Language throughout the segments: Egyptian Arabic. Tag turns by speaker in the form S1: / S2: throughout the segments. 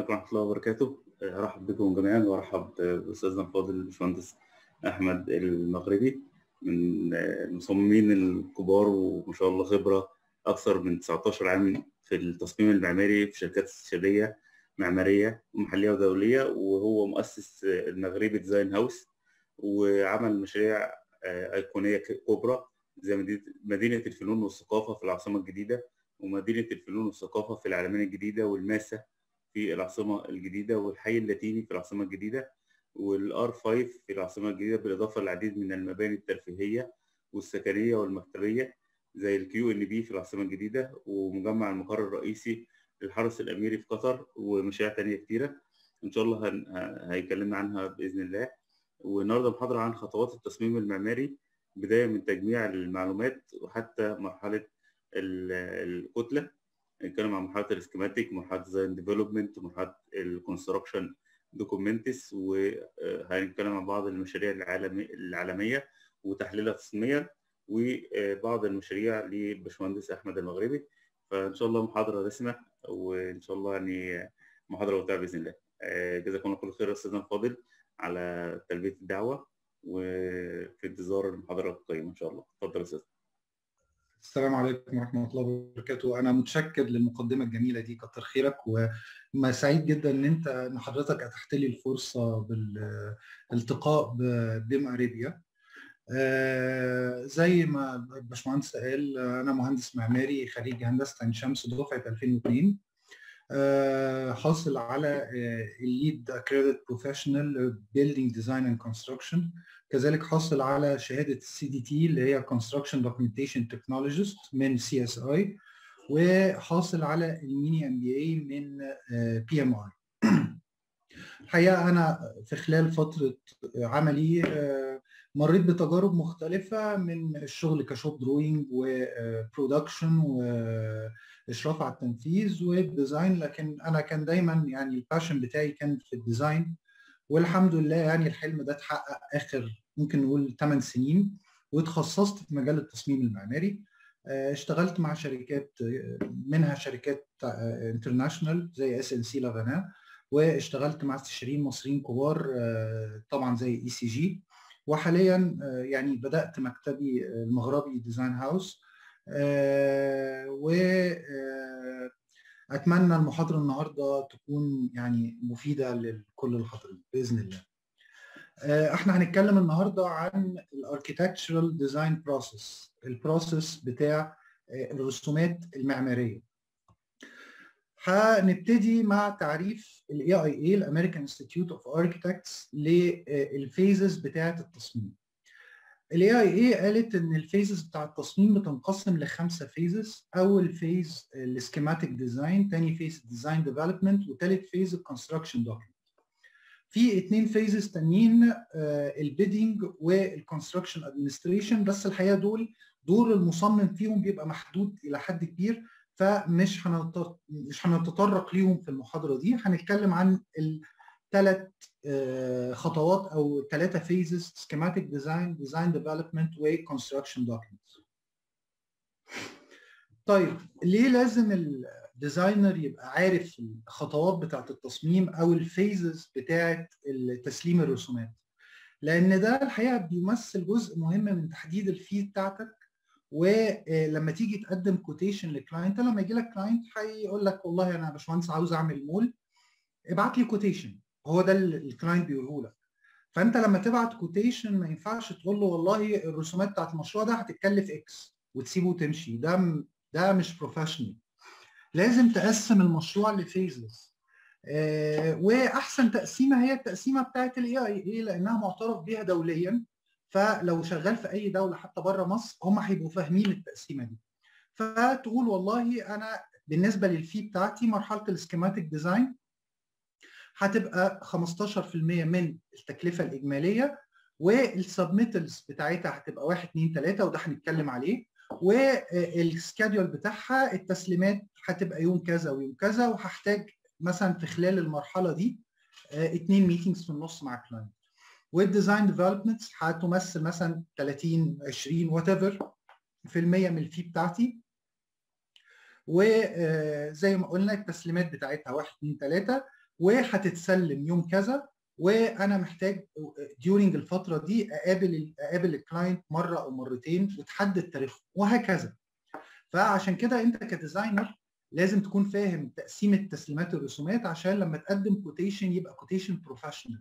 S1: عليكم ورحمة الله وبركاته أرحب بكم جميعا وأرحب بأستاذنا الفاضل الباشمهندس أحمد المغربي من المصممين الكبار وما شاء الله خبرة أكثر من 19 عام في التصميم المعماري في شركات استشارية معمارية محلية ودولية وهو مؤسس المغربي ديزاين هاوس وعمل مشاريع أيقونية كبرى زي مدينة الفنون والثقافة في العاصمة الجديدة ومدينة الفنون والثقافة في العلمين الجديدة والماسة في العاصمة الجديدة والحي اللاتيني في العاصمة الجديدة والار 5 في العاصمة الجديدة بالإضافة للعديد من المباني الترفيهية والسكنية والمكتبية زي الكيو ان بي في العاصمة الجديدة ومجمع المقر الرئيسي للحرس الأميري في قطر ومشاريع تانية كتيرة إن شاء الله هن... هيكلمنا عنها بإذن الله والنهارده محاضرة عن خطوات التصميم المعماري بداية من تجميع المعلومات وحتى مرحلة الكتلة نتكلم عن مرحلة السكيماتيك مرحلة ديزاين ديفلوبمنت مرحلة الكونستراكشن دوكيومنتس وهنتكلم عن بعض المشاريع العالمي العالمية وتحليلها تصميميا وبعض المشاريع للباشمهندس أحمد المغربي فإن شاء الله محاضرة دسمة وإن شاء الله يعني محاضرة ممتعة بإذن الله جزاكم الله كل خير أستاذنا الفاضل على تلبية الدعوة وفي انتظار المحاضرة القيمة إن شاء الله اتفضل يا أستاذ
S2: السلام عليكم ورحمة الله وبركاته أنا متشكر للمقدمة الجميلة دي كتر خيرك وما سعيد جدا إن أنت إن حضرتك أتحت لي الفرصة بالالتقاء بديم أريبيا آه زي ما الباشمهندس قال أنا مهندس معماري خريج هندسة عين شمس دفعة 2002 آه حاصل على الليد اكريديت بروفيشنال بيلدينج ديزاين اند كونستراكشن كذلك حاصل على شهاده السي دي تي اللي هي كونستراكشن دوكيومنتيشن تكنولوجيست من سي اس اي وحاصل على الميني ام بي اي من بي ام اي الحقيقه انا في خلال فتره عملي مريت بتجارب مختلفة من الشغل كشوب دروينج وبرودكشن وإشراف على التنفيذ والديزاين لكن أنا كان دايما يعني الباشن بتاعي كان في الديزاين والحمد لله يعني الحلم ده اتحقق آخر ممكن نقول 8 سنين وتخصصت في مجال التصميم المعماري اشتغلت مع شركات منها شركات انترناشونال زي اس ان سي لافانا واشتغلت مع استشاريين مصريين كبار طبعا زي اي سي جي وحاليا يعني بدات مكتبي المغربي ديزاين هاوس و اتمنى المحاضره النهارده تكون يعني مفيده لكل الحاضرين باذن الله احنا هنتكلم النهارده عن الاركيتكتشرال ديزاين بروسيس البروسيس بتاع الرسومات المعماريه هنبتدي مع تعريف الاي اي اي الامريكان انستيتيوت اوف اركيتكتس للفيزز بتاعه التصميم. الاي اي اي قالت ان الفيزز بتاع التصميم بتنقسم لخمسه فيزز، اول فيز السكيماتيك ديزاين، ثاني فيز الديزاين ديفلوبمنت، وثالث فيز الكونستراكشن دوكيمنت. في اثنين فيزز تانيين البيدنج والكونستراكشن ادمنستريشن بس الحقيقه دول دور المصمم فيهم بيبقى محدود الى حد كبير فمش مش هنتطرق ليهم في المحاضره دي هنتكلم عن الثلاث خطوات او ثلاثه فيزز سكيماتيك ديزاين ديزاين ديفلوبمنت وكونستراكشن دوكيومنت طيب ليه لازم الديزاينر يبقى عارف الخطوات بتاعه التصميم او الفيزز بتاعه تسليم الرسومات لان ده الحقيقه بيمثل جزء مهم من تحديد الفي بتاعتك ولما تيجي تقدم كوتيشن لكلاينت لما يجي لك كلاينت هيقول لك والله انا يا باشمهندس عاوز اعمل مول ابعت لي كوتيشن هو ده اللي الكلاينت بيقوله لك فانت لما تبعت كوتيشن ما ينفعش تقول له والله الرسومات بتاعت المشروع ده هتتكلف اكس وتسيبه وتمشي ده ده مش بروفيشنال لازم تقسم المشروع لفيزز آه واحسن تقسيمه هي التقسيمه بتاعت الاي اي اي لانها معترف بيها دوليا فلو شغال في اي دوله حتى بره مصر هم هيبقوا فاهمين التقسيمه دي فتقول والله انا بالنسبه للفي بتاعتي مرحله السكيماتيك ديزاين هتبقى 15% من التكلفه الاجماليه والسبميتلز بتاعتها هتبقى 1 2 3 وده هنتكلم عليه والسكادول بتاعها التسليمات هتبقى يوم كذا ويوم كذا وهحتاج مثلا في خلال المرحله دي اثنين ميتنجز في النص مع كلاينت والديزاين ديفلوبمنت هتمثل مثلا 30 20 وات ايفر في المية من الفي بتاعتي وزي ما قلنا التسليمات بتاعتها 1 2 3 وهتتسلم يوم كذا وانا محتاج during الفتره دي اقابل اقابل الكلاينت مره او مرتين وتحدد تاريخه وهكذا فعشان كده انت كديزاينر لازم تكون فاهم تقسيمه تسليمات الرسومات عشان لما تقدم كوتيشن يبقى كوتيشن بروفيشنال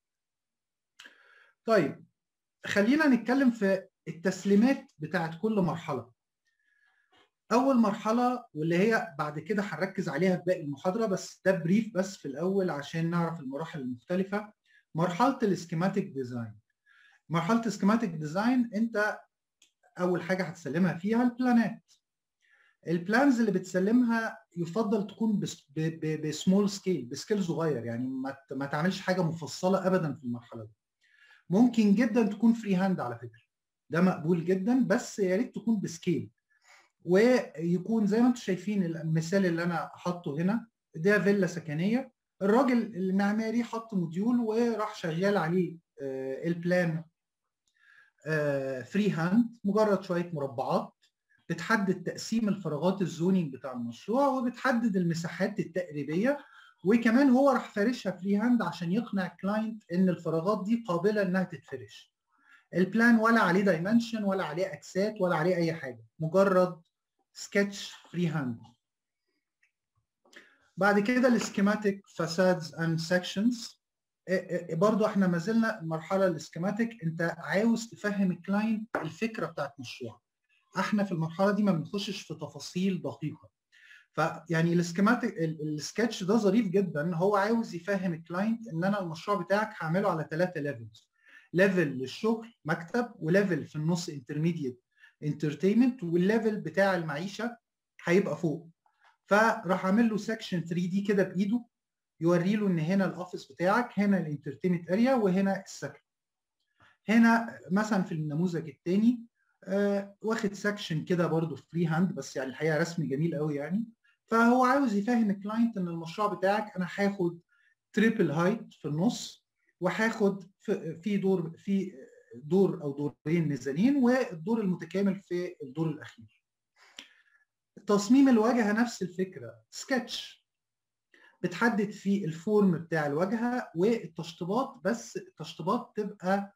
S2: طيب خلينا نتكلم في التسليمات بتاعت كل مرحله اول مرحله واللي هي بعد كده هنركز عليها في باقي المحاضره بس ده بريف بس في الاول عشان نعرف المراحل المختلفه مرحله السكيماتيك ديزاين مرحله السكيماتيك ديزاين انت اول حاجه هتسلمها فيها البلانات البلانز اللي بتسلمها يفضل تكون بسمول سكيل بسكيل صغير يعني ما ما تعملش حاجه مفصله ابدا في المرحله دي ممكن جدا تكون فري هاند على فكره ده مقبول جدا بس يا ريت تكون بسكيل ويكون زي ما انتم شايفين المثال اللي انا حاطه هنا ده فيلا سكنيه الراجل المعماري حط موديول وراح شغال عليه البلان فري هاند مجرد شويه مربعات بتحدد تقسيم الفراغات الزونينج بتاع المشروع وبتحدد المساحات التقريبيه وكمان هو راح فارشها فري هاند عشان يقنع الكلاينت ان الفراغات دي قابله انها تتفرش البلان ولا عليه دايمنشن ولا عليه اكسات ولا عليه اي حاجه مجرد سكتش فري هاند بعد كده السكيماتيك فاسادز اند سكشنز برضو احنا ما زلنا المرحله السكيماتيك انت عاوز تفهم الكلاينت الفكره بتاعت المشروع احنا في المرحله دي ما بنخشش في تفاصيل دقيقه فيعني السكيماتيك السكتش ده ظريف جدا هو عاوز يفهم الكلاينت ان انا المشروع بتاعك هعمله على ثلاثه ليفلز ليفل للشغل مكتب وليفل في النص انترميديت انترتينمنت والليفل بتاع المعيشه هيبقى فوق فراح عامل له سكشن 3 دي كده بايده يوري له ان هنا الاوفيس بتاعك هنا الانترتينمنت اريا وهنا السكن هنا مثلا في النموذج الثاني آه واخد سكشن كده برده فري هاند بس يعني الحقيقه رسم جميل قوي يعني فهو عاوز يفهم الكلاينت ان المشروع بتاعك انا هاخد تريبل هايت في النص وهاخد في دور في دور او دورين ميزانين والدور المتكامل في الدور الاخير. تصميم الواجهه نفس الفكره سكتش بتحدد فيه الفورم بتاع الواجهه والتشطيبات بس التشطيبات تبقى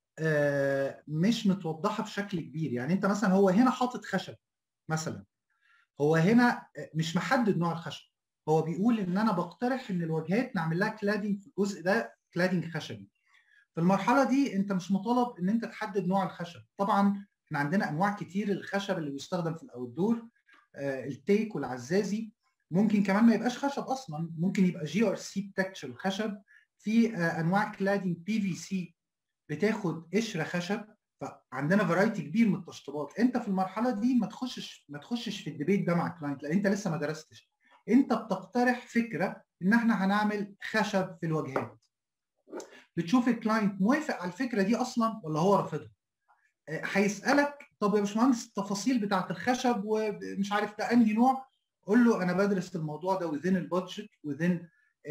S2: مش متوضحه بشكل كبير يعني انت مثلا هو هنا حاطط خشب مثلا هو هنا مش محدد نوع الخشب هو بيقول ان انا بقترح ان الواجهات نعمل لها كلادنج في الجزء ده كلادنج خشبي في المرحله دي انت مش مطالب ان انت تحدد نوع الخشب طبعا احنا عندنا انواع كتير الخشب اللي بيستخدم في الاوتدور آه التيك والعزازي ممكن كمان ما يبقاش خشب اصلا ممكن يبقى جي ار سي تكتشر خشب في آه انواع كلادنج بي في سي بتاخد قشره خشب فعندنا فرايتي كبير من التشطيبات انت في المرحله دي ما تخشش ما تخشش في الديبيت ده مع الكلاينت لان انت لسه ما درستش انت بتقترح فكره ان احنا هنعمل خشب في الواجهات بتشوف الكلاينت موافق على الفكره دي اصلا ولا هو رافضها هيسالك طب يا باشمهندس التفاصيل بتاعه الخشب ومش عارف ده انهي نوع قول له انا بدرس الموضوع ده وذين البادجت وذين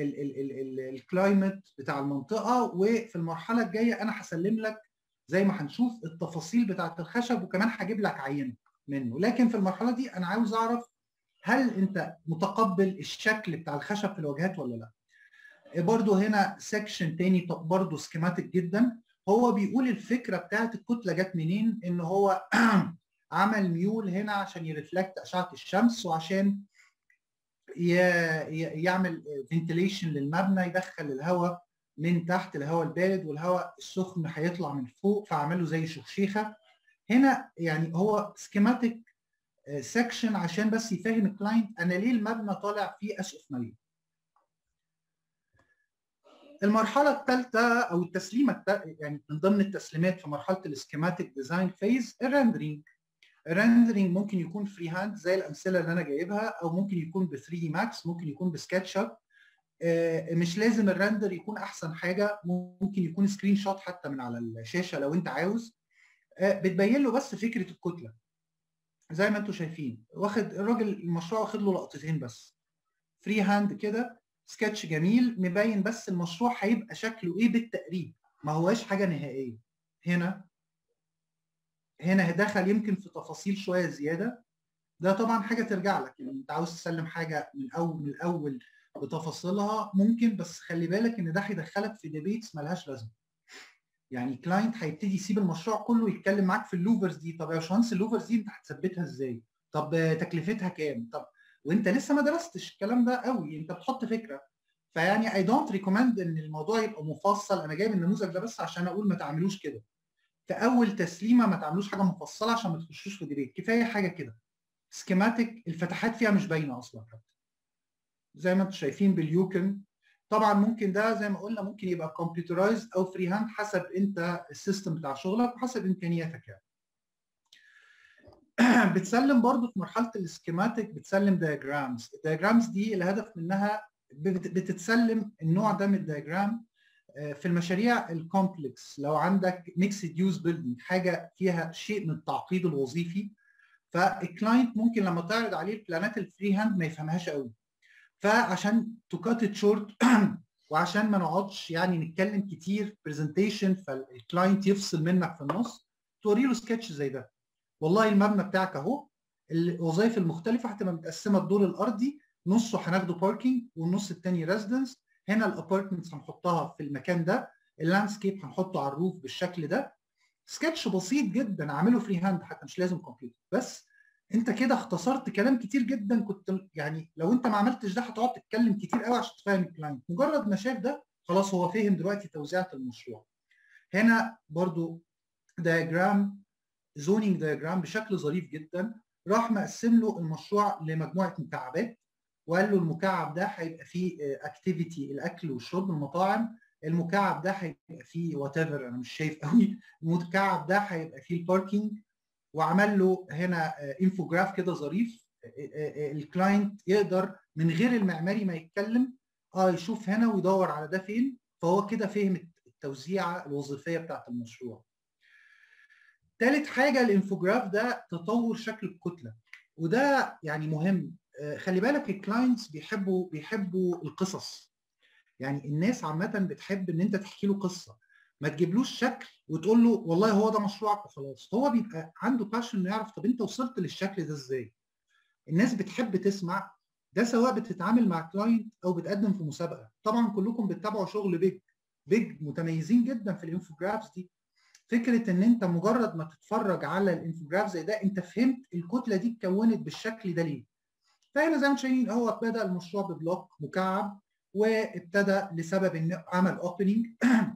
S2: الكلايمت بتاع المنطقه وفي المرحله الجايه انا هسلم لك زي ما هنشوف التفاصيل بتاعه الخشب وكمان هجيب لك عينه منه لكن في المرحله دي انا عاوز اعرف هل انت متقبل الشكل بتاع الخشب في الواجهات ولا لا برضو هنا سيكشن تاني برضو سكيماتيك جدا هو بيقول الفكره بتاعت الكتله جت منين ان هو عمل ميول هنا عشان يرفلكت اشعه الشمس وعشان يعمل فنتيليشن للمبنى يدخل الهواء من تحت الهواء البارد والهواء السخن هيطلع من فوق فعمله زي شخشيخه هنا يعني هو سكيماتيك سكشن عشان بس يفهم الكلاينت انا ليه المبنى طالع فيه اسقف مايل المرحله الثالثه او التسليمه يعني من ضمن التسليمات في مرحله السكيماتيك ديزاين فيز الريندرينج الريندرينج ممكن يكون فري هاند زي الامثله اللي انا جايبها او ممكن يكون ب 3 دي ماكس ممكن يكون بسكتش اب مش لازم الرندر يكون احسن حاجه ممكن يكون سكرين شوت حتى من على الشاشه لو انت عاوز بتبين له بس فكره الكتله زي ما انتم شايفين واخد الراجل المشروع واخد له لقطتين بس فري هاند كده سكتش جميل مبين بس المشروع هيبقى شكله ايه بالتقريب ما هواش حاجه نهائيه هنا هنا دخل يمكن في تفاصيل شويه زياده ده طبعا حاجه ترجع لك يعني انت عاوز تسلم حاجه من اول من الاول بتفاصيلها ممكن بس خلي بالك ان ده هيدخلك في ديبيتس ملهاش لازمه يعني كلاينت هيبتدي يسيب المشروع كله يتكلم معاك في اللوفرز دي طب يا باشمهندس اللوفرز دي انت هتثبتها ازاي طب تكلفتها كام طب وانت لسه ما درستش الكلام ده قوي انت بتحط فكره فيعني اي دونت ريكومند ان الموضوع يبقى مفصل انا جايب النموذج ده بس عشان اقول ما تعملوش كده في اول تسليمه ما تعملوش حاجه مفصله عشان ما تخشوش في ديبيت كفايه حاجه كده سكيماتيك الفتحات فيها مش باينه اصلا حتى زي ما انتم شايفين باليوكن طبعا ممكن ده زي ما قلنا ممكن يبقى كمبيوترايزد او فري هاند حسب انت السيستم بتاع شغلك وحسب امكانياتك يعني بتسلم برضو في مرحله السكيماتيك بتسلم دايجرامز الدايجرامز دي الهدف منها بتتسلم النوع ده من الدايجرام في المشاريع الكومبلكس لو عندك ميكسد يوز بيلدينج حاجه فيها شيء من التعقيد الوظيفي فالكلاينت ممكن لما تعرض عليه البلانات الفري هاند ما يفهمهاش قوي فعشان تو كات شورت وعشان ما نقعدش يعني نتكلم كتير برزنتيشن فالكلاينت يفصل منك في النص توري له سكتش زي ده والله المبنى بتاعك اهو الوظائف المختلفه هتبقى متقسمه الدور الارضي نصه هناخده باركينج والنص الثاني ريزيدنس هنا الابارتمنتس هنحطها في المكان ده اللاندسكيب هنحطه على الروف بالشكل ده سكتش بسيط جدا اعمله فري هاند حتى مش لازم كمبيوتر بس انت كده اختصرت كلام كتير جدا كنت يعني لو انت ما عملتش ده هتقعد تتكلم كتير قوي عشان تفهم الكلاينت مجرد ما شاف ده خلاص هو فهم دلوقتي توزيعه المشروع هنا برضو دايجرام زونينج دايجرام بشكل ظريف جدا راح مقسم له المشروع لمجموعه مكعبات وقال له المكعب ده هيبقى فيه اكتيفيتي الاكل والشرب المطاعم المكعب ده هيبقى فيه وات ايفر انا مش شايف قوي المكعب ده هيبقى فيه الباركينج وعمل له هنا انفوجراف كده ظريف الكلاينت يقدر من غير المعماري ما يتكلم اه يشوف هنا ويدور على ده فين فهو كده فهم التوزيعه الوظيفيه بتاعت المشروع. ثالث حاجه الانفوجراف ده تطور شكل الكتله وده يعني مهم خلي بالك الكلاينتس بيحبوا بيحبوا القصص يعني الناس عامه بتحب ان انت تحكي له قصه ما تجيبلوش شكل وتقول له والله هو ده مشروعك وخلاص هو بيبقى عنده باشن انه يعرف طب انت وصلت للشكل ده ازاي الناس بتحب تسمع ده سواء بتتعامل مع كلاينت او بتقدم في مسابقه طبعا كلكم بتتابعوا شغل بيج بيج متميزين جدا في الانفوجرافز دي فكره ان انت مجرد ما تتفرج على الانفوجراف زي ده انت فهمت الكتله دي اتكونت بالشكل ده ليه فهنا زي ما انتم شايفين هو بدا المشروع ببلوك مكعب وابتدى لسبب ان عمل اوبننج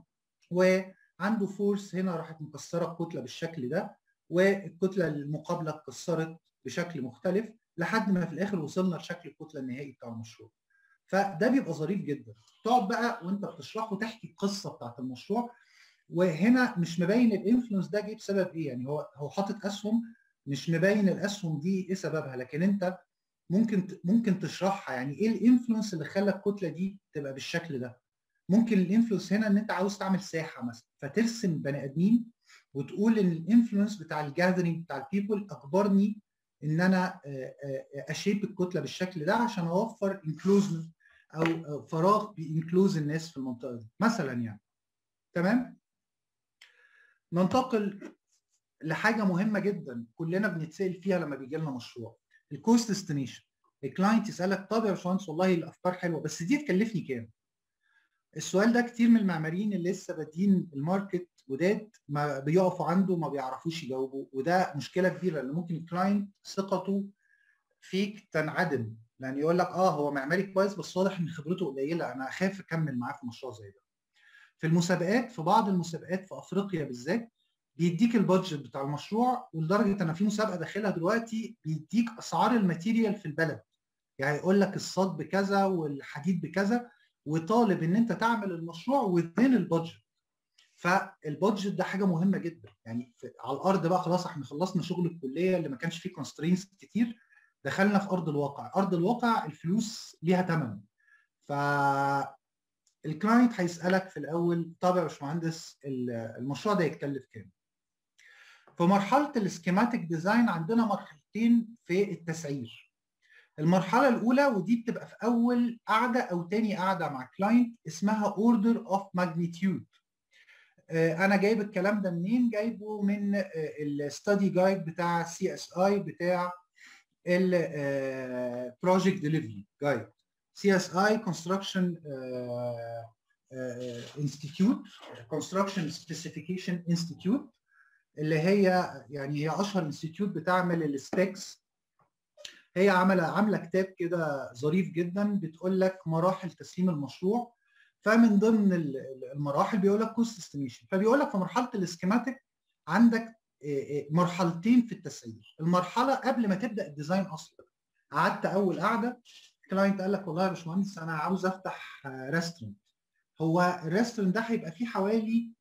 S2: وعنده فورس هنا راحت مكسره الكتله بالشكل ده والكتله المقابله اتكسرت بشكل مختلف لحد ما في الاخر وصلنا لشكل الكتله النهائي بتاع المشروع فده بيبقى ظريف جدا تقعد بقى وانت بتشرحه تحكي القصه بتاعت المشروع وهنا مش مبين الانفلونس ده جه بسبب ايه يعني هو هو حاطط اسهم مش مبين الاسهم دي ايه سببها لكن انت ممكن ممكن تشرحها يعني ايه الانفلونس اللي خلى الكتله دي تبقى بالشكل ده ممكن الانفلونس هنا ان انت عاوز تعمل ساحه مثلا فترسم بني ادمين وتقول ان الانفلونس بتاع الجاذرينج بتاع البيبول اجبرني ان انا اشيب الكتله بالشكل ده عشان اوفر انكلوزن او فراغ بينكلوز الناس في المنطقه دي مثلا يعني تمام ننتقل لحاجه مهمه جدا كلنا بنتسال فيها لما بيجي لنا مشروع الكوست استيميشن الكلاينت يسالك طب يا باشمهندس والله الافكار حلوه بس دي تكلفني كام؟ السؤال ده كتير من المعماريين اللي لسه بادئين الماركت جداد ما بيقفوا عنده ما بيعرفوش يجاوبوا وده مشكله كبيره لان ممكن الكلاينت ثقته فيك تنعدم لان يقول لك اه هو معماري كويس بس واضح ان خبرته قليله انا اخاف اكمل معاه في مشروع زي ده. في المسابقات في بعض المسابقات في افريقيا بالذات بيديك البادجت بتاع المشروع ولدرجه انا في مسابقه داخلها دلوقتي بيديك اسعار الماتيريال في البلد يعني يقول لك الصاج بكذا والحديد بكذا وطالب ان انت تعمل المشروع وذين البادجت فالبادجت ده حاجه مهمه جدا يعني على الارض بقى خلاص احنا خلصنا شغل الكليه اللي ما كانش فيه كونسترينز كتير دخلنا في ارض الواقع ارض الواقع الفلوس ليها ثمن ف الكلاينت هيسالك في الاول طب يا باشمهندس المشروع ده يتكلف كام في مرحله السكيماتيك ديزاين عندنا مرحلتين في التسعير المرحله الاولى ودي بتبقى في اول قعده او تاني قعده مع كلاينت اسمها اوردر اوف ماجنيتيود انا جايب الكلام ده منين جايبه من الستادي جايد بتاع سي اس اي بتاع البروجكت ديليفري جايد سي اس اي كونستراكشن انستيتيوت كونستراكشن سبيسيفيكيشن انستيتيوت اللي هي يعني هي اشهر انستيتيوت بتعمل السبيكس هي عامله عامله كتاب كده ظريف جدا بتقول لك مراحل تسليم المشروع فمن ضمن المراحل بيقول لك كوست استيميشن فبيقول لك في مرحله الاسكيماتيك عندك مرحلتين في التسعير المرحله قبل ما تبدا الديزاين اصلا قعدت اول قعده الكلاينت قال لك والله يا باشمهندس انا عاوز افتح ريستورنت هو الريستورنت ده هيبقى فيه حوالي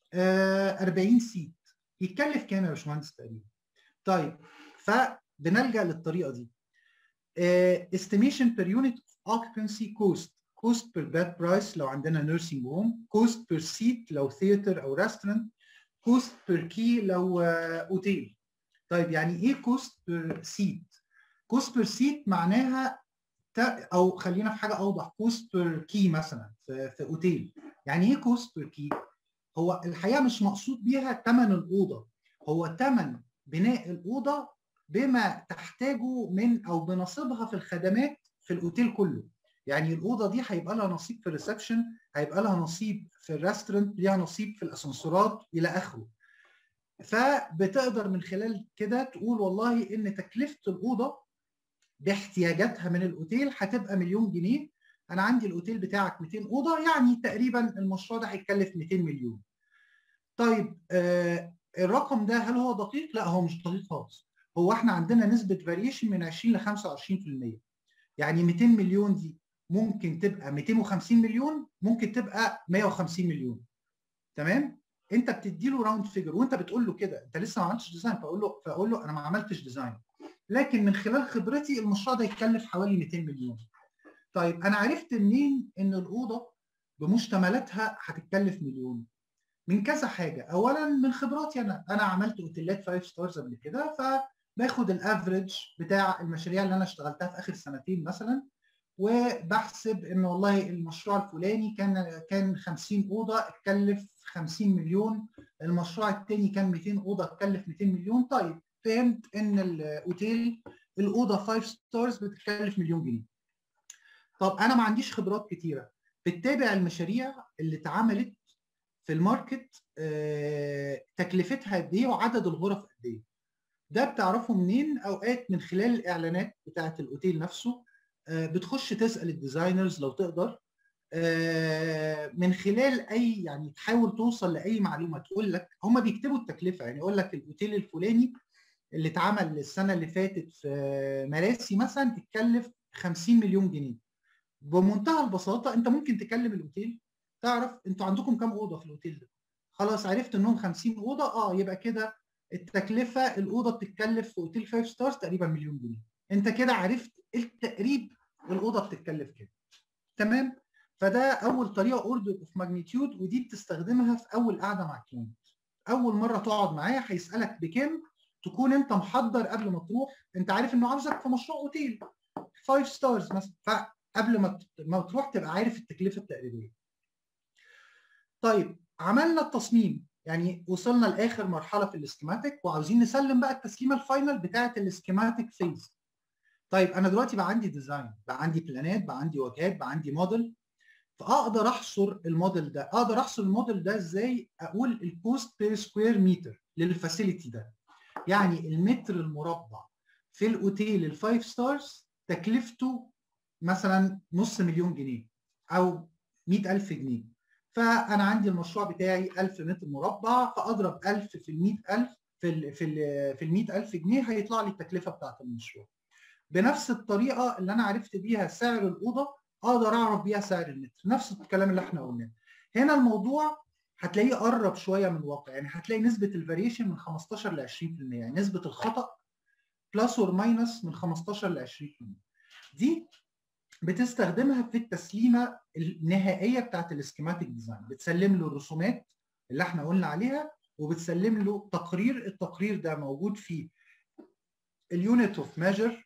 S2: 40 سيت يتكلف كام يا باشمهندس تقريبا طيب فبنلجا للطريقه دي estimation per unit of occupancy cost cost per bed price لو عندنا nursing home cost per seat لو theater او restaurant cost per key لو اوتيل طيب يعني ايه cost per seat cost per seat معناها او خلينا في حاجه اوضح cost per key مثلا في, في اوتيل يعني ايه cost per key هو الحقيقه مش مقصود بيها ثمن الاوضه هو ثمن بناء الاوضه بما تحتاجه من او بنصيبها في الخدمات في الاوتيل كله يعني الاوضه دي هيبقى لها نصيب في الريسبشن هيبقى لها نصيب في الريستورنت ليها نصيب في الاسانسيرات الى اخره فبتقدر من خلال كده تقول والله ان تكلفه الاوضه باحتياجاتها من الاوتيل هتبقى مليون جنيه انا عندي الاوتيل بتاعك 200 اوضه يعني تقريبا المشروع ده هيتكلف 200 مليون طيب آه الرقم ده هل هو دقيق لا هو مش دقيق خالص هو احنا عندنا نسبه فاريشن من 20 ل 25% يعني 200 مليون دي ممكن تبقى 250 مليون ممكن تبقى 150 مليون تمام انت بتدي له راوند فيجر وانت بتقول له كده انت لسه ما عملتش ديزاين فاقول له فاقول له انا ما عملتش ديزاين لكن من خلال خبرتي المشروع ده يتكلف حوالي 200 مليون طيب انا عرفت منين ان الاوضه بمشتملاتها هتتكلف مليون من كذا حاجه اولا من خبراتي انا انا عملت اوتيلات 5 ستارز قبل كده فباخد الافريج بتاع المشاريع اللي انا اشتغلتها في اخر سنتين مثلا وبحسب ان والله المشروع الفلاني كان كان 50 اوضه اتكلف 50 مليون المشروع الثاني كان 200 اوضه اتكلف 200 مليون طيب فهمت ان الاوتيل الاوضه 5 ستارز بتتكلف مليون جنيه طب انا ما عنديش خبرات كتيره بتتابع المشاريع اللي اتعملت في الماركت آه، تكلفتها قد ايه وعدد الغرف قد ايه ده بتعرفه منين اوقات من خلال الاعلانات بتاعه الاوتيل نفسه آه، بتخش تسال الديزاينرز لو تقدر آه، من خلال اي يعني تحاول توصل لاي معلومه تقول لك هم بيكتبوا التكلفه يعني يقول لك الاوتيل الفلاني اللي اتعمل السنه اللي فاتت في مراسي مثلا اتكلف 50 مليون جنيه بمنتهى البساطه انت ممكن تكلم الاوتيل تعرف انتوا عندكم كام اوضه في الاوتيل ده خلاص عرفت انهم 50 اوضه اه يبقى كده التكلفه الاوضه بتتكلف في اوتيل 5 ستارز تقريبا مليون جنيه انت كده عرفت التقريب الاوضه بتتكلف كام تمام فده اول طريقه اوردر اوف ماجنتيود ودي بتستخدمها في اول قعده مع الكلاينت اول مره تقعد معاه هيسالك بكام تكون انت محضر قبل ما تروح انت عارف انه عاوزك في مشروع اوتيل 5 ستارز مثلا فقبل ما ما تروح تبقى عارف التكلفه التقريبيه طيب عملنا التصميم يعني وصلنا لاخر مرحله في الاسكيماتيك وعاوزين نسلم بقى التسليمه الفاينل بتاعه الاسكيماتيك فيز طيب انا دلوقتي بقى عندي ديزاين بقى عندي بلانات بقى عندي واجهات بقى عندي موديل فاقدر احصر الموديل ده اقدر احصر الموديل ده ازاي اقول الكوست بير سكوير متر للفاسيلتي ده يعني المتر المربع في الاوتيل الفايف ستارز تكلفته مثلا نص مليون جنيه او 100000 جنيه فانا عندي المشروع بتاعي 1000 متر مربع فاضرب 1000 في ال 100000 في ال في ال في ال 100000 جنيه هيطلع لي التكلفه بتاعت المشروع بنفس الطريقه اللي انا عرفت بيها سعر الاوضه اقدر اعرف بيها سعر المتر نفس الكلام اللي احنا قلناه هنا الموضوع هتلاقيه قرب شويه من الواقع يعني هتلاقي نسبه الفاريشن من 15 ل 20% يعني نسبه الخطا بلس اور ماينس من 15 ل 20% دي بتستخدمها في التسليمه النهائيه بتاعت الاسكيماتيك ديزاين بتسلم له الرسومات اللي احنا قلنا عليها وبتسلم له تقرير التقرير ده موجود في اليونت اوف ميجر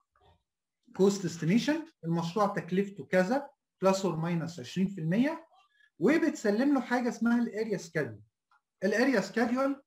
S2: كوست استيميشن المشروع تكلفته كذا بلس اور ماينس 20% وبتسلم له حاجه اسمها الاريا سكادول الاريا سكادول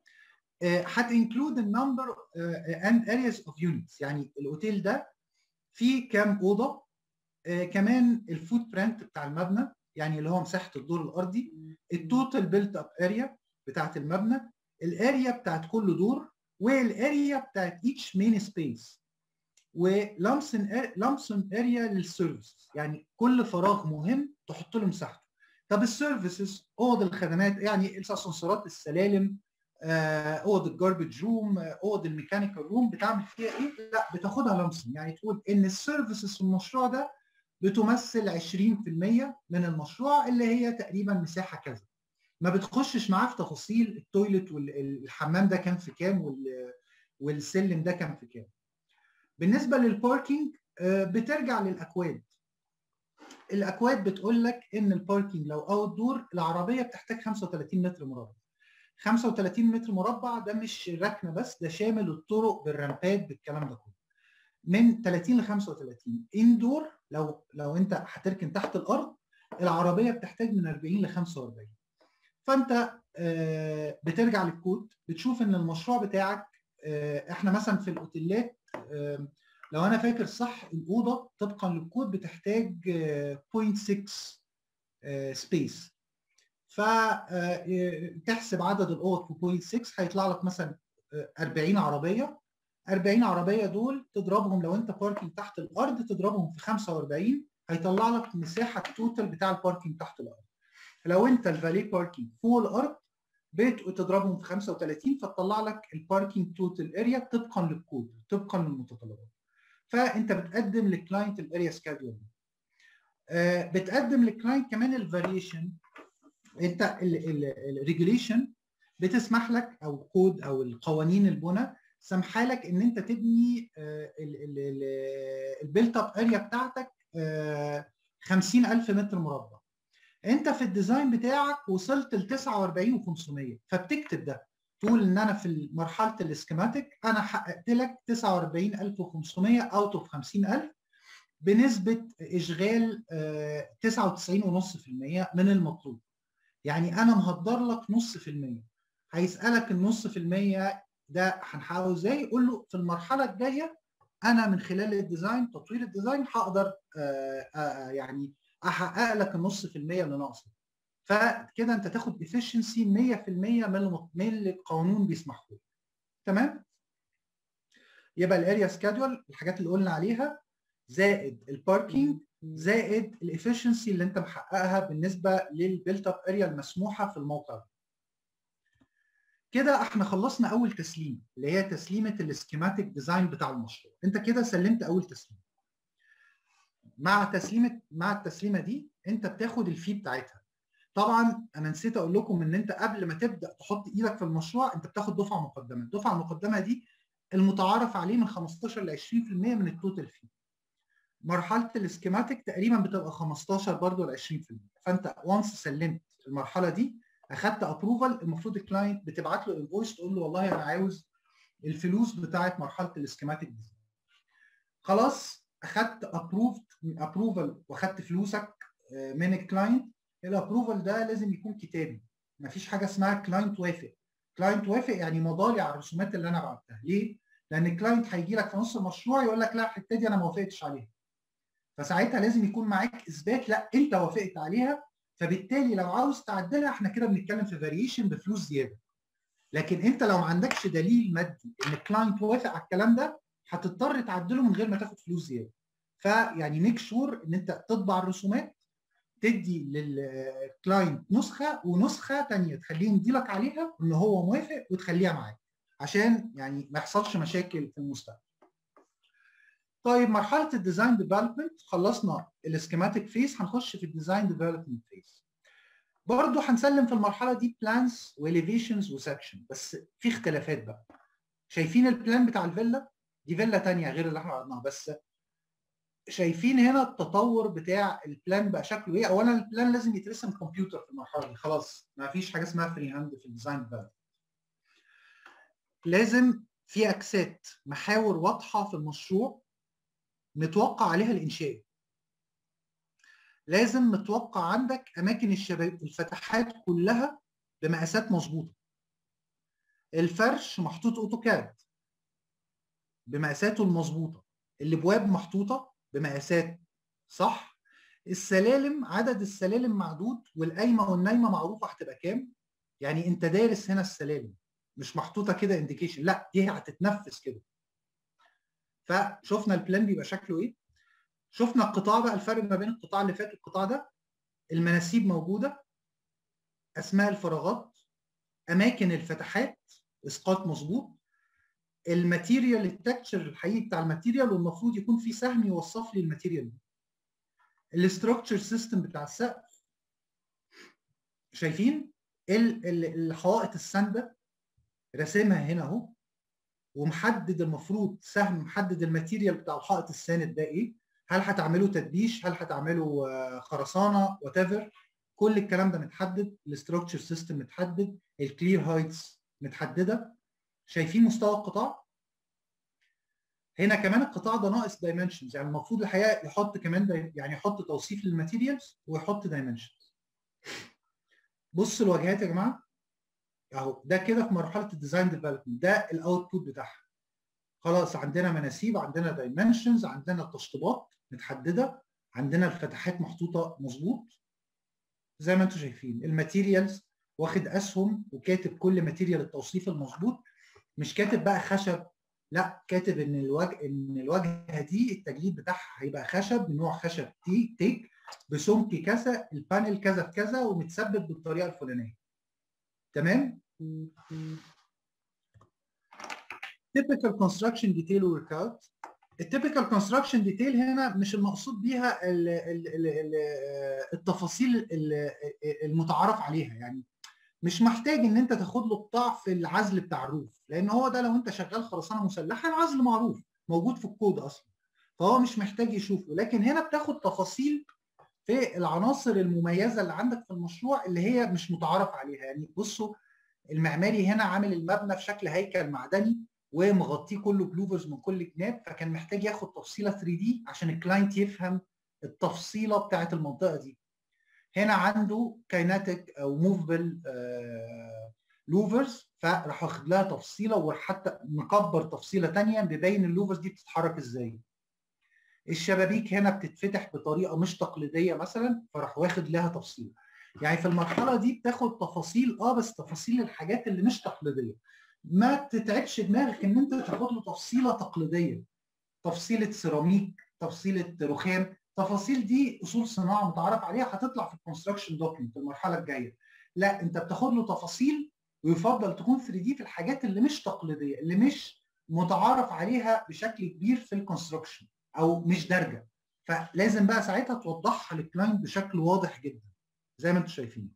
S2: هتنكلود النمبر اند ارياز اوف يونتس يعني الاوتيل ده في كام اوضه آه كمان الفوت برنت بتاع المبنى يعني اللي هو مساحه الدور الارضي التوتال بيلت اب اريا بتاعت المبنى الاريا بتاعت كل دور والاريا بتاعت ايتش مين سبيس ولامسن لامسن اريا للسيرفيس يعني كل فراغ مهم تحط له مساحته طب السيرفيسز اوض الخدمات يعني الاسانسيرات السلالم اوض الجاربج روم اوض الميكانيكال روم بتعمل فيها ايه؟ لا بتاخدها لامسن يعني تقول ان السيرفيسز في المشروع ده بتمثل 20% من المشروع اللي هي تقريبا مساحه كذا ما بتخشش معاه في تفاصيل التويلت والحمام ده كان في كام والسلم ده كان في كام بالنسبه للباركينج بترجع للاكواد الاكواد بتقول لك ان الباركينج لو اوت دور العربيه بتحتاج 35 متر مربع 35 متر مربع ده مش ركنه بس ده شامل الطرق بالرمبات بالكلام ده كله من 30 ل 35 اندور لو لو انت هتركن تحت الارض العربيه بتحتاج من 40 ل 45 فانت بترجع للكود بتشوف ان المشروع بتاعك احنا مثلا في الاوتيلات لو انا فاكر صح الاوضه طبقا للكود بتحتاج 0.6 سبيس فتحسب عدد الاوض في 0.6 هيطلع لك مثلا 40 عربيه 40 عربيه دول تضربهم لو انت باركينج تحت الارض تضربهم في 45 هيطلع لك مساحه التوتال بتاع الباركينج تحت الارض لو انت الفالي باركينج فوق الارض بتضربهم في 35 فتطلع لك الباركينج توتال اريا طبقا للكود طبقا للمتطلبات فانت بتقدم للكلاينت الاريا سكادول بتقدم للكلاينت كمان الفاريشن انت الريجوليشن بتسمح لك او كود او القوانين البنى سامحه لك ان انت تبني البيلت اب اريا بتاعتك 50000 متر مربع انت في الديزاين بتاعك وصلت ل 49500 فبتكتب ده تقول ان انا في مرحله الاسكيماتيك انا حققت لك 49500 اوت اوف 50000 بنسبه اشغال 99.5% من المطلوب يعني انا مهدر لك نص في المية هيسالك النص في المية ده هنحققه ازاي قول له في المرحله الجايه انا من خلال الديزاين تطوير الديزاين هقدر يعني احقق لك النص في المية اللي ناقصه فكده انت تاخد efficiency 100% من اللي القانون بيسمحه لك تمام يبقى الاريا سكادول الحاجات اللي قلنا عليها زائد الباركينج زائد الافشنسي اللي انت محققها بالنسبه للبيلت اب اريا المسموحه في الموقع كده احنا خلصنا اول تسليم اللي هي تسليمه السكيماتيك ديزاين بتاع المشروع انت كده سلمت اول تسليم مع تسليمه مع التسليمه دي انت بتاخد الفي بتاعتها طبعا انا نسيت اقول لكم ان انت قبل ما تبدا تحط ايدك في المشروع انت بتاخد دفعه مقدمه الدفعه المقدمه دي المتعارف عليه من 15 ل 20% من التوتال فيه مرحله السكيماتيك تقريبا بتبقى 15 برضه ل 20% فانت وانس سلمت المرحله دي اخدت ابروفال المفروض الكلاينت بتبعت له انفويس تقول له والله انا عاوز الفلوس بتاعه مرحله السكيماتيك دي خلاص اخدت ابروفد ابروفال واخدت فلوسك من الكلاينت الابروفال ده لازم يكون كتابي مفيش حاجه اسمها كلاينت وافق كلاينت وافق يعني مضالي على الرسومات اللي انا بعتها ليه لان الكلاينت هيجي لك في نص المشروع يقول لك لا الحته دي انا ما وافقتش عليها فساعتها لازم يكون معاك اثبات لا انت وافقت عليها فبالتالي لو عاوز تعدلها احنا كده بنتكلم في فاريشن بفلوس زياده لكن انت لو ما عندكش دليل مادي ان الكلاينت وافق على الكلام ده هتضطر تعدله من غير ما تاخد فلوس زياده فيعني ميك شور ان انت تطبع الرسومات تدي للكلاينت نسخه ونسخه ثانيه تخليه يمضيلك عليها ان هو موافق وتخليها معاك عشان يعني ما يحصلش مشاكل في المستقبل. طيب مرحله الديزاين ديفلوبمنت خلصنا السكيماتيك فيز هنخش في الديزاين ديفلوبمنت فيز. برضه هنسلم في المرحله دي بلانز واليفيشنز وسكشن بس في اختلافات بقى. شايفين البلان بتاع الفيلا؟ دي فيلا ثانيه غير اللي احنا عرضناها بس شايفين هنا التطور بتاع البلان بقى شكله ايه؟ اولا البلان لازم يترسم كمبيوتر في المرحله دي خلاص ما فيش حاجه اسمها فري هاند في الديزاين ديفلوبمنت. لازم في اكسات محاور واضحه في المشروع متوقع عليها الانشاء لازم متوقع عندك اماكن الشباب الفتحات كلها بمقاسات مظبوطه الفرش محطوط اوتوكاد بمقاساته المظبوطه الابواب محطوطه بمقاسات صح السلالم عدد السلالم معدود والقايمه والنايمه معروفه هتبقى كام يعني انت دارس هنا السلالم مش محطوطه كده انديكيشن لا دي هتتنفذ كده فشفنا البلان بيبقى شكله ايه شفنا القطاع بقى الفرق ما بين القطاع اللي فات والقطاع ده المناسيب موجوده اسماء الفراغات اماكن الفتحات اسقاط مظبوط الماتيريال التكتشر الحقيقي بتاع الماتيريال والمفروض يكون في سهم يوصف لي الماتيريال دي الاستراكشر سيستم بتاع السقف شايفين الحوائط السانده راسمها هنا اهو ومحدد المفروض سهم محدد الماتيريال بتاع الحائط الساند ده ايه هل هتعملوا تدبيش هل هتعملوا خرسانه وات كل الكلام ده متحدد الاستراكشر سيستم متحدد الكلير هايتس متحدده شايفين مستوى القطاع هنا كمان القطاع ده ناقص دايمنشنز يعني المفروض الحقيقه يحط كمان يعني يحط توصيف للماتيريالز ويحط دايمنشنز بص الواجهات يا جماعه اهو ده كده في مرحله الديزاين ديفلوبمنت ده الاوتبوت بتاعها خلاص عندنا مناسيب عندنا دايمنشنز عندنا التشطيبات متحدده عندنا الفتحات محطوطه مظبوط زي ما انتم شايفين الماتيريالز واخد اسهم وكاتب كل ماتيريال التوصيف المظبوط مش كاتب بقى خشب لا كاتب ان الوجه ان الواجهه دي التجليد بتاعها هيبقى خشب من نوع خشب تي تيك بسمك كذا البانل كذا في كذا ومتثبت بالطريقه الفلانيه تمام typical construction detail workout التيبيكال كونستراكشن ديتيل هنا مش المقصود بيها ال ال ال التفاصيل المتعارف عليها يعني مش محتاج ان انت تاخد له قطاع في العزل بتاع الروف لان هو ده لو انت شغال خرسانه مسلحه العزل معروف موجود في الكود اصلا فهو مش محتاج يشوفه لكن هنا بتاخد تفاصيل في العناصر المميزه اللي عندك في المشروع اللي هي مش متعارف عليها يعني بصوا المعماري هنا عامل المبنى في شكل هيكل معدني ومغطيه كله بلوفرز من كل جناب فكان محتاج ياخد تفصيله 3 دي عشان الكلاينت يفهم التفصيله بتاعه المنطقه دي هنا عنده كايناتيك او موفبل لوفرز فراح واخد لها تفصيله وحتى مكبر تفصيله ثانيه بيبين اللوفرز دي بتتحرك ازاي الشبابيك هنا بتتفتح بطريقه مش تقليديه مثلا فراح واخد لها تفصيله يعني في المرحله دي بتاخد تفاصيل اه بس تفاصيل الحاجات اللي مش تقليديه ما تتعبش دماغك ان انت تاخد له تفصيله تقليديه تفصيله سيراميك تفصيله رخام تفاصيل دي اصول صناعه متعارف عليها هتطلع في الكونستراكشن دوكيمنت المرحله الجايه لا انت بتاخد له تفاصيل ويفضل تكون 3 دي في الحاجات اللي مش تقليديه اللي مش متعارف عليها بشكل كبير في الكونستراكشن او مش دارجه فلازم بقى ساعتها توضحها للكلاينت بشكل واضح جدا زي ما انتم شايفين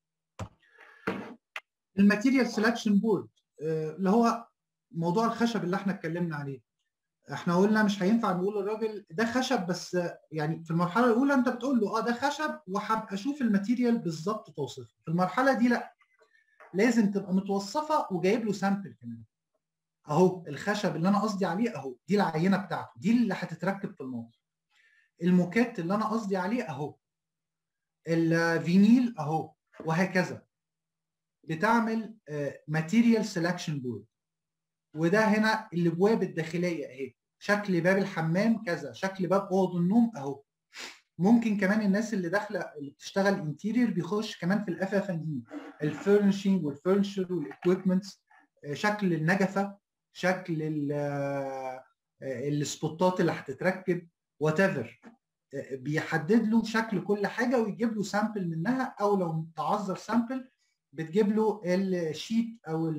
S2: الماتيريال سelection بورد اللي هو موضوع الخشب اللي احنا اتكلمنا عليه احنا قلنا مش هينفع نقول للراجل ده خشب بس يعني في المرحله الاولى انت بتقول له اه ده خشب وهبقى اشوف الماتيريال بالظبط توصفه في المرحله دي لا لازم تبقى متوصفه وجايب له سامبل كمان اهو الخشب اللي انا قصدي عليه اهو دي العينه بتاعته دي اللي هتتركب في الموضوع الموكات اللي انا قصدي عليه اهو الفينيل اهو وهكذا بتعمل ماتيريال سelection بورد وده هنا الابواب الداخليه اهي شكل باب الحمام كذا شكل باب اوضه النوم اهو ممكن كمان الناس اللي داخله اللي بتشتغل انتيرير بيخش كمان في الاف اف ان دي الفرنشنج والفرنشر والاكويبمنتس شكل النجفه شكل السبوتات اللي هتتركب وات ايفر بيحدد له شكل كل حاجه ويجيب له سامبل منها او لو تعذر سامبل بتجيب له الشيت او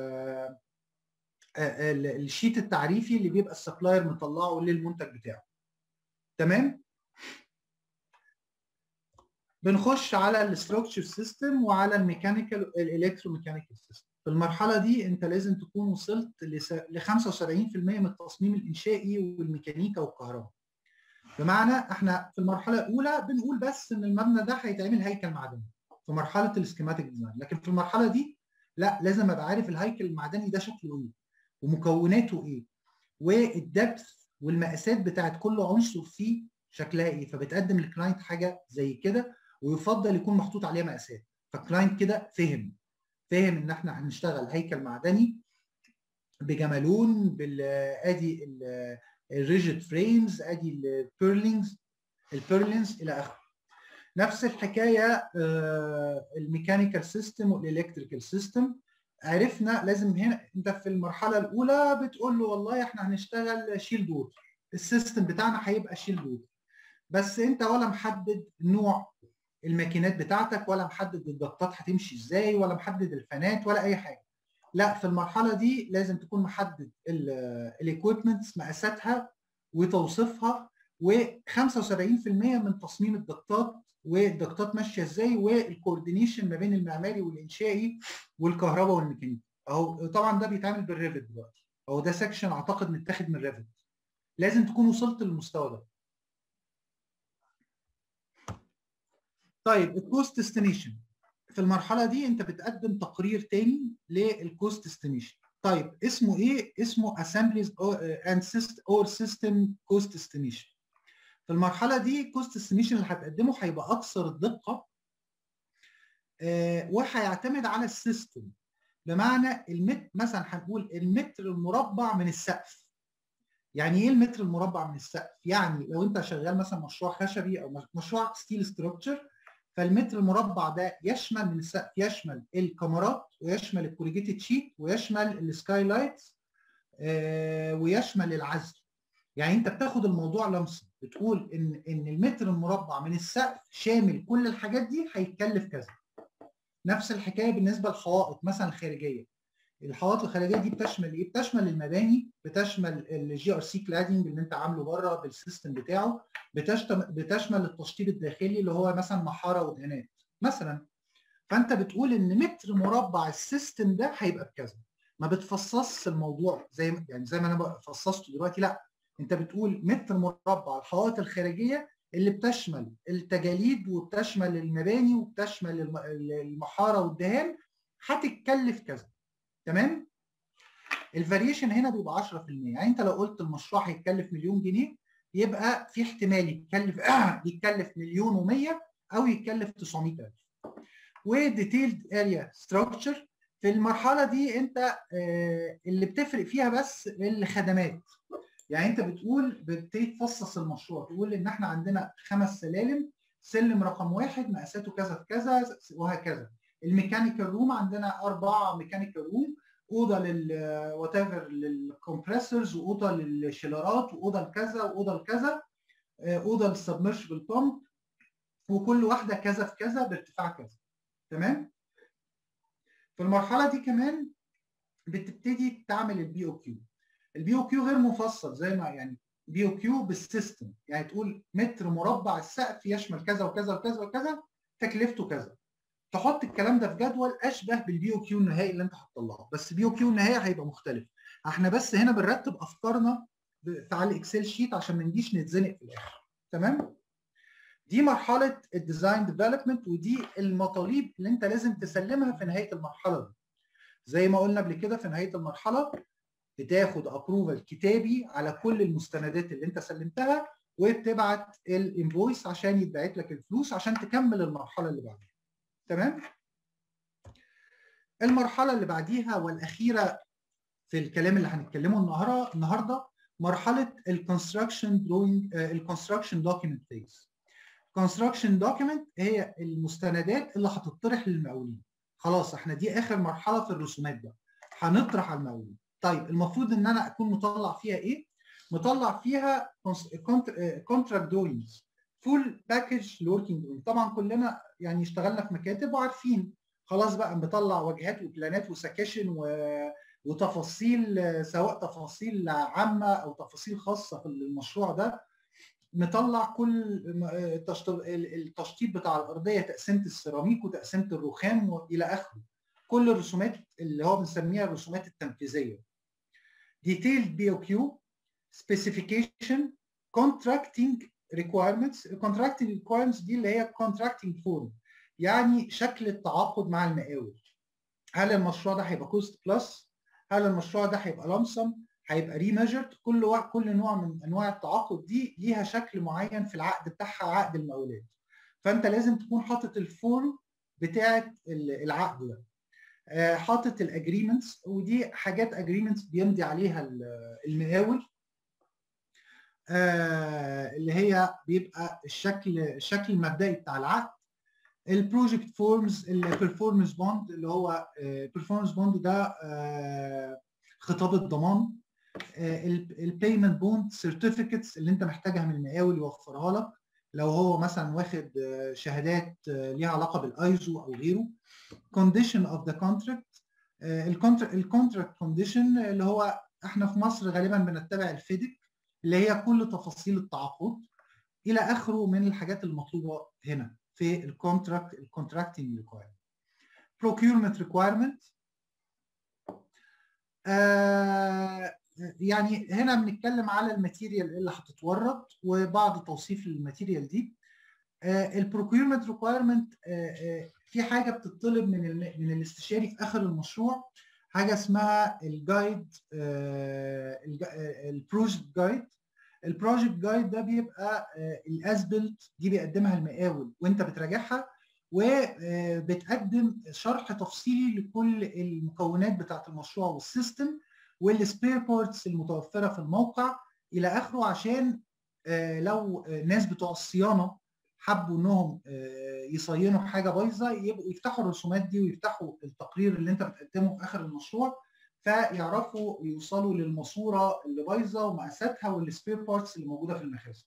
S2: الشيت التعريفي اللي بيبقى السبلاير مطلعه للمنتج بتاعه تمام بنخش على الاستراكشر سيستم وعلى الميكانيكال الالكتروميكانيكال سيستم في المرحله دي انت لازم تكون وصلت ل 75% من التصميم الانشائي والميكانيكا والكهرباء بمعنى احنا في المرحله الاولى بنقول بس ان المبنى ده هيتعمل هيكل معدني في مرحله السكيماتيك ديزاين لكن في المرحله دي لا لازم ابقى عارف الهيكل المعدني ده شكله ايه ومكوناته ايه والدبث والمقاسات بتاعت كل عنصر فيه شكلها ايه فبتقدم للكلاينت حاجه زي كده ويفضل يكون محطوط عليها مقاسات فالكلاينت كده فهم فهم ان احنا هنشتغل هيكل معدني بجمالون بالادي الريجيد فريمز ادي البيرلينجز البيرلينز الى اخره نفس الحكايه الميكانيكال سيستم والالكتريكال سيستم عرفنا لازم هنا انت في المرحله الاولى بتقول له والله احنا هنشتغل شيل دور السيستم بتاعنا هيبقى شيل دور بس انت ولا محدد نوع الماكينات بتاعتك ولا محدد الضغطات هتمشي ازاي ولا محدد الفانات ولا اي حاجه لا في المرحله دي لازم تكون محدد الايكويبمنتس مقاساتها وتوصيفها و75% من تصميم الضغطات والضغطات ماشيه ازاي والكوردينيشن ما بين المعماري والانشائي والكهرباء والميكانيكا اهو طبعا ده بيتعمل بالريفت دلوقتي اهو ده سكشن اعتقد متاخد من ريفت لازم تكون وصلت للمستوى ده طيب الكوست استيميشن في المرحله دي انت بتقدم تقرير تاني للكوست استيميشن طيب اسمه ايه اسمه assemblies and or system cost estimation في المرحله دي كوست استيميشن اللي هتقدمه هيبقى اكثر الدقه آه وهيعتمد على السيستم بمعنى المتر مثلا هنقول المتر المربع من السقف يعني ايه المتر المربع من السقف يعني لو انت شغال مثلا مشروع خشبي او مشروع ستيل ستراكشر فالمتر المربع ده يشمل من السقف يشمل الكاميرات ويشمل الكوريجيتد شيت ويشمل السكاي لايتس آه ويشمل العزل يعني انت بتاخد الموضوع لمسه بتقول ان ان المتر المربع من السقف شامل كل الحاجات دي هيتكلف كذا نفس الحكايه بالنسبه للحوائط مثلا الخارجيه الحوائط الخارجيه دي بتشمل ايه بتشمل المباني بتشمل الجي ار سي كلادنج اللي انت عامله بره بالسيستم بتاعه بتشمل التشطيب الداخلي اللي هو مثلا محاره ودهانات مثلا فانت بتقول ان متر مربع السيستم ده هيبقى بكذا ما بتفصصش الموضوع زي يعني زي ما انا فصصته دلوقتي لا انت بتقول متر مربع الحوائط الخارجيه اللي بتشمل التجاليد وبتشمل المباني وبتشمل المحاره والدهان هتتكلف كذا تمام الفاريشن هنا بيبقى 10% يعني انت لو قلت المشروع هيتكلف مليون جنيه يبقى في احتمال يتكلف يتكلف مليون و100 او يتكلف 900000 وديتيلد اريا ستراكشر في المرحله دي انت اللي بتفرق فيها بس الخدمات يعني انت بتقول بتبتدي تفصص المشروع تقول ان احنا عندنا خمس سلالم سلم رقم واحد مقاساته كذا في كذا وهكذا الميكانيكال روم عندنا اربعه ميكانيكال روم اوضه لل وات ايفر للكمبريسورز واوضه للشيلرات واوضه لكذا واوضه لكذا اوضه للسبمرشبل بامب وكل واحده كذا في كذا بارتفاع كذا تمام في المرحله دي كمان بتبتدي تعمل البي او كيو البي او كيو غير مفصل زي ما يعني بي او كيو بالسيستم يعني تقول متر مربع السقف يشمل كذا وكذا وكذا وكذا تكلفته كذا تحط الكلام ده في جدول اشبه بالبي او كيو النهائي اللي انت هتطلعه بس بي او كيو النهائي هيبقى مختلف احنا بس هنا بنرتب افكارنا على الاكسل شيت عشان ما نجيش نتزنق في الاخر تمام دي مرحله الديزاين ديفلوبمنت ودي المطالب اللي انت لازم تسلمها في نهايه المرحله دي زي ما قلنا قبل كده في نهايه المرحله بتاخد ابروفال كتابي على كل المستندات اللي انت سلمتها وبتبعت الانفويس عشان يتبعت لك الفلوس عشان تكمل المرحله اللي بعدها تمام المرحله اللي بعديها والاخيره في الكلام اللي هنتكلمه النهارده النهارده مرحله الكونستراكشن دروينج الكونستراكشن دوكيمنت فيز الكونستراكشن دوكيمنت هي المستندات اللي هتطرح للمقاولين خلاص احنا دي اخر مرحله في الرسومات ده هنطرح على المقاولين طيب المفروض ان انا اكون مطلع فيها ايه مطلع فيها كونتراكت دوينجز فول باكج لوركينج دروينج طبعا كلنا يعني اشتغلنا في مكاتب وعارفين خلاص بقى بنطلع واجهات وبلانات وسكاشن و... وتفاصيل سواء تفاصيل عامه او تفاصيل خاصه في المشروع ده نطلع كل التشطيب بتاع الارضيه تقسيمه السيراميك وتقسيمه الرخام والى اخره كل الرسومات اللي هو بنسميها الرسومات التنفيذيه detailed BOQ specification contracting requirements contracting requirements دي اللي هي contracting form يعني شكل التعاقد مع المقاول هل المشروع ده هيبقى كوست بلس هل المشروع ده هيبقى لمسم هيبقى ريميجرد كل و... كل نوع من انواع التعاقد دي ليها شكل معين في العقد بتاعها عقد المقاولات فانت لازم تكون حاطط الفورم بتاعه العقد ده حاطط الاجريمنتس ودي حاجات اجريمنتس بيمضي عليها المقاول آه اللي هي بيبقى الشكل الشكل المبدئي بتاع العقد البروجكت فورمز البرفورمانس بوند اللي هو البرفورمانس بوند ده آه خطاب الضمان البيمنت بوند سيرتيفيكتس اللي انت محتاجها من المقاول يوفرها لك لو هو مثلا واخد شهادات ليها علاقه بالايزو او غيره كونديشن اوف ذا كونتراكت الكونتراكت كونديشن اللي هو احنا في مصر غالبا بنتبع الفيدك اللي هي كل تفاصيل التعاقد الى اخره من الحاجات المطلوبه هنا في الكونتراكت الكونتراكتنج ريكوايرمنت procurement requirement آه يعني هنا بنتكلم على الماتيريال اللي هتتورد وبعض توصيف الماتيريال دي البروكيورمنت ريكوايرمنت في حاجه بتطلب من من الاستشاري في اخر المشروع حاجه اسمها الجايد البروجكت جايد البروجكت جايد ده بيبقى الاسبلت دي بيقدمها المقاول وانت بتراجعها وبتقدم شرح تفصيلي لكل المكونات بتاعه المشروع والسيستم والسبير بارتس المتوفره في الموقع الى اخره عشان لو ناس بتوع الصيانه حبوا انهم يصينوا حاجه بايظه يبقوا يفتحوا الرسومات دي ويفتحوا التقرير اللي انت بتقدمه في اخر المشروع فيعرفوا يوصلوا للماسوره اللي بايظه ومقاساتها والسبير بارتس اللي موجوده في المخازن.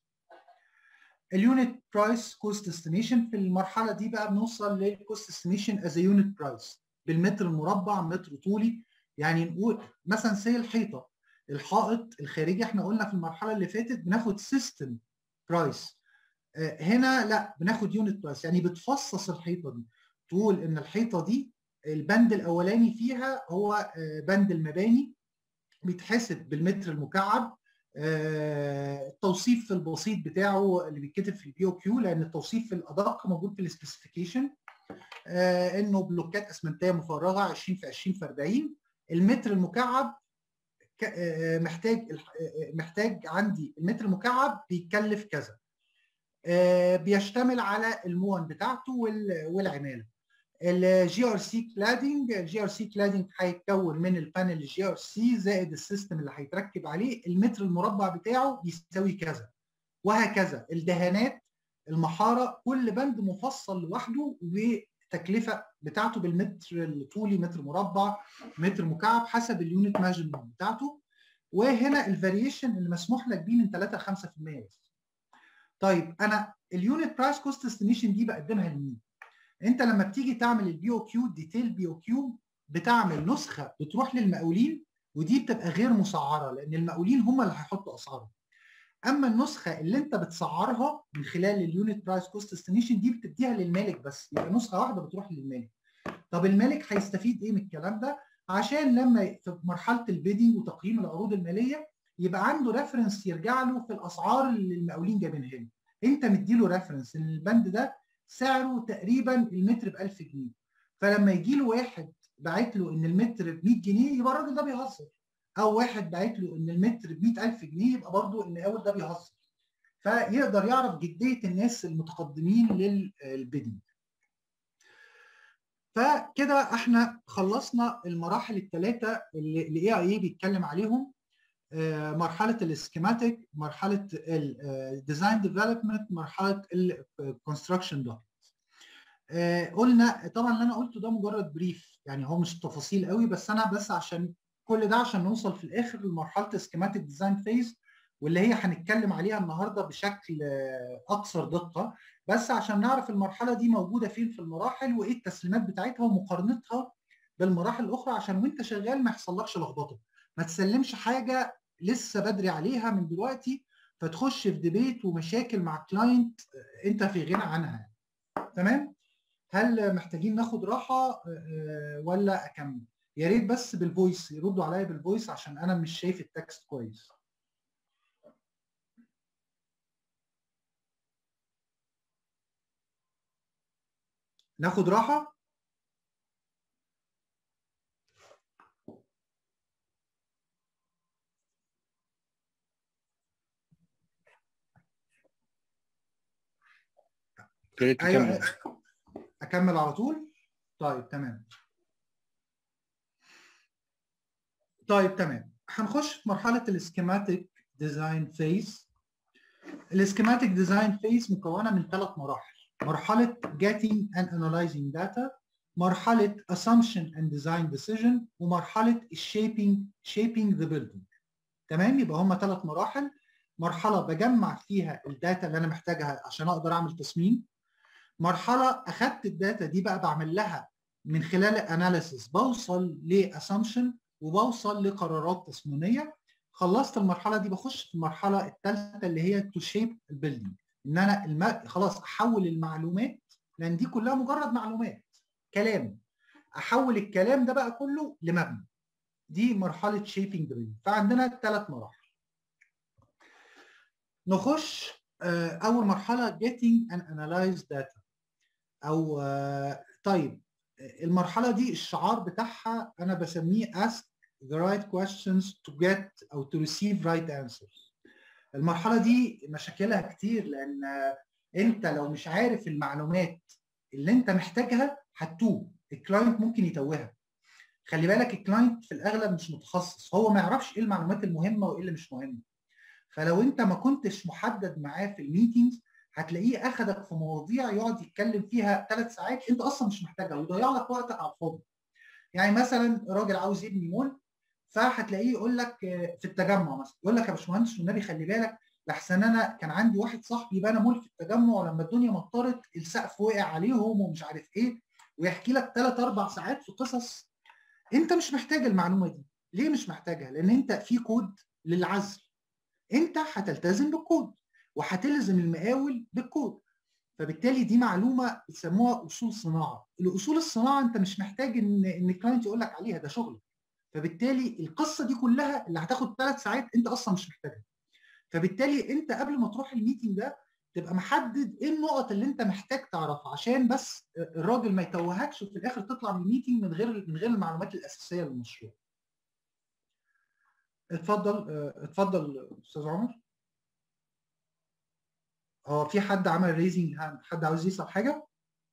S2: اليونت برايس كوست استيميشن في المرحله دي بقى بنوصل للكوست استيميشن از يونت برايس بالمتر المربع متر طولي يعني نقول مثلا سي الحيطه الحائط الخارجي احنا قلنا في المرحله اللي فاتت بناخد سيستم برايس هنا لا بناخد يونت برايس يعني بتفصص الحيطه دي تقول ان الحيطه دي البند الاولاني فيها هو بند المباني بيتحسب بالمتر المكعب التوصيف البسيط بتاعه اللي بيتكتب في البي او كيو لان التوصيف الادق موجود في السبيسيفيكيشن انه بلوكات اسمنتيه مفرغه 20 في 20 في 40 المتر المكعب محتاج محتاج عندي المتر المكعب بيتكلف كذا بيشتمل على المون بتاعته والعماله الجي ار سي كلادنج الجي ار سي كلادنج هيتكون من البانل الجي ار سي زائد السيستم اللي هيتركب عليه المتر المربع بتاعه بيساوي كذا وهكذا الدهانات المحاره كل بند مفصل لوحده وتكلفه بتاعته بالمتر الطولي متر مربع متر مكعب حسب اليونت ماجرمنت بتاعته وهنا الفاريشن اللي مسموح لك بيه من 3 ل 5% بس طيب انا اليونت برايس كوست استيميشن دي بقدمها لمين؟ انت لما بتيجي تعمل البي او كيو ديتيل بي او كيو بتعمل نسخه بتروح للمقاولين ودي بتبقى غير مسعره لان المقاولين هم اللي هيحطوا اسعارهم. اما النسخه اللي انت بتسعرها من خلال اليونت برايس كوست استيميشن دي بتديها للمالك بس يبقى نسخه واحده بتروح للمالك. طب المالك هيستفيد ايه من الكلام ده؟ عشان لما في مرحله البيدنج وتقييم العروض الماليه يبقى عنده ريفرنس يرجع له في الاسعار اللي المقاولين جايبينها له. انت مديله ريفرنس ان البند ده سعره تقريبا المتر ب 1000 جنيه فلما يجي له واحد باعت له ان المتر ب 100 جنيه يبقى الراجل ده بيهزر او واحد باعت له ان المتر ب 100000 جنيه يبقى برضه المقاول ده بيهزر فيقدر يعرف جديه الناس المتقدمين للبيدنج فكده احنا خلصنا المراحل الثلاثه اللي الاي اي اي بيتكلم عليهم مرحله السكيماتيك مرحله الديزاين ديفلوبمنت مرحله الكونستراكشن ده قلنا طبعا اللي انا قلته ده مجرد بريف يعني هو مش تفاصيل قوي بس انا بس عشان كل ده عشان نوصل في الاخر لمرحله السكيماتيك ديزاين فيز واللي هي هنتكلم عليها النهارده بشكل اكثر دقه بس عشان نعرف المرحله دي موجوده فين في المراحل وايه التسليمات بتاعتها ومقارنتها بالمراحل الاخرى عشان وانت شغال ما يحصلكش لخبطه ما تسلمش حاجه لسه بدري عليها من دلوقتي فتخش في ديبيت ومشاكل مع كلاينت انت في غنى عنها تمام هل محتاجين ناخد راحه ولا اكمل يا ريت بس بالفويس يردوا عليا بالفويس عشان انا مش شايف التكست كويس ناخد راحه ايوه اكمل على طول طيب تمام طيب تمام هنخش في مرحله السكيماتيك ديزاين فيز السكيماتيك ديزاين فيز مكونه من ثلاث مراحل مرحله getting and analyzing data مرحله assumption and design decision ومرحله shaping shaping the building تمام يبقى هم ثلاث مراحل مرحله بجمع فيها الداتا اللي انا محتاجها عشان اقدر اعمل تصميم مرحله اخدت الداتا دي بقى بعمل لها من خلال الاناليسيس بوصل لاسامبشن وبوصل لقرارات تصميميه خلصت المرحله دي بخش في المرحله الثالثه اللي هي تو شيب البيلدينج ان انا الم... خلاص احول المعلومات لان دي كلها مجرد معلومات كلام احول الكلام ده بقى كله لمبنى دي مرحله شيبنج بيلدينج فعندنا ثلاث مراحل نخش اول مرحله getting and analyze data او طيب المرحله دي الشعار بتاعها انا بسميه ask the right questions to get او to receive right answers المرحله دي مشاكلها كتير لان انت لو مش عارف المعلومات اللي انت محتاجها هتتوه الكلاينت ممكن يتوهها خلي بالك الكلاينت في الاغلب مش متخصص هو ما يعرفش ايه المعلومات المهمه وايه اللي مش مهمه فلو انت ما كنتش محدد معاه في الميتينجز هتلاقيه اخدك في مواضيع يقعد يتكلم فيها ثلاث ساعات انت اصلا مش محتاجها ويضيع لك وقتك على الفاضي. يعني مثلا راجل عاوز يبني مول فهتلاقيه يقول لك في التجمع مثلا يقول لك يا باشمهندس والنبي خلي بالك لحسن انا كان عندي واحد صاحبي بنى مول في التجمع ولما الدنيا مطرت السقف وقع عليهم ومش عارف ايه ويحكي لك ثلاث اربع ساعات في قصص انت مش محتاج المعلومه دي ليه مش محتاجها؟ لان انت في كود للعزل انت هتلتزم بالكود وهتلزم المقاول بالكود فبالتالي دي معلومه بيسموها اصول صناعه الاصول الصناعه انت مش محتاج ان ان الكلاينت يقول لك عليها ده شغل فبالتالي القصه دي كلها اللي هتاخد ثلاث ساعات انت اصلا مش محتاجها فبالتالي انت قبل ما تروح الميتنج ده تبقى محدد ايه النقط اللي انت محتاج تعرفها عشان بس الراجل ما يتوهكش وفي الاخر تطلع من الميتنج من غير من غير المعلومات الاساسيه للمشروع اتفضل اتفضل استاذ عمر هو في حد عمل ريزنج هاند حد عاوز يسال حاجه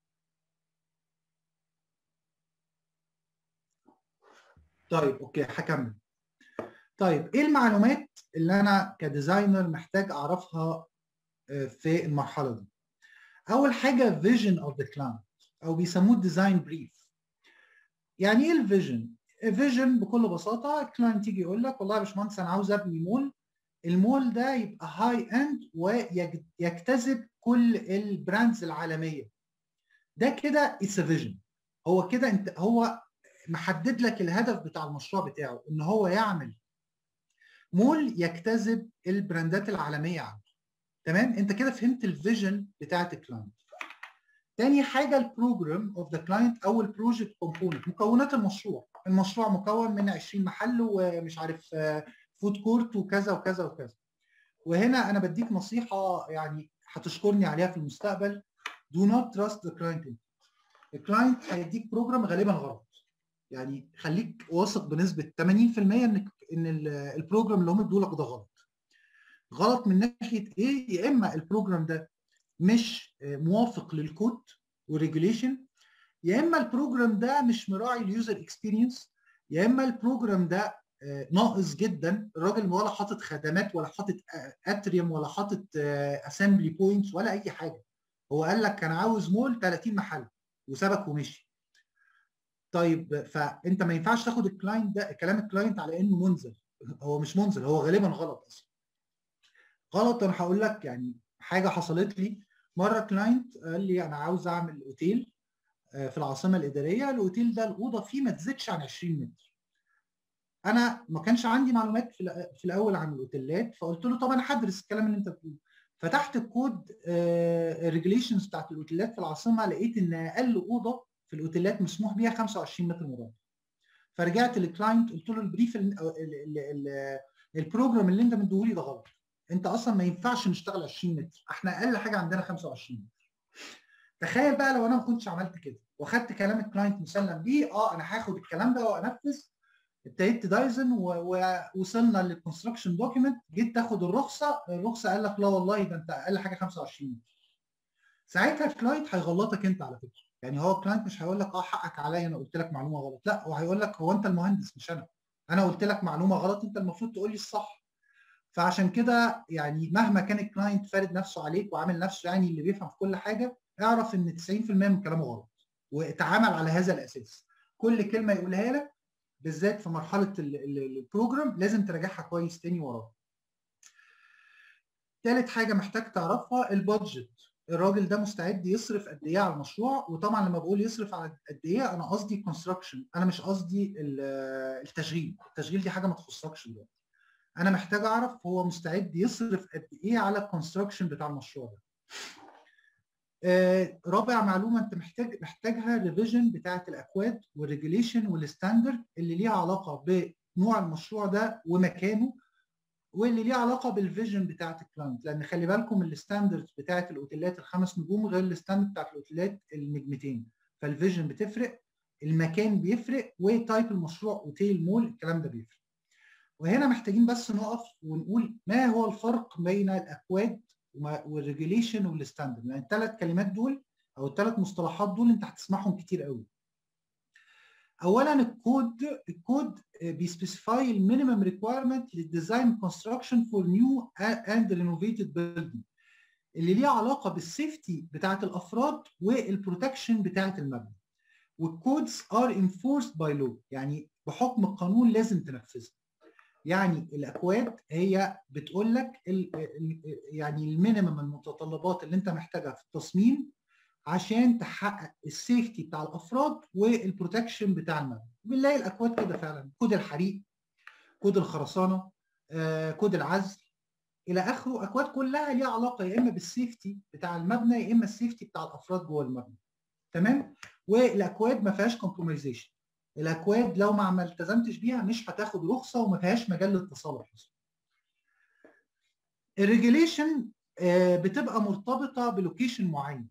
S2: طيب اوكي هكمل طيب ايه المعلومات اللي انا كديزاينر محتاج اعرفها في المرحله دي اول حاجه فيجن اوف ذا كلاينت او بيسموه ديزاين بريف يعني ايه الفيجن فيجن بكل بساطه الكلاينت يجي يقول لك والله يا باشمهندس انا عاوز ابني مول المول ده يبقى هاي اند ويجتذب كل البراندز العالميه ده كده اتس فيجن هو كده انت هو محدد لك الهدف بتاع المشروع بتاعه ان هو يعمل مول يجتذب البراندات العالميه عنده تمام انت كده فهمت الفيجن بتاعت الكلاينت تاني حاجه البروجرام اوف ذا كلاينت او البروجكت كومبوننت مكونات المشروع المشروع مكون من 20 محل ومش عارف فود كورت وكذا وكذا وكذا وهنا انا بديك نصيحه يعني هتشكرني عليها في المستقبل do not trust the client الكلاينت هيديك بروجرام غالبا غلط يعني خليك واثق بنسبه 80% انك ان البروجرام اللي هم ادولك ده غلط غلط من ناحيه ايه يا اما البروجرام ده مش موافق للكود والريجوليشن يا اما البروجرام ده مش مراعي اليوزر اكسبيرينس يا اما البروجرام ده ناقص جدا الراجل ولا حاطط خدمات ولا حاطط اتريوم ولا حاطط اسامبلي بوينتس ولا اي حاجه هو قال لك انا عاوز مول 30 محل وسابك ومشي طيب فانت ما ينفعش تاخد الكلاينت ده كلام الكلاينت على انه منزل هو مش منزل هو غالبا غلط اصلا غلط انا هقول لك يعني حاجه حصلت لي مره كلاينت قال لي انا عاوز اعمل اوتيل في العاصمه الاداريه الاوتيل ده الاوضه فيه ما تزيدش عن 20 متر انا ما كانش عندي معلومات في الاول عن الاوتيلات فقلت له طب انا هدرس الكلام اللي انت بتقوله فتحت الكود الريجليشنز بتاعت الاوتيلات في العاصمه لقيت ان اقل اوضه في الاوتيلات مسموح بيها 25 متر مربع فرجعت للكلاينت قلت له البريف البروجرام اللي انت مديهولي ده غلط انت اصلا ما ينفعش نشتغل 20 متر احنا اقل حاجه عندنا 25 متر تخيل بقى لو انا ما كنتش عملت كده واخدت كلام الكلاينت مسلم بيه اه انا هاخد الكلام ده وانفذ ابتديت تدايزن ووصلنا للكونستراكشن دوكيمنت جيت تاخد الرخصه الرخصه قال لك لا والله ده انت اقل حاجه 25 متر ساعتها الكلاينت هيغلطك انت على فكره يعني هو الكلاينت مش هيقول لك اه حقك عليا انا قلت لك معلومه غلط لا هو هيقول لك هو انت المهندس مش انا انا قلت لك معلومه غلط انت المفروض تقول لي الصح فعشان كده يعني مهما كان الكلاينت فارد نفسه عليك وعامل نفسه يعني اللي بيفهم في كل حاجه اعرف ان 90% من كلامه غلط واتعامل على هذا الاساس كل كلمه يقولها لك بالذات في مرحله البروجرام لازم تراجعها كويس تاني وراه ثالث حاجه محتاج تعرفها البادجت الراجل ده مستعد يصرف قد ايه على المشروع وطبعا لما بقول يصرف على قد ايه انا قصدي كونستراكشن انا مش قصدي التشغيل التشغيل دي حاجه ما تخصكش دلوقتي انا محتاج اعرف هو مستعد يصرف قد ايه على الكونستراكشن بتاع المشروع ده آه رابع معلومه انت محتاج محتاجها ريفيجن بتاعه الاكواد والريجوليشن والستاندرد اللي ليها علاقه بنوع المشروع ده ومكانه واللي ليها علاقه بالفيجن بتاعه الكلاينت لان خلي بالكم الستاندرد بتاعه الاوتيلات الخمس نجوم غير الستاندرد بتاعه الاوتيلات النجمتين فالفيجن بتفرق المكان بيفرق وتايب المشروع اوتيل مول الكلام ده بيفرق وهنا محتاجين بس نقف ونقول ما هو الفرق بين الاكواد والريجوليشن والستاندرد لان الثلاث كلمات دول او الثلاث مصطلحات دول انت هتسمعهم كتير قوي اولا الكود الكود بيسبيسيفاي المينيمم ريكويرمنت للديزاين كونستراكشن فور نيو اند رينوفيتد بيلدينج اللي ليها علاقه بالسيفتي بتاعه الافراد والبروتكشن بتاعه المبنى والكودز ار انفورسد باي لو يعني بحكم القانون لازم تنفذها يعني الاكواد هي بتقول لك يعني المينيمم المتطلبات اللي انت محتاجها في التصميم عشان تحقق السيفتي بتاع الافراد والبروتكشن بتاع المبنى بنلاقي الاكواد كده فعلا كود الحريق كود الخرسانه آه، كود العزل الى اخره اكواد كلها ليها علاقه يا اما بالسيفتي بتاع المبنى يا اما السيفتي بتاع الافراد جوه المبنى تمام والاكواد ما فيهاش كومبرومايزيشن الاكواد لو ما التزمتش بيها مش هتاخد رخصه وما فيهاش مجال للتصالح الريجوليشن بتبقى مرتبطه بلوكيشن معين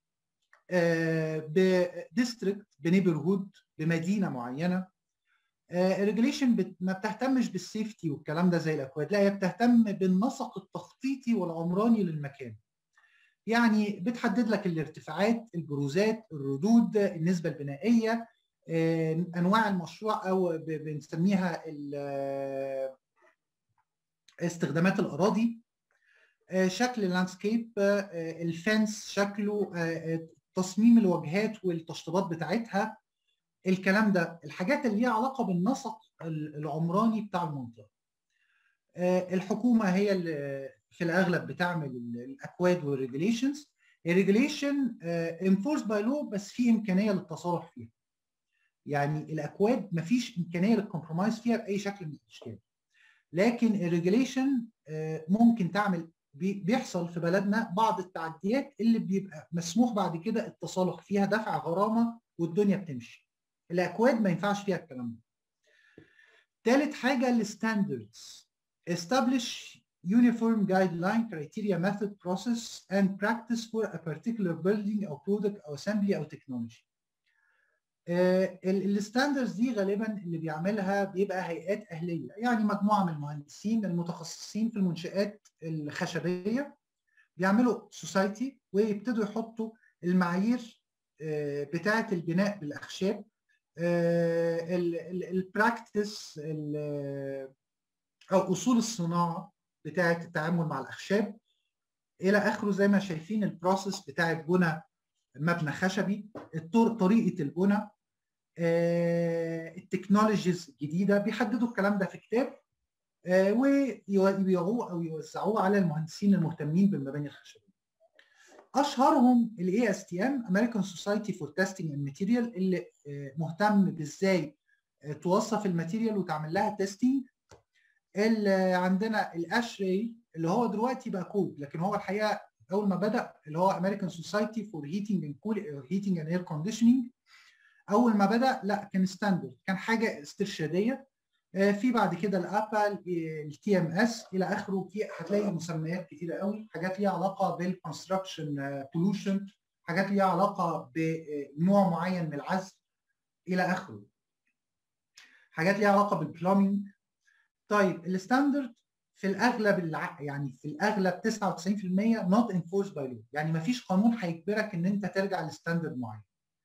S2: بديستريكت بنيبرهود بمدينه معينه الريجوليشن ما بتهتمش بالسيفتي والكلام ده زي الاكواد لا هي بتهتم بالنسق التخطيطي والعمراني للمكان يعني بتحدد لك الارتفاعات البروزات الردود النسبه البنائيه انواع المشروع او بنسميها استخدامات الاراضي شكل اللاندسكيب الفنس شكله تصميم الواجهات والتشطيبات بتاعتها الكلام ده الحاجات اللي ليها علاقه بالنسق العمراني بتاع المنطقه الحكومه هي اللي في الاغلب بتعمل الاكواد والريجوليشنز الريجوليشن انفورس باي لو بس في امكانيه للتصالح فيها يعني الاكواد مفيش امكانيه للكمبرومايز فيها باي شكل من الاشكال لكن الريجوليشن ممكن تعمل بيحصل في بلدنا بعض التعديات اللي بيبقى مسموح بعد كده التصالح فيها دفع غرامه والدنيا بتمشي الاكواد ما ينفعش فيها الكلام ده ثالث حاجه الستاندردز establish uniform guideline criteria method process and practice for a particular building او product او assembly او technology الستاندرز دي غالبا اللي بيعملها بيبقى هيئات اهليه يعني مجموعه من المهندسين المتخصصين في المنشات الخشبيه بيعملوا سوسايتي ويبتدوا يحطوا المعايير بتاعه البناء بالاخشاب البراكتس او اصول الصناعه بتاعه التعامل مع الاخشاب الى اخره زي ما شايفين البروسيس بتاعه بنى مبنى خشبي طريقه البنى التكنولوجيز الجديده بيحددوا الكلام ده في كتاب ويبيعوه او يوزعوه على المهندسين المهتمين بالمباني الخشبيه. اشهرهم الاي اس تي ام American Society for Testing and Material اللي مهتم بازاي توصف الماتيريال وتعمل لها تيستنج. اللي عندنا الاشري اللي هو دلوقتي بقى كود لكن هو الحقيقه اول ما بدا اللي هو American Society for Heating and Cool Heating and Air Conditioning اول ما بدا لا كان ستاندرد كان حاجه استرشاديه في بعد كده الابل التي ام اس الى اخره في هتلاقي مسميات كتيره قوي حاجات ليها علاقه بالكونستراكشن بولوشن حاجات ليها علاقه بنوع معين من العزل الى اخره حاجات ليها علاقه بالبلومينج طيب الستاندرد في الاغلب الع... يعني في الاغلب 99% not enforced by law يعني ما فيش قانون هيجبرك ان انت ترجع لستاندرد معين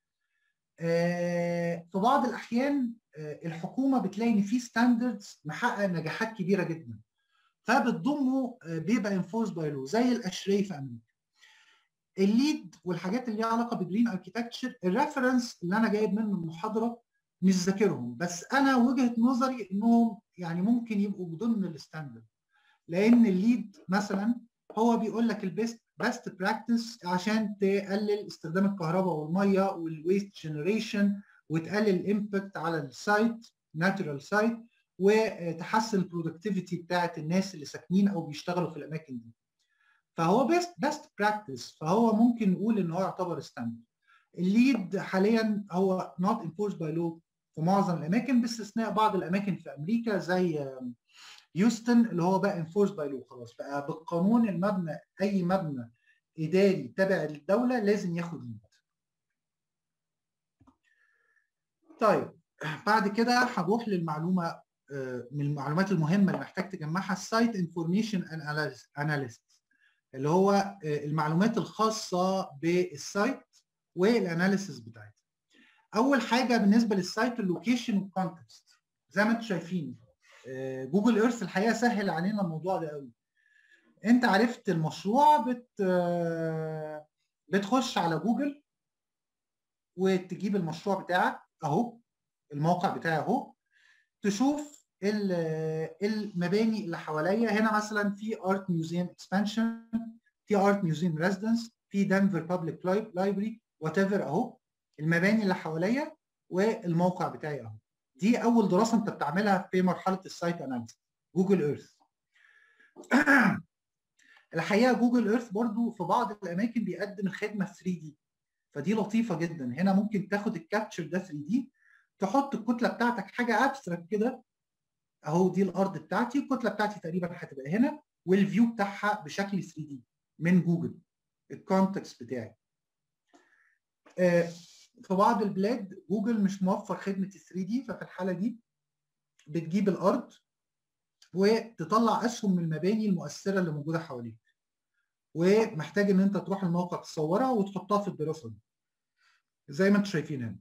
S2: في بعض الاحيان الحكومه بتلاقي ان في ستاندردز محقق نجاحات كبيره جدا فبتضمه بيبقى انفورس باي لو زي الاشراي في امريكا الليد والحاجات اللي ليها علاقه بجرين اركيتكتشر الريفرنس اللي انا جايب منه المحاضره مش ذاكرهم بس انا وجهه نظري انهم يعني ممكن يبقوا ضمن الستاندرد لان الليد مثلا هو بيقول لك البيست بيست براكتس عشان تقلل استخدام الكهرباء والميه والويست جنريشن وتقلل الامباكت على السايت ناتشرال سايت وتحسن البرودكتيفيتي بتاعت الناس اللي ساكنين او بيشتغلوا في الاماكن دي فهو بيست بيست براكتس فهو ممكن نقول ان هو يعتبر ستاندرد الليد حاليا هو نوت انفورس باي لو في معظم الاماكن باستثناء بعض الاماكن في امريكا زي هيوستن اللي هو بقى انفورس باي لو خلاص بقى بالقانون المبنى اي مبنى اداري تابع للدوله لازم ياخد ليد طيب بعد كده هنروح للمعلومه من المعلومات المهمه اللي محتاج تجمعها السايت انفورميشن اناليست اللي هو المعلومات الخاصه بالسايت والاناليسيس بتاعتها اول حاجه بالنسبه للسايت اللوكيشن والكونتكست زي ما انتم شايفين جوجل ايرث الحقيقه سهل علينا الموضوع ده قوي انت عرفت المشروع بت بتخش على جوجل وتجيب المشروع بتاعك اهو الموقع بتاعي اهو تشوف المباني اللي حواليا هنا مثلا في ارت ميوزيوم اكسبانشن في ارت ميوزيوم ريزيدنس في دنفر بابليك لايبرري وات ايفر اهو المباني اللي حواليا والموقع بتاعي اهو دي اول دراسه انت بتعملها في مرحله السايت اناليسيس جوجل ايرث الحقيقه جوجل ايرث برضو في بعض الاماكن بيقدم الخدمه 3 دي فدي لطيفه جدا هنا ممكن تاخد الكابتشر ده 3 دي تحط الكتله بتاعتك حاجه ابستراكت كده اهو دي الارض بتاعتي الكتله بتاعتي تقريبا هتبقى هنا والفيو بتاعها بشكل 3 دي من جوجل الكونتكست بتاعي آه في بعض البلاد جوجل مش موفر خدمه ال 3 دي ففي الحاله دي بتجيب الارض وتطلع اسهم من المباني المؤثره اللي موجوده حواليك ومحتاج ان انت تروح الموقع تصورها وتحطها في الدراسه دي زي ما انتم شايفين هنا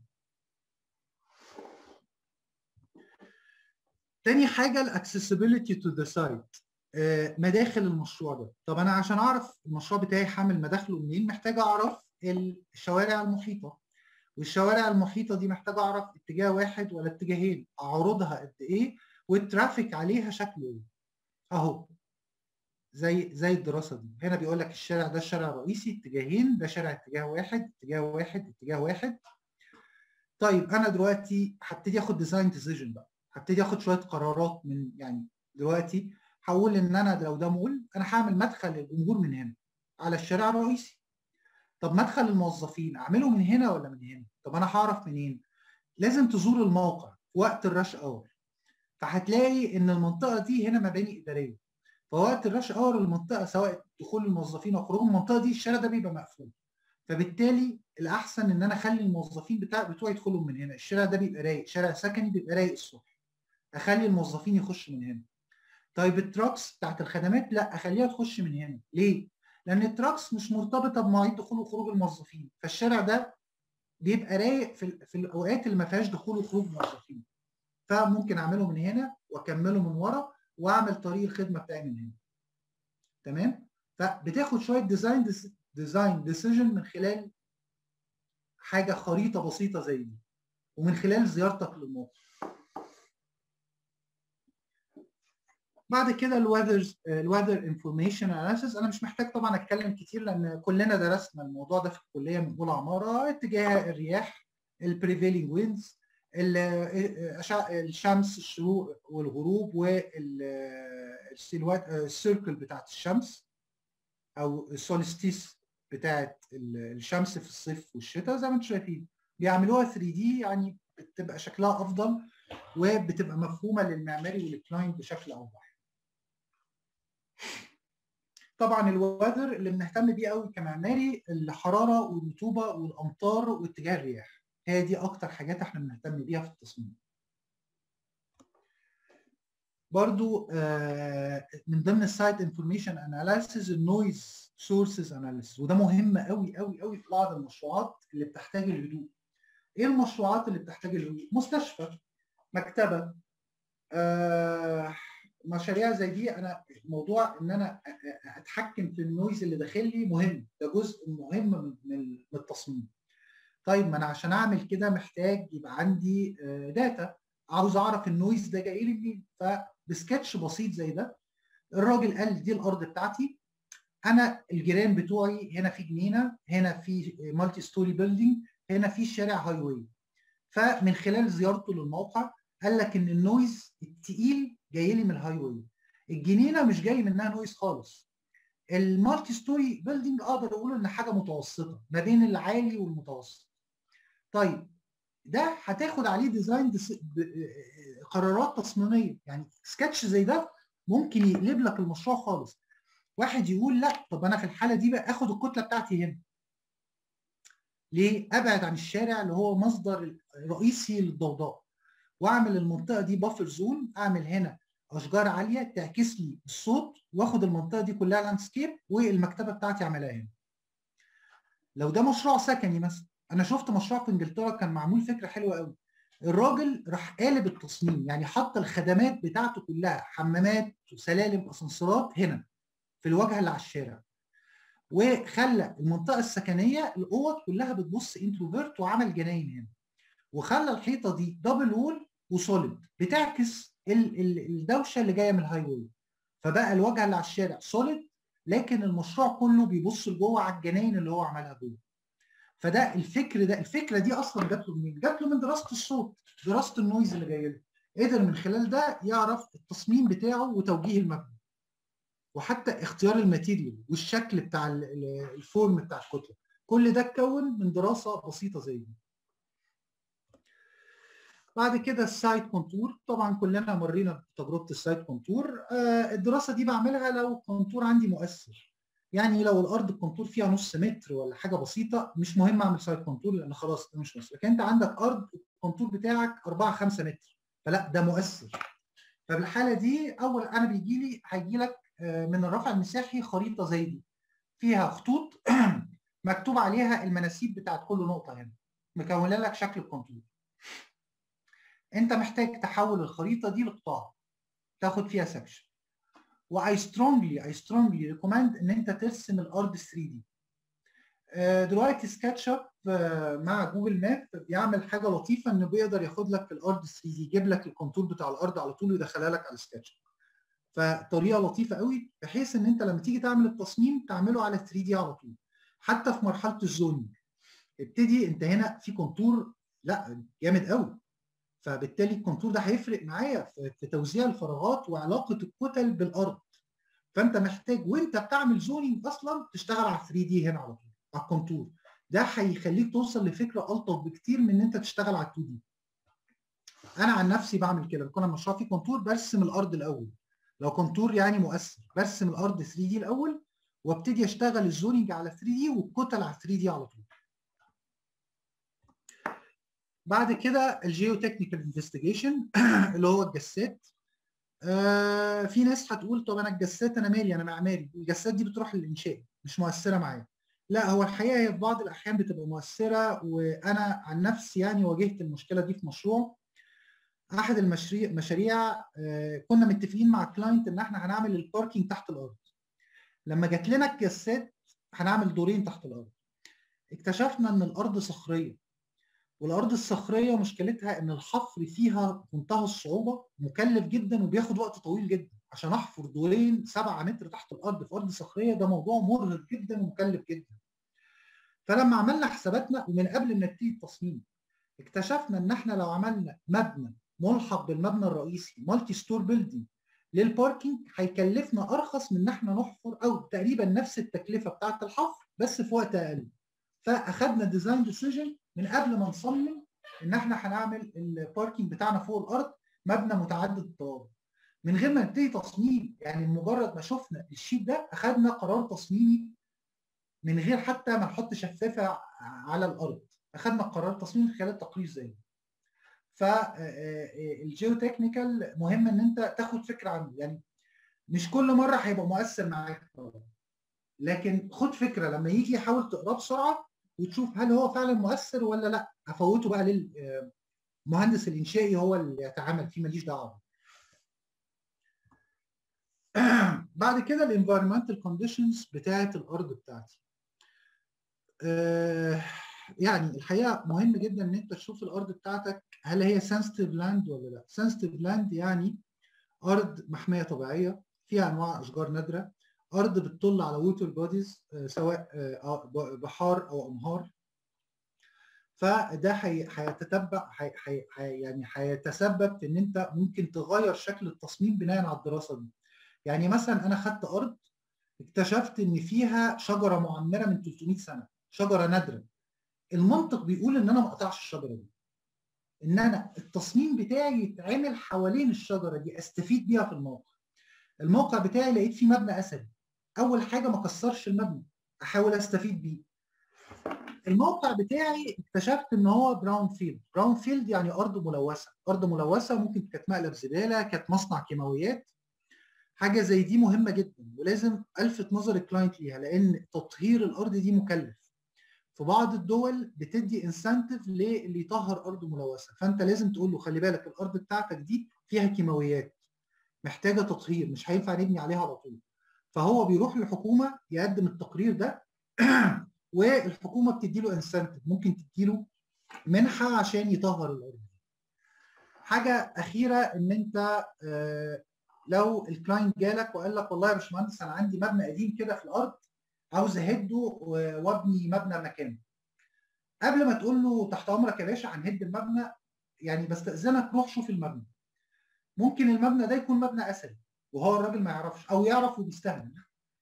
S2: تاني حاجه الاكسسبيليتي تو ذا سايت مداخل المشروع ده طب انا عشان اعرف المشروع بتاعي حامل مداخله منين محتاج اعرف الشوارع المحيطه والشوارع المحيطه دي محتاج اعرف اتجاه واحد ولا اتجاهين عروضها قد ايه والترافيك عليها شكله ايه اهو زي زي الدراسه دي هنا بيقول لك الشارع ده الشارع الرئيسي اتجاهين ده شارع اتجاه واحد اتجاه واحد اتجاه واحد طيب انا دلوقتي هبتدي اخد ديزاين ديسيجن بقى هبتدي اخد شويه قرارات من يعني دلوقتي هقول ان انا لو ده مول انا هعمل مدخل للجمهور من هنا على الشارع الرئيسي طب مدخل الموظفين اعمله من هنا ولا من هنا طب انا هعرف منين لازم تزور الموقع في وقت الرش اور فهتلاقي ان المنطقه دي هنا مباني اداريه فوقت الرش اور المنطقه سواء دخول الموظفين او خروج المنطقه دي الشارع ده بيبقى مقفول فبالتالي الاحسن ان انا اخلي الموظفين بتاع بتوعي يدخلوا من هنا الشارع ده بيبقى رايق شارع سكني بيبقى رايق الصبح اخلي الموظفين يخشوا من هنا طيب التراكس بتاعت الخدمات لا اخليها تخش من هنا ليه لان التراكس مش مرتبطه بمواعيد دخول وخروج الموظفين فالشارع ده بيبقى رايق في, في الاوقات اللي ما فيهاش دخول وخروج موظفين فممكن اعمله من هنا واكمله من ورا واعمل طريق الخدمه بتاعي من هنا تمام فبتاخد شويه ديزاين ديزاين ديسيجن من خلال حاجه خريطه بسيطه زي دي ومن خلال زيارتك للموقع بعد كده الويذر الويذر انفورميشن اناليسيس انا مش محتاج طبعا اتكلم كتير لان كلنا درسنا الموضوع ده في الكليه من اولى عماره اتجاه الرياح البريفيلينج ويندز الشمس الشروق والغروب والسيلوات السيركل بتاعت الشمس او السولستيس بتاعت الشمس في الصيف والشتاء زي ما انتم شايفين بيعملوها 3 دي يعني بتبقى شكلها افضل وبتبقى مفهومه للمعماري والكلاينت بشكل اوضح. طبعا الوذر اللي بنهتم بيه قوي كمعماري الحراره والرطوبه والامطار واتجاه الرياح هي دي اكتر حاجات احنا بنهتم بيها في التصميم. برضو من ضمن السايت انفورميشن اناليسيز النويز سورسز اناليسيز وده مهم قوي قوي قوي في بعض المشروعات اللي بتحتاج الهدوء. ايه المشروعات اللي بتحتاج الهدوء؟ مستشفى، مكتبه، آه مشاريع زي دي انا موضوع ان انا اتحكم في النويز اللي داخل لي مهم ده جزء مهم من التصميم طيب ما انا عشان اعمل كده محتاج يبقى عندي داتا عاوز اعرف النويز ده جاي لي منين فبسكتش بسيط زي ده الراجل قال دي الارض بتاعتي انا الجيران بتوعي هنا في جنينه هنا في مالتي ستوري بيلدينج هنا في شارع هاي واي فمن خلال زيارته للموقع قال لك ان النويز التقيل جاي لي من الهاي واي الجنينه مش جاي منها نويز خالص المالتي ستوري بيلدينج اقدر اقول ان حاجه متوسطه ما بين العالي والمتوسط طيب ده هتاخد عليه ديزاين دس... قرارات تصميميه يعني سكتش زي ده ممكن يقلب لك المشروع خالص واحد يقول لا طب انا في الحاله دي بقى اخد الكتله بتاعتي هنا ليه ابعد عن الشارع اللي هو مصدر رئيسي للضوضاء واعمل المنطقه دي بافر زون اعمل هنا اشجار عاليه تعكس لي الصوت واخد المنطقه دي كلها لاندسكيب والمكتبه بتاعتي اعملها هنا لو ده مشروع سكني مثلا انا شفت مشروع في انجلترا كان معمول فكره حلوه قوي الراجل راح قالب التصميم يعني حط الخدمات بتاعته كلها حمامات وسلالم اسانسيرات هنا في الواجهه اللي على الشارع وخلى المنطقه السكنيه الاوض كلها بتبص انتروفيرت وعمل جناين هنا وخلى الحيطه دي دبل وول وسوليد بتعكس ال ال الدوشه اللي جايه من الهاي واي فبقى الواجهه اللي على الشارع سوليد لكن المشروع كله بيبص لجوه على الجناين اللي هو عملها جوه فده الفكر ده الفكره دي اصلا جات له منين؟ جات له من دراسه الصوت دراسه النويز اللي جايه له قدر من خلال ده يعرف التصميم بتاعه وتوجيه المبنى وحتى اختيار الماتيريال والشكل بتاع الفورم بتاع الكتله كل ده اتكون من دراسه بسيطه زي دي بعد كده السايت كونتور طبعا كلنا مرينا بتجربه السايت كونتور آه الدراسه دي بعملها لو الكونتور عندي مؤثر يعني لو الارض الكونتور فيها نص متر ولا حاجه بسيطه مش مهم اعمل سايت كونتور لان خلاص ده مش مؤثر لكن انت عندك ارض الكونتور بتاعك 4 5 متر فلا ده مؤثر فبالحاله دي اول انا بيجي لي هيجي لك من الرفع المساحي خريطه زي دي فيها خطوط مكتوب عليها المناسيب بتاعت كل نقطه هنا مكونه لك شكل الكونتور انت محتاج تحول الخريطه دي لقطاع تاخد فيها سكشن واي سترونجلي اي سترونجلي ريكومند ان انت ترسم الارض 3 دي دلوقتي سكتش اب مع جوجل ماب بيعمل حاجه لطيفه انه بيقدر ياخد لك الارض 3 دي يجيب لك الكونتور بتاع الارض على طول ويدخلها لك على السكتش فطريقه لطيفه قوي بحيث ان انت لما تيجي تعمل التصميم تعمله على 3 دي على طول حتى في مرحله الزونينج ابتدي انت هنا في كونتور لا جامد قوي فبالتالي الكونتور ده هيفرق معايا في توزيع الفراغات وعلاقه الكتل بالارض فانت محتاج وانت بتعمل زونينج اصلا تشتغل على 3 دي هنا على طول على الكونتور ده هيخليك توصل لفكره الطف بكتير من ان انت تشتغل على 2 دي انا عن نفسي بعمل كده بكون المشروع فيه كونتور برسم الارض الاول لو كونتور يعني مؤثر برسم الارض 3 دي الاول وابتدي اشتغل الزونينج على 3 دي والكتل على 3 دي على طول بعد كده الجيو تكنيكال انفستيجيشن اللي هو الجسات آه في ناس هتقول طب انا الجسات انا مالي انا معماري الجسات دي بتروح للانشاء مش مؤثره معايا لا هو الحقيقه هي في بعض الاحيان بتبقى مؤثره وانا عن نفسي يعني واجهت المشكله دي في مشروع احد المشاريع مشاريع آه كنا متفقين مع الكلاينت ان احنا هنعمل الباركينج تحت الارض لما جات لنا الجسات هنعمل دورين تحت الارض اكتشفنا ان الارض صخريه والارض الصخريه مشكلتها ان الحفر فيها منتهى الصعوبه مكلف جدا وبياخد وقت طويل جدا عشان احفر دورين 7 متر تحت الارض في ارض صخريه ده موضوع مرهق جدا ومكلف جدا فلما عملنا حساباتنا ومن قبل ما نبتدي التصميم اكتشفنا ان احنا لو عملنا مبنى ملحق بالمبنى الرئيسي مالتي ستور بيلدينج للباركينج هيكلفنا ارخص من ان احنا نحفر او تقريبا نفس التكلفه بتاعه الحفر بس في وقت اقل فاخدنا ديزاين ديسيجن من قبل ما نصمم ان احنا هنعمل الباركينج بتاعنا فوق الارض مبنى متعدد الطوابق من غير ما نبتدي تصميم يعني مجرد ما شفنا الشيت ده اخدنا قرار تصميمي من غير حتى ما نحط شفافه على الارض اخدنا قرار تصميم خلال تقرير زي ده فالجيو تكنيكال مهم ان انت تاخد فكره عنه يعني مش كل مره هيبقى مؤثر معاك لكن خد فكره لما يجي حاول تقراه بسرعه وتشوف هل هو فعلا مؤثر ولا لا افوته بقى للمهندس الانشائي هو اللي يتعامل فيه ماليش دعوه بعد كده الانفايرمنتال كونديشنز بتاعه الارض بتاعتي آه يعني الحقيقه مهم جدا ان انت تشوف الارض بتاعتك هل هي سنسيتيف لاند ولا لا سنسيتيف لاند يعني ارض محميه طبيعيه فيها انواع اشجار نادره ارض بتطل على ووتر بوديز سواء بحار او انهار فده هيتتبع حي... حي... حي... يعني هيتسبب في ان انت ممكن تغير شكل التصميم بناء على الدراسه دي يعني مثلا انا خدت ارض اكتشفت ان فيها شجره معمره من 300 سنه شجره نادره المنطق بيقول ان انا ما اقطعش الشجره دي ان انا التصميم بتاعي يتعمل حوالين الشجره دي استفيد بيها في الموقع الموقع بتاعي لقيت فيه مبنى اثري اول حاجه ما اكسرش المبنى احاول استفيد بيه الموقع بتاعي اكتشفت ان هو براون فيلد براون فيلد يعني ارض ملوثه ارض ملوثه ممكن كانت مقلب زباله كانت مصنع كيماويات حاجه زي دي مهمه جدا ولازم الفت نظر الكلاينت ليها لان تطهير الارض دي مكلف في بعض الدول بتدي انسنتيف للي يطهر ارض ملوثه فانت لازم تقول له خلي بالك الارض بتاعتك دي فيها كيماويات محتاجه تطهير مش هينفع نبني عليها على طول فهو بيروح للحكومه يقدم التقرير ده والحكومه بتدي له انسنتيف ممكن تدي له منحه عشان يطهر الارض حاجه اخيره ان انت لو الكلاينت جالك وقال لك والله يا باشمهندس انا عندي مبنى قديم كده في الارض عاوز اهده وابني مبنى مكانه قبل ما تقول له تحت امرك يا باشا هنهد المبنى يعني بستاذنك روح شوف المبنى ممكن المبنى ده يكون مبنى اثري وهو الراجل ما يعرفش او يعرف وبيستهبل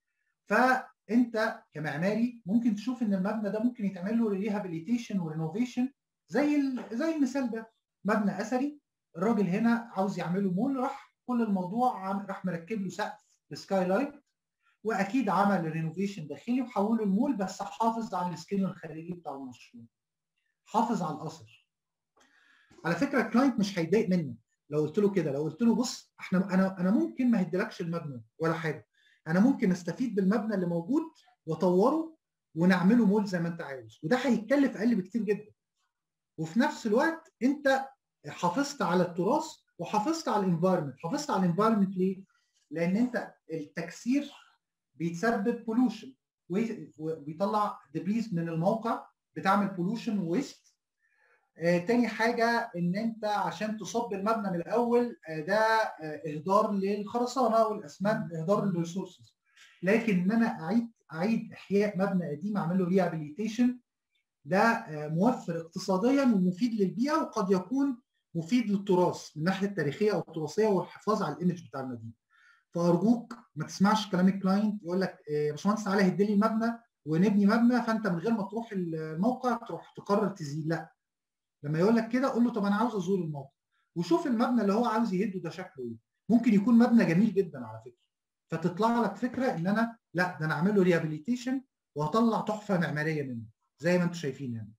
S2: فانت كمعماري ممكن تشوف ان المبنى ده ممكن يتعمل له ريهابيليتيشن ورينوفيشن زي زي المثال ده مبنى اثري الراجل هنا عاوز يعمله مول راح كل الموضوع راح مركب له سقف سكاي لايت واكيد عمل رينوفيشن داخلي وحوله المول بس حافظ على السكين الخارجي بتاع المشروع حافظ على الاثر على فكره الكلاينت مش هيتضايق منك لو قلت له كده لو قلت له بص احنا انا انا ممكن ما هديلكش المبنى ولا حاجه انا ممكن استفيد بالمبنى اللي موجود واطوره ونعمله مول زي ما انت عاوز وده هيتكلف اقل بكتير جدا وفي نفس الوقت انت حافظت على التراث وحافظت على الانفايرمنت حافظت على الانفايرمنت ليه لان انت التكسير بيتسبب بولوشن وبيطلع دبريز من الموقع بتعمل بولوشن ويست آه تاني حاجة إن أنت عشان تصب المبنى من الأول آه ده آه إهدار للخرسانة والأسمنت إهدار للريسورسز لكن إن أنا أعيد أعيد إحياء مبنى قديم أعمل له ريهابيليتيشن ده آه موفر اقتصاديا ومفيد للبيئة وقد يكون مفيد للتراث من الناحية التاريخية أو التراثية والحفاظ على الإيمج بتاع المدينة. فأرجوك ما تسمعش كلام الكلاينت يقول لك يا باشمهندس تعالى هد لي المبنى ونبني مبنى فأنت من غير ما تروح الموقع تروح تقرر تزيل لا لما يقول لك كده قول له طب انا عاوز ازور الموقع وشوف المبنى اللي هو عاوز يهده ده شكله ايه ممكن يكون مبنى جميل جدا على فكره فتطلع لك فكره ان انا لا ده انا اعمل له ريهابيليتيشن واطلع تحفه معماريه منه زي ما انتم شايفين يعني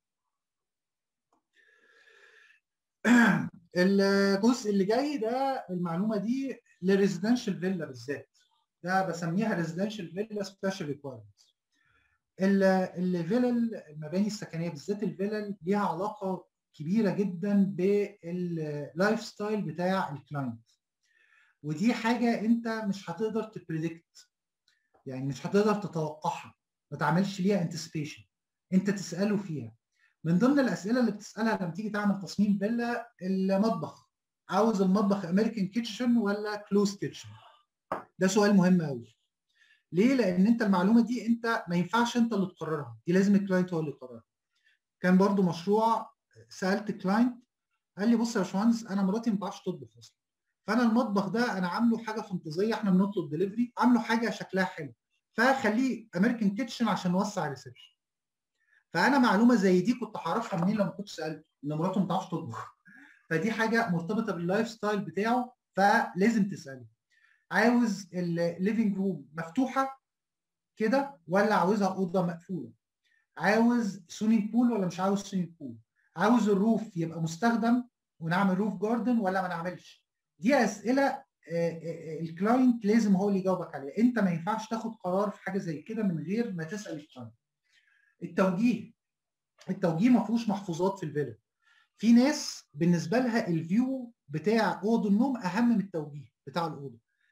S2: الجزء اللي جاي ده المعلومه دي للريزيدنشال فيلا بالذات ده بسميها ريزيدنشال فيلا سبيشال ريكوايرمنتس الفيلل المباني السكنيه بالذات الفيلل ليها علاقه كبيره جدا باللايف ستايل بتاع الكلاينت ودي حاجه انت مش هتقدر تبريدكت يعني مش هتقدر تتوقعها ما تعملش ليها انتسبيشن انت تساله فيها من ضمن الاسئله اللي بتسالها لما تيجي تعمل تصميم فيلا المطبخ عاوز المطبخ امريكان كيتشن ولا كلوز كيتشن ده سؤال مهم قوي ليه لان انت المعلومه دي انت ما ينفعش انت اللي تقررها دي لازم الكلاينت هو اللي يقررها كان برضو مشروع سالت كلاينت قال لي بص يا باشمهندس انا مراتي ما بتعرفش تطبخ اصلا فانا المطبخ ده انا عامله حاجه فانتازيه احنا بنطلب دليفري عامله حاجه شكلها حلو فخليه امريكان كيتشن عشان نوسع الريسبشن فانا معلومه زي دي كنت هعرفها منين لما كنت سالته ان مراته ما بتعرفش تطبخ فدي حاجه مرتبطه باللايف ستايل بتاعه فلازم تساله عاوز الليفنج روم مفتوحه كده ولا عاوزها اوضه مقفوله عاوز سويمنج بول ولا مش عاوز سويمنج بول عاوز الروف يبقى مستخدم ونعمل روف جاردن ولا ما نعملش دي اسئله الكلاينت لازم هو اللي يجاوبك عليها انت ما ينفعش تاخد قرار في حاجه زي كده من غير ما تسال الكلاينت التوجيه التوجيه ما فيهوش محفوظات في الفيلا في ناس بالنسبه لها الفيو بتاع اوضه النوم اهم من التوجيه بتاع الاوضه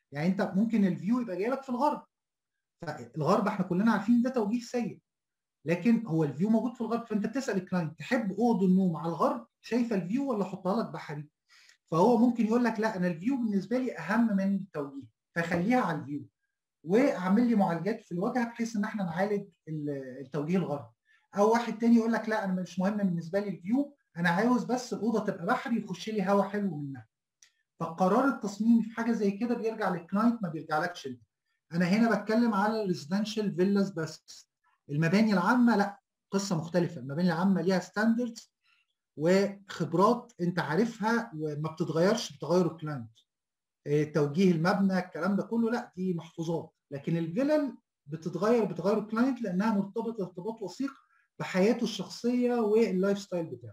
S2: يعني انت ممكن الفيو يبقى جاي لك في الغرب فالغرب احنا كلنا عارفين ده توجيه سيء لكن هو الفيو موجود في الغرب فانت بتسال الكلاينت تحب اوضه النوم على الغرب شايفه الفيو ولا احطها لك بحري فهو ممكن يقول لك لا انا الفيو بالنسبه لي اهم من التوجيه فخليها على الفيو واعمل لي معالجات في الواجهه بحيث ان احنا نعالج التوجيه الغربي او واحد تاني يقول لك لا انا مش مهم بالنسبه لي الفيو انا عاوز بس الاوضه تبقى بحري يخش لي هواء حلو منها فقرار التصميم في حاجه زي كده بيرجع للكلاينت ما بيرجعلكش انت انا هنا بتكلم على الريزيدنشال فيلاز بس المباني العامه لا قصه مختلفه المباني العامه ليها ستاندردز وخبرات انت عارفها وما بتتغيرش بتغير الكلاينت توجيه المبنى الكلام ده كله لا دي محفوظات لكن الفلل بتتغير بتغير الكلاينت لانها مرتبطه ارتباط وثيق بحياته الشخصيه واللايف ستايل بتاعه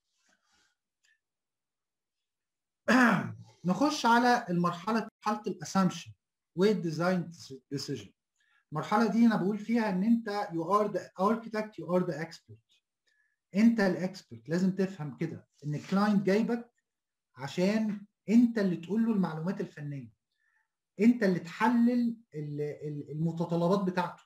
S2: نخش على المرحله مرحله الاسامبشن والديزاين ديسيجن المرحله دي انا بقول فيها ان انت يو ار ذا اركيتكت يو ار ذا اكسبرت انت الاكسبرت لازم تفهم كده ان الكلاينت جايبك عشان انت اللي تقول له المعلومات الفنيه انت اللي تحلل المتطلبات بتاعته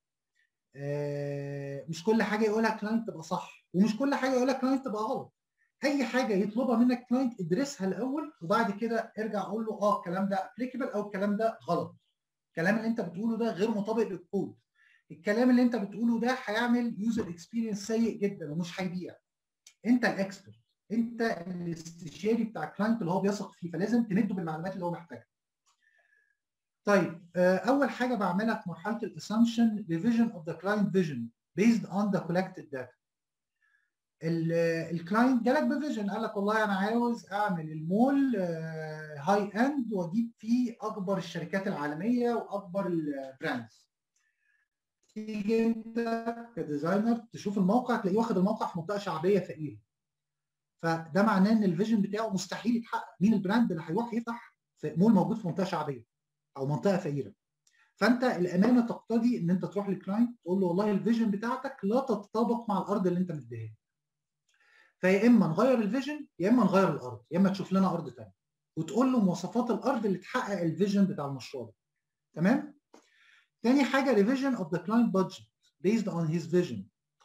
S2: مش كل حاجه يقولها كلاينت تبقى صح ومش كل حاجه يقولها كلاينت تبقى غلط اي حاجه يطلبها منك كلاينت ادرسها الاول وبعد كده ارجع قول له اه الكلام ده ابليكابل او الكلام ده غلط الكلام اللي انت بتقوله ده غير مطابق للكود الكلام اللي انت بتقوله ده هيعمل يوزر اكسبيرينس سيء جدا ومش هيبيع انت الاكسبرت انت الاستشاري بتاع الكلاينت اللي هو بيثق فيه فلازم تمده بالمعلومات اللي هو محتاجها طيب اول حاجه بعملها في مرحله الاسامبشن ريفيجن اوف ذا كلاينت فيجن بيزد اون ذا كولكتد داتا الكلاينت جالك بفيجن قال لك والله انا عاوز اعمل المول هاي اند واجيب فيه اكبر الشركات العالميه واكبر البراندز تيجي انت كديزاينر تشوف الموقع تلاقيه واخد الموقع في منطقه شعبيه فقيره فده معناه ان الفيجن بتاعه مستحيل يتحقق مين البراند اللي هيروح يفتح في مول موجود في منطقه شعبيه او منطقه فقيره فانت الامانه تقتضي ان انت تروح للكلاينت تقول له والله الفيجن بتاعتك لا تتطابق مع الارض اللي انت مديها فيا اما نغير الفيجن يا اما نغير الارض يا اما تشوف لنا ارض ثانيه وتقول له مواصفات الارض اللي تحقق الفيجن بتاع المشروع ده تمام تاني حاجه ريفيجن اوف ذا كلاينت بادجت بيزد اون هيز فيجن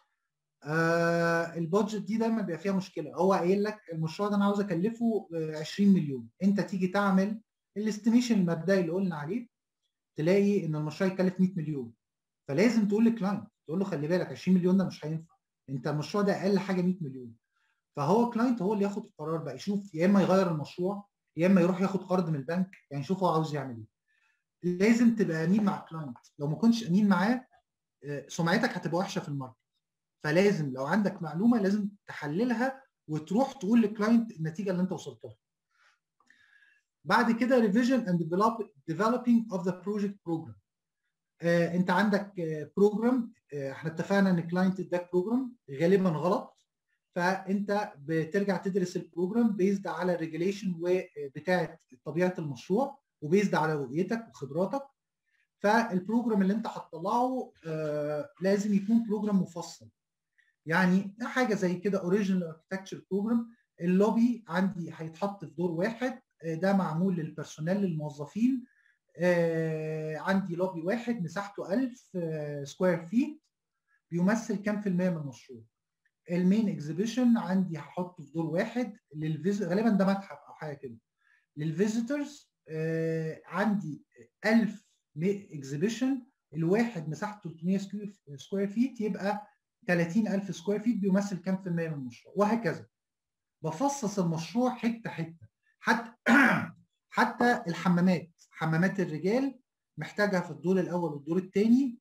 S2: البادجت دي دايما بيبقى فيها مشكله هو قايل لك المشروع ده انا عاوز اكلفه 20 مليون انت تيجي تعمل الاستيميشن المبدئي اللي قلنا عليه تلاقي ان المشروع يكلف 100 مليون فلازم تقول للكلاينت تقول له خلي بالك 20 مليون ده مش هينفع انت المشروع ده اقل حاجه 100 مليون فهو كلاينت هو اللي ياخد القرار بقى يشوف يا اما يغير المشروع يا اما يروح ياخد قرض من البنك يعني يشوف هو عاوز يعمل ايه لازم تبقى امين مع الكلاينت لو ما كنتش امين معاه سمعتك هتبقى وحشه في الماركت فلازم لو عندك معلومه لازم تحللها وتروح تقول للكلاينت النتيجه اللي انت وصلت لها بعد كده ريفيجن اند ديفلوبينج اوف ذا بروجكت بروجرام انت عندك بروجرام احنا اتفقنا ان الكلاينت اداك بروجرام غالبا غلط فانت بترجع تدرس البروجرام بيزد على الريجوليشن وبتاعه طبيعه المشروع وبيزد على رؤيتك وخبراتك فالبروجرام اللي انت هتطلعه آه لازم يكون بروجرام مفصل يعني حاجه زي كده اوريجينال اركتكتشر بروجرام اللوبي عندي هيتحط في دور واحد ده معمول للبرسونال للموظفين آه عندي لوبي واحد مساحته 1000 آه سكوير فيت بيمثل كام في المية من المشروع المين اكزيبيشن عندي هحطه في دور واحد للفيز غالبا ده متحف او حاجه كده للفيزيتورز آه عندي 1000 اكزيبيشن الواحد مساحته 300 سكوير فيت يبقى 30000 سكوير فيت بيمثل كام في المية من المشروع وهكذا بفصص المشروع حته حته حتى حتى الحمامات حمامات الرجال محتاجها في الدور الاول والدور الثاني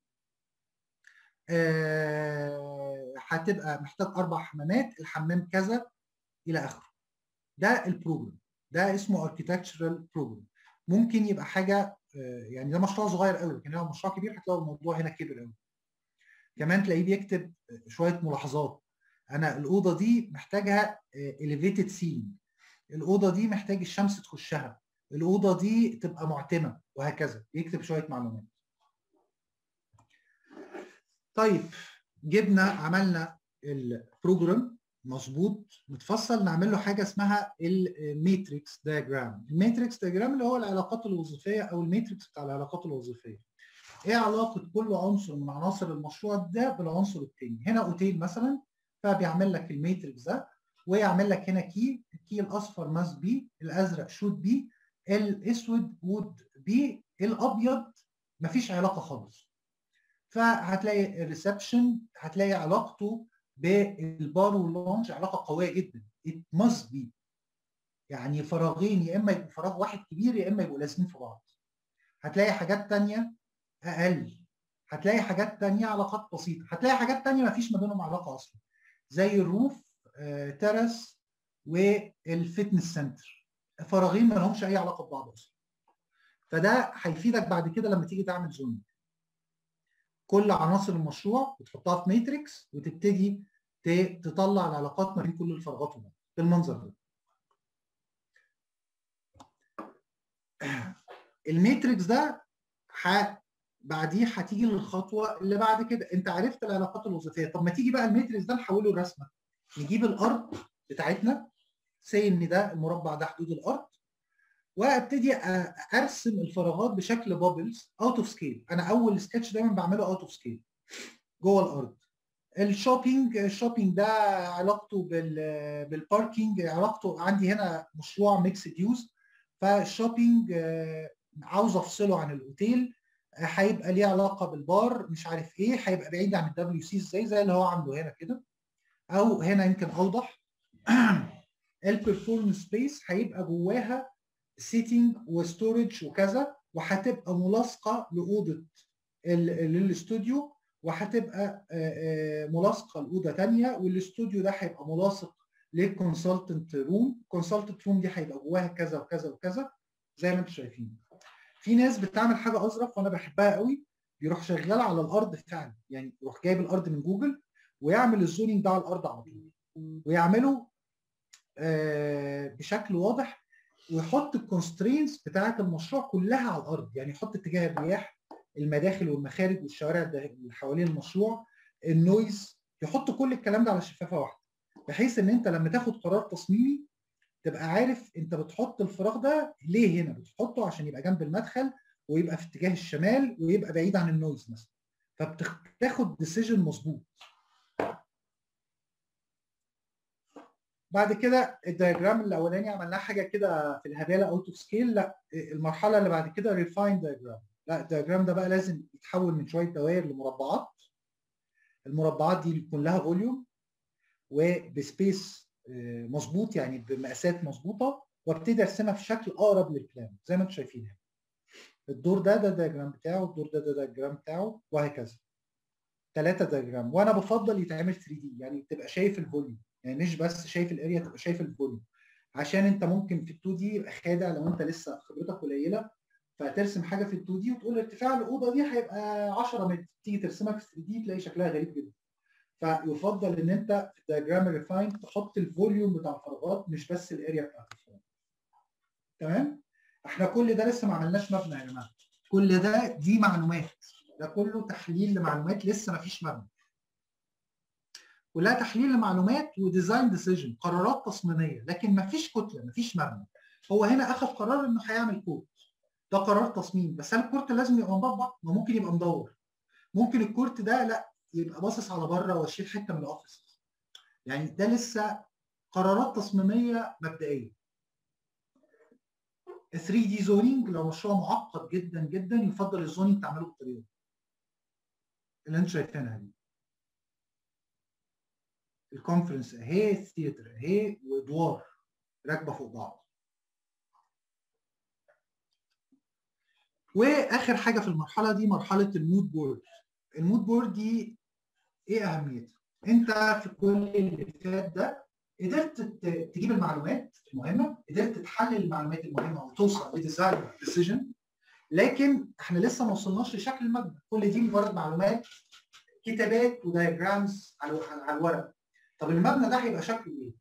S2: أه هتبقى محتاج اربع حمامات الحمام كذا الى اخره ده البروجرام ده اسمه اركيتكتشرال بروجرام ممكن يبقى حاجه أه يعني ده مشروع صغير قوي لكن لو مشروع كبير هتلاقي الموضوع هنا كبر قوي كمان تلاقيه بيكتب شويه ملاحظات انا الاوضه دي محتاجها اليفيتد سيلينج الاوضه دي محتاج الشمس تخشها الاوضه دي تبقى معتمه وهكذا يكتب شويه معلومات طيب جبنا عملنا البروجرام مظبوط متفصل نعمل له حاجه اسمها الماتريكس دايجرام الماتريكس دايجرام اللي هو العلاقات الوظيفيه او الماتريكس بتاع العلاقات الوظيفيه ايه علاقه كل عنصر من عناصر المشروع ده بالعنصر الثاني هنا اوتيل مثلا فبيعمل لك الماتريكس ده ويعمل لك هنا كي الكي الاصفر ماس بي الازرق شوت بي الاسود وود بي الابيض مفيش علاقه خالص فهتلاقي الريسبشن هتلاقي علاقته بالبار واللونج علاقه قويه جدا it must be يعني فراغين يا اما يبقوا فراغ واحد كبير يا اما يبقوا لازمين في بعض هتلاقي حاجات تانية اقل هتلاقي حاجات تانية علاقات بسيطه هتلاقي حاجات تانية ما فيش ما بينهم علاقه اصلا زي الروف آه، ترس والفتنس سنتر فراغين ما لهمش اي علاقه ببعض اصلا فده هيفيدك بعد كده لما تيجي تعمل زونينج كل عناصر المشروع بتحطها في ماتريكس وتبتدي تطلع العلاقات ما بين كل الفراغات وبعض بالمنظر ده الماتريكس ده ح... بعديه هتيجي للخطوه اللي بعد كده انت عرفت العلاقات الوظيفيه طب ما تيجي بقى الماتريكس ده نحوله لرسمه نجيب الارض بتاعتنا سي ان ده المربع ده حدود الارض وابتدي ارسم الفراغات بشكل بابلز اوت اوف سكيل انا اول سكتش دايما بعمله اوت اوف سكيل جوه الارض الشوبينج الشوبينج ده علاقته بال بالباركينج علاقته عندي هنا مشروع ميكس يوز فالشوبينج عاوز افصله عن الاوتيل هيبقى ليه علاقه بالبار مش عارف ايه هيبقى بعيد عن الدبليو سي ازاي زي اللي هو عامله هنا كده او هنا يمكن اوضح البرفورمانس سبيس هيبقى جواها سيتنج وستورج وكذا وهتبقى ملاصقه لاوضه للاستوديو وهتبقى ملاصقه لاوضه ثانيه والاستوديو ده هيبقى ملاصق للكونسلتنت روم الكونسلتنت روم دي هيبقى جواها كذا وكذا وكذا زي ما انتم شايفين في ناس بتعمل حاجه اظرف وانا بحبها قوي بيروح شغال على الارض فعلا يعني يروح جايب الارض من جوجل ويعمل الزونينج ده على الارض على طول ويعمله بشكل واضح ويحط الكونسترينز بتاعه المشروع كلها على الارض يعني يحط اتجاه الرياح المداخل والمخارج والشوارع اللي حوالين المشروع النويز يحط كل الكلام ده على شفافه واحده بحيث ان انت لما تاخد قرار تصميمي تبقى عارف انت بتحط الفراغ ده ليه هنا بتحطه عشان يبقى جنب المدخل ويبقى في اتجاه الشمال ويبقى بعيد عن النويز مثلا فبتاخد ديسيجن مظبوط بعد كده الدياجرام الاولاني عملناه حاجه كده في الهباله اوت اوف سكيل لا المرحله اللي بعد كده ريفاين دياجرام لا الدياجرام ده بقى لازم يتحول من شويه دوائر لمربعات المربعات دي يكون لها فوليوم وبسبيس مظبوط يعني بمقاسات مظبوطه وابتدي ارسمها في شكل اقرب للبلان زي ما انتم شايفين هنا الدور ده ده الدياجرام بتاعه الدور ده ده الدياجرام بتاعه وهكذا ثلاثه دياجرام وانا بفضل يتعمل 3 دي يعني تبقى شايف الفوليوم يعني مش بس شايف الاريا تبقى شايف الفوليوم عشان انت ممكن في ال 2 دي يبقى خادع لو انت لسه خبرتك قليله فترسم حاجه في ال 2 دي وتقول ارتفاع الاوضه دي هيبقى 10 متر تيجي ترسمها في 3 دي تلاقي شكلها غريب جدا فيفضل ان انت في الدياجرام الريفاين تحط الفوليوم بتاع الفراغات مش بس الاريا بتاعت الفراغ تمام احنا كل ده لسه ما عملناش مبنى يا جماعه كل ده دي معلومات ده كله تحليل لمعلومات لسه ما فيش مبنى كلها تحليل لمعلومات وديزاين ديسيجن قرارات تصميميه لكن ما فيش كتله ما فيش مبنى هو هنا اخذ قرار انه هيعمل كود ده قرار تصميم بس هل الكورت لازم يبقى مطبق؟ ما ممكن يبقى مدور ممكن الكورت ده لا يبقى باصص على بره واشيل حته من الاوفيس يعني ده لسه قرارات تصميميه مبدئيه 3 دي زونينج لو مشروع معقد جدا جدا يفضل الزونينج تعمله بالطريقه اللي انتم شايفينها دي الكونفرنس اهي الثياتر اهي وادوار راكبه فوق بعض واخر حاجه في المرحله دي مرحله المود بورد المود بورد دي ايه اهميتها انت في كل اللي فات ده قدرت تجيب المعلومات المهمه قدرت تحلل المعلومات المهمه وتوصل لديزاين ديسيجن لكن احنا لسه ما وصلناش لشكل المبنى كل دي مجرد معلومات كتابات ودايجرامز على على الورق طب المبنى ده هيبقى شكله ايه؟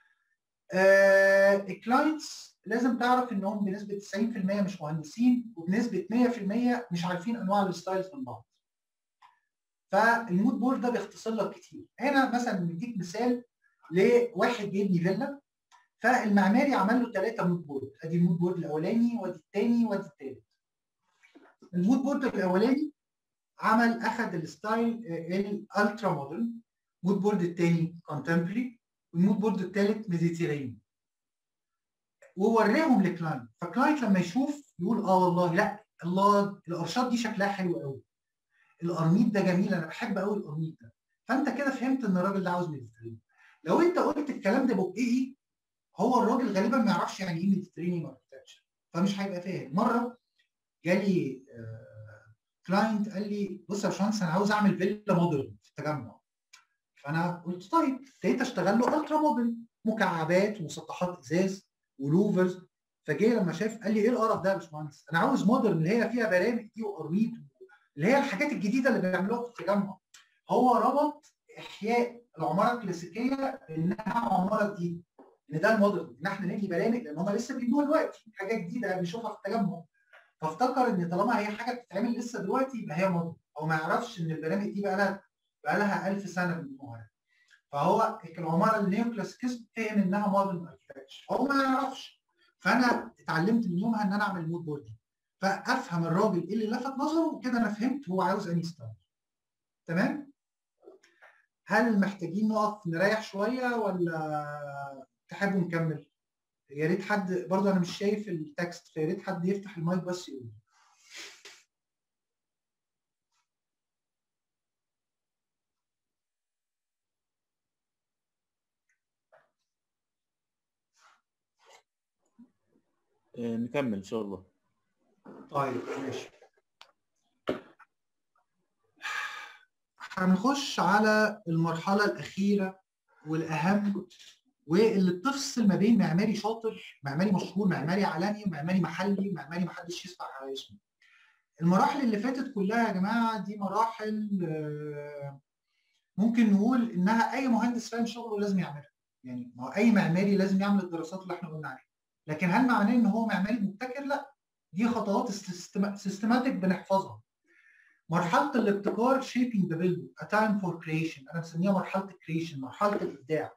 S2: آه الكلاينتس لازم تعرف انهم بنسبه 90% مش مهندسين وبنسبه 100% مش عارفين انواع الستايلز من بعض. فالمود بورد ده بيختصر لك كتير. هنا مثلا نديك مثال لواحد بيبني فيلا فالمعماري عمل له ثلاثه مود بورد ادي المود بورد الاولاني وادي الثاني وادي الثالث المود بورد الاولاني عمل اخذ الستايل الالترا مودرن المود بورد الثاني كونتمبري والمود بورد الثالث ميديتيريني ووريهم لكلاينت فكلاينت لما يشوف يقول اه والله لا الله الارشاد دي شكلها حلو قوي القرميط ده جميل انا بحب قوي القرميط ده فانت كده فهمت ان الراجل ده عاوز ميديتيريني لو انت قلت الكلام ده بقى هو الراجل غالبا ما يعرفش يعني ايه ميديتيرينيان اركتكتشر فمش هيبقى فاهم مره جالي آه كلاينت قال لي بص يا باشمهندس انا عاوز اعمل فيلا مودرن في التجمع فانا قلت طيب ابتديت اشتغل له الترا مودرن مكعبات ومسطحات ازاز ولوفرز فجه لما شاف قال لي ايه القرف ده يا باشمهندس انا عاوز مودرن اللي هي فيها برامج دي وقرميط اللي هي الحاجات الجديده اللي بيعملوها في التجمع هو ربط احياء العماره الكلاسيكيه بانها عماره جديده ان ده المودرن ان احنا نبني برامج لان هم لسه بيبنوها دلوقتي حاجه جديده بنشوفها في التجمع فافتكر ان طالما هي حاجه بتتعمل لسه دلوقتي يبقى هي مودرن هو ما يعرفش ان البرامج دي بقى لها بقى لها 1000 سنه بيبنوها فهو العماره النيو كلاسيكيزم فهم انها مودرن اركتكتشر هو ما يعرفش فانا اتعلمت من يومها ان انا اعمل مود بورد فافهم الراجل ايه اللي لفت نظره وكده انا فهمت هو عاوز انهي ستايل تمام هل محتاجين نقف نريح شويه ولا تحبوا نكمل يا ريت حد برضه انا مش شايف التكست فيا ريت حد يفتح المايك بس يقول
S1: نكمل ان شاء الله
S2: طيب ماشي هنخش على المرحله الاخيره والاهم واللي بتفصل ما بين معماري شاطر معماري مشهور معماري عالمي ومعماري محلي معماري ما حدش يسمع على اسمه المراحل اللي فاتت كلها يا جماعه دي مراحل ممكن نقول انها اي مهندس فاهم شغله لازم يعملها يعني ما اي معماري لازم يعمل الدراسات اللي احنا قلنا عليها لكن هل معناه ان هو معماري مبتكر لا دي خطوات سيستماتيك بنحفظها مرحله الابتكار shaping the building a time for creation انا بسميها مرحله الكريشن مرحله الابداع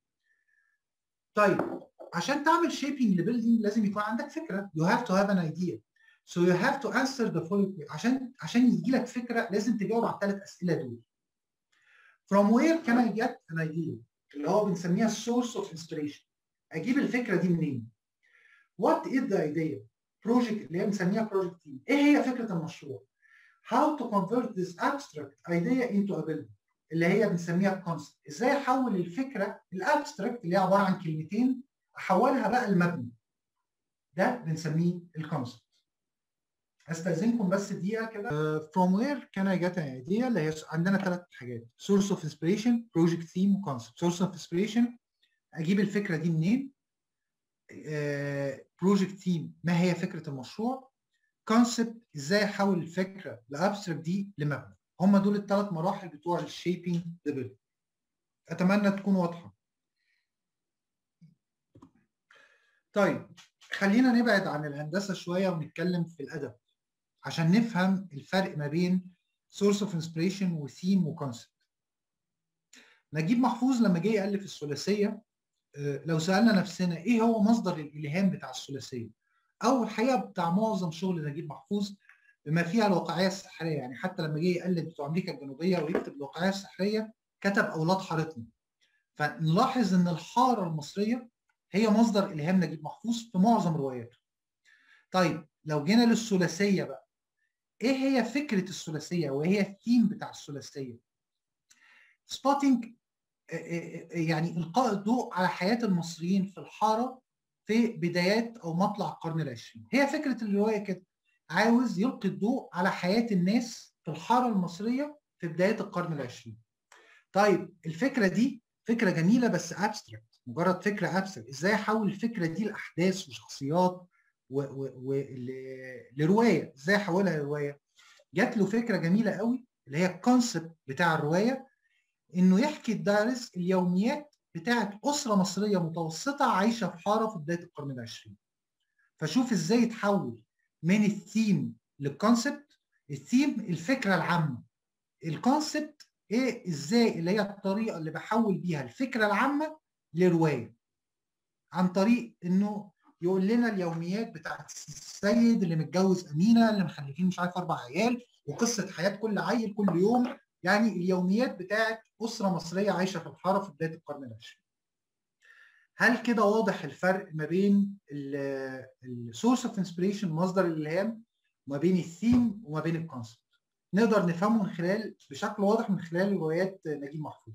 S2: طيب عشان تعمل shaping لبيلدينج لازم يكون عندك فكره you have to have an idea so you have to answer the following عشان عشان يجي لك فكره لازم تجاوب على الثلاث اسئله دول from where can I get an idea اللي هو بنسميها source of inspiration اجيب الفكره دي منين what is the idea project اللي هي بنسميها project team ايه هي فكره المشروع how to convert this abstract idea into a building اللي هي بنسميها concept ازاي احول الفكره الابستراكت اللي هي عباره عن كلمتين احولها بقى لمبنى ده بنسميه الكونسبت استاذنكم بس دقيقه كده uh, from where can I get an idea اللي هي عندنا ثلاث حاجات source of inspiration project theme وconcept source of inspiration اجيب الفكره دي منين بروجكت uh, تيم ما هي فكره المشروع كونسبت ازاي احول الفكره الابستراكت دي لمبنى هم دول الثلاث مراحل بتوع الشيبنج ديفلوب اتمنى تكون واضحه طيب خلينا نبعد عن الهندسه شويه ونتكلم في الادب عشان نفهم الفرق ما بين سورس اوف انسبريشن وثيم وكونسبت نجيب محفوظ لما جه يالف الثلاثيه لو سالنا نفسنا ايه هو مصدر الالهام بتاع الثلاثيه او الحقيقه بتاع معظم شغل نجيب محفوظ بما فيها الواقعيه السحريه يعني حتى لما جه يقلد بتوع امريكا الجنوبيه ويكتب الواقعيه السحريه كتب اولاد حارتنا فنلاحظ ان الحاره المصريه هي مصدر الهام نجيب محفوظ في معظم رواياته طيب لو جينا للثلاثيه بقى ايه هي فكره الثلاثيه وهي الثيم بتاع الثلاثيه سبوتنج يعني القاء الضوء على حياه المصريين في الحاره في بدايات او مطلع القرن العشرين هي فكره الروايه كده عاوز يلقي الضوء على حياه الناس في الحاره المصريه في بدايه القرن العشرين طيب الفكره دي فكره جميله بس ابستراكت مجرد فكره ابستراكت ازاي احول الفكره دي لاحداث وشخصيات ولروايه ازاي احولها لروايه جات له فكره جميله قوي اللي هي الكونسبت بتاع الروايه انه يحكي الدارس اليوميات بتاعت اسره مصريه متوسطه عايشه في حاره في بدايه القرن العشرين فشوف ازاي يتحول من الثيم للكونسبت الثيم الفكره العامه الكونسبت ايه ازاي اللي هي الطريقه اللي بحول بيها الفكره العامه لروايه عن طريق انه يقول لنا اليوميات بتاعت السيد اللي متجوز امينه اللي مخلفين مش عارف اربع عيال وقصه حياه كل عيل كل يوم يعني اليوميات بتاعت اسره مصريه عايشه في الحاره في بدايه القرن العشرين. هل كده واضح الفرق ما بين السورس اوف انسبريشن مصدر الالهام وما بين الثيم وما بين الكونسبت نقدر نفهمه من خلال بشكل واضح من خلال روايات نجيب محفوظ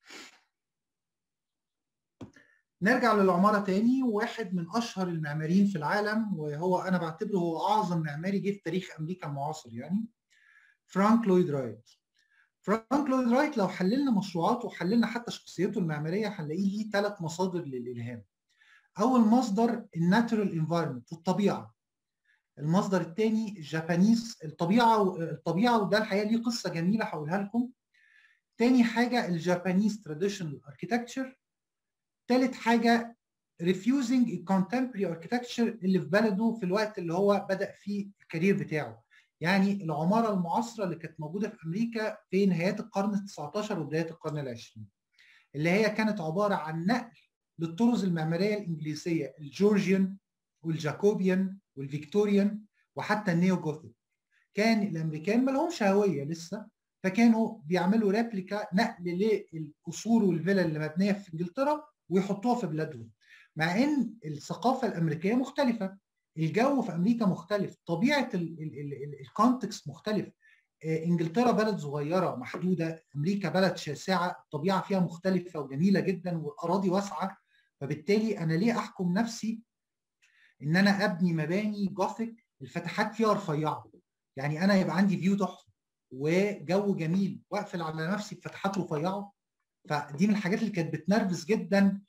S2: نرجع للعمارة تاني واحد من أشهر المعماريين في العالم وهو أنا بعتبره هو أعظم معماري جه في تاريخ أمريكا المعاصر يعني فرانك لويد رايت فرانك لويد رايت لو حللنا مشروعاته وحللنا حتى شخصيته المعمارية هنلاقيه ليه ثلاث مصادر للإلهام أول مصدر الناتورال انفايرمنت الطبيعة المصدر الثاني الجابانيز الطبيعة الطبيعة وده الحقيقة ليه قصة جميلة هقولها لكم تاني حاجة الجابانيز تراديشنال اركيتكتشر ثالث حاجه refusing contemporary architecture اللي في بلده في الوقت اللي هو بدا فيه الكارير بتاعه يعني العماره المعاصره اللي كانت موجوده في امريكا في نهايات القرن ال 19 وبدايه القرن العشرين اللي هي كانت عباره عن نقل للطرز المعماريه الانجليزيه الجورجيان والجاكوبيان والفيكتوريان وحتى النيو جوثيك كان الامريكان ما لهمش هويه لسه فكانوا بيعملوا ريبليكا نقل للقصور والفيلا اللي مبنيه في انجلترا ويحطوها في بلادهم مع ان الثقافه الامريكيه مختلفه الجو في امريكا مختلف طبيعه الكونتكست مختلف انجلترا بلد صغيره محدوده امريكا بلد شاسعه الطبيعه فيها مختلفه وجميله جدا والاراضي واسعه فبالتالي انا ليه احكم نفسي ان انا ابني مباني جوثيك الفتحات فيها رفيعه يعني انا يبقى عندي فيو تحفه وجو جميل واقفل على نفسي بفتحات رفيعه فدي من الحاجات اللي كانت بتنرفز جدا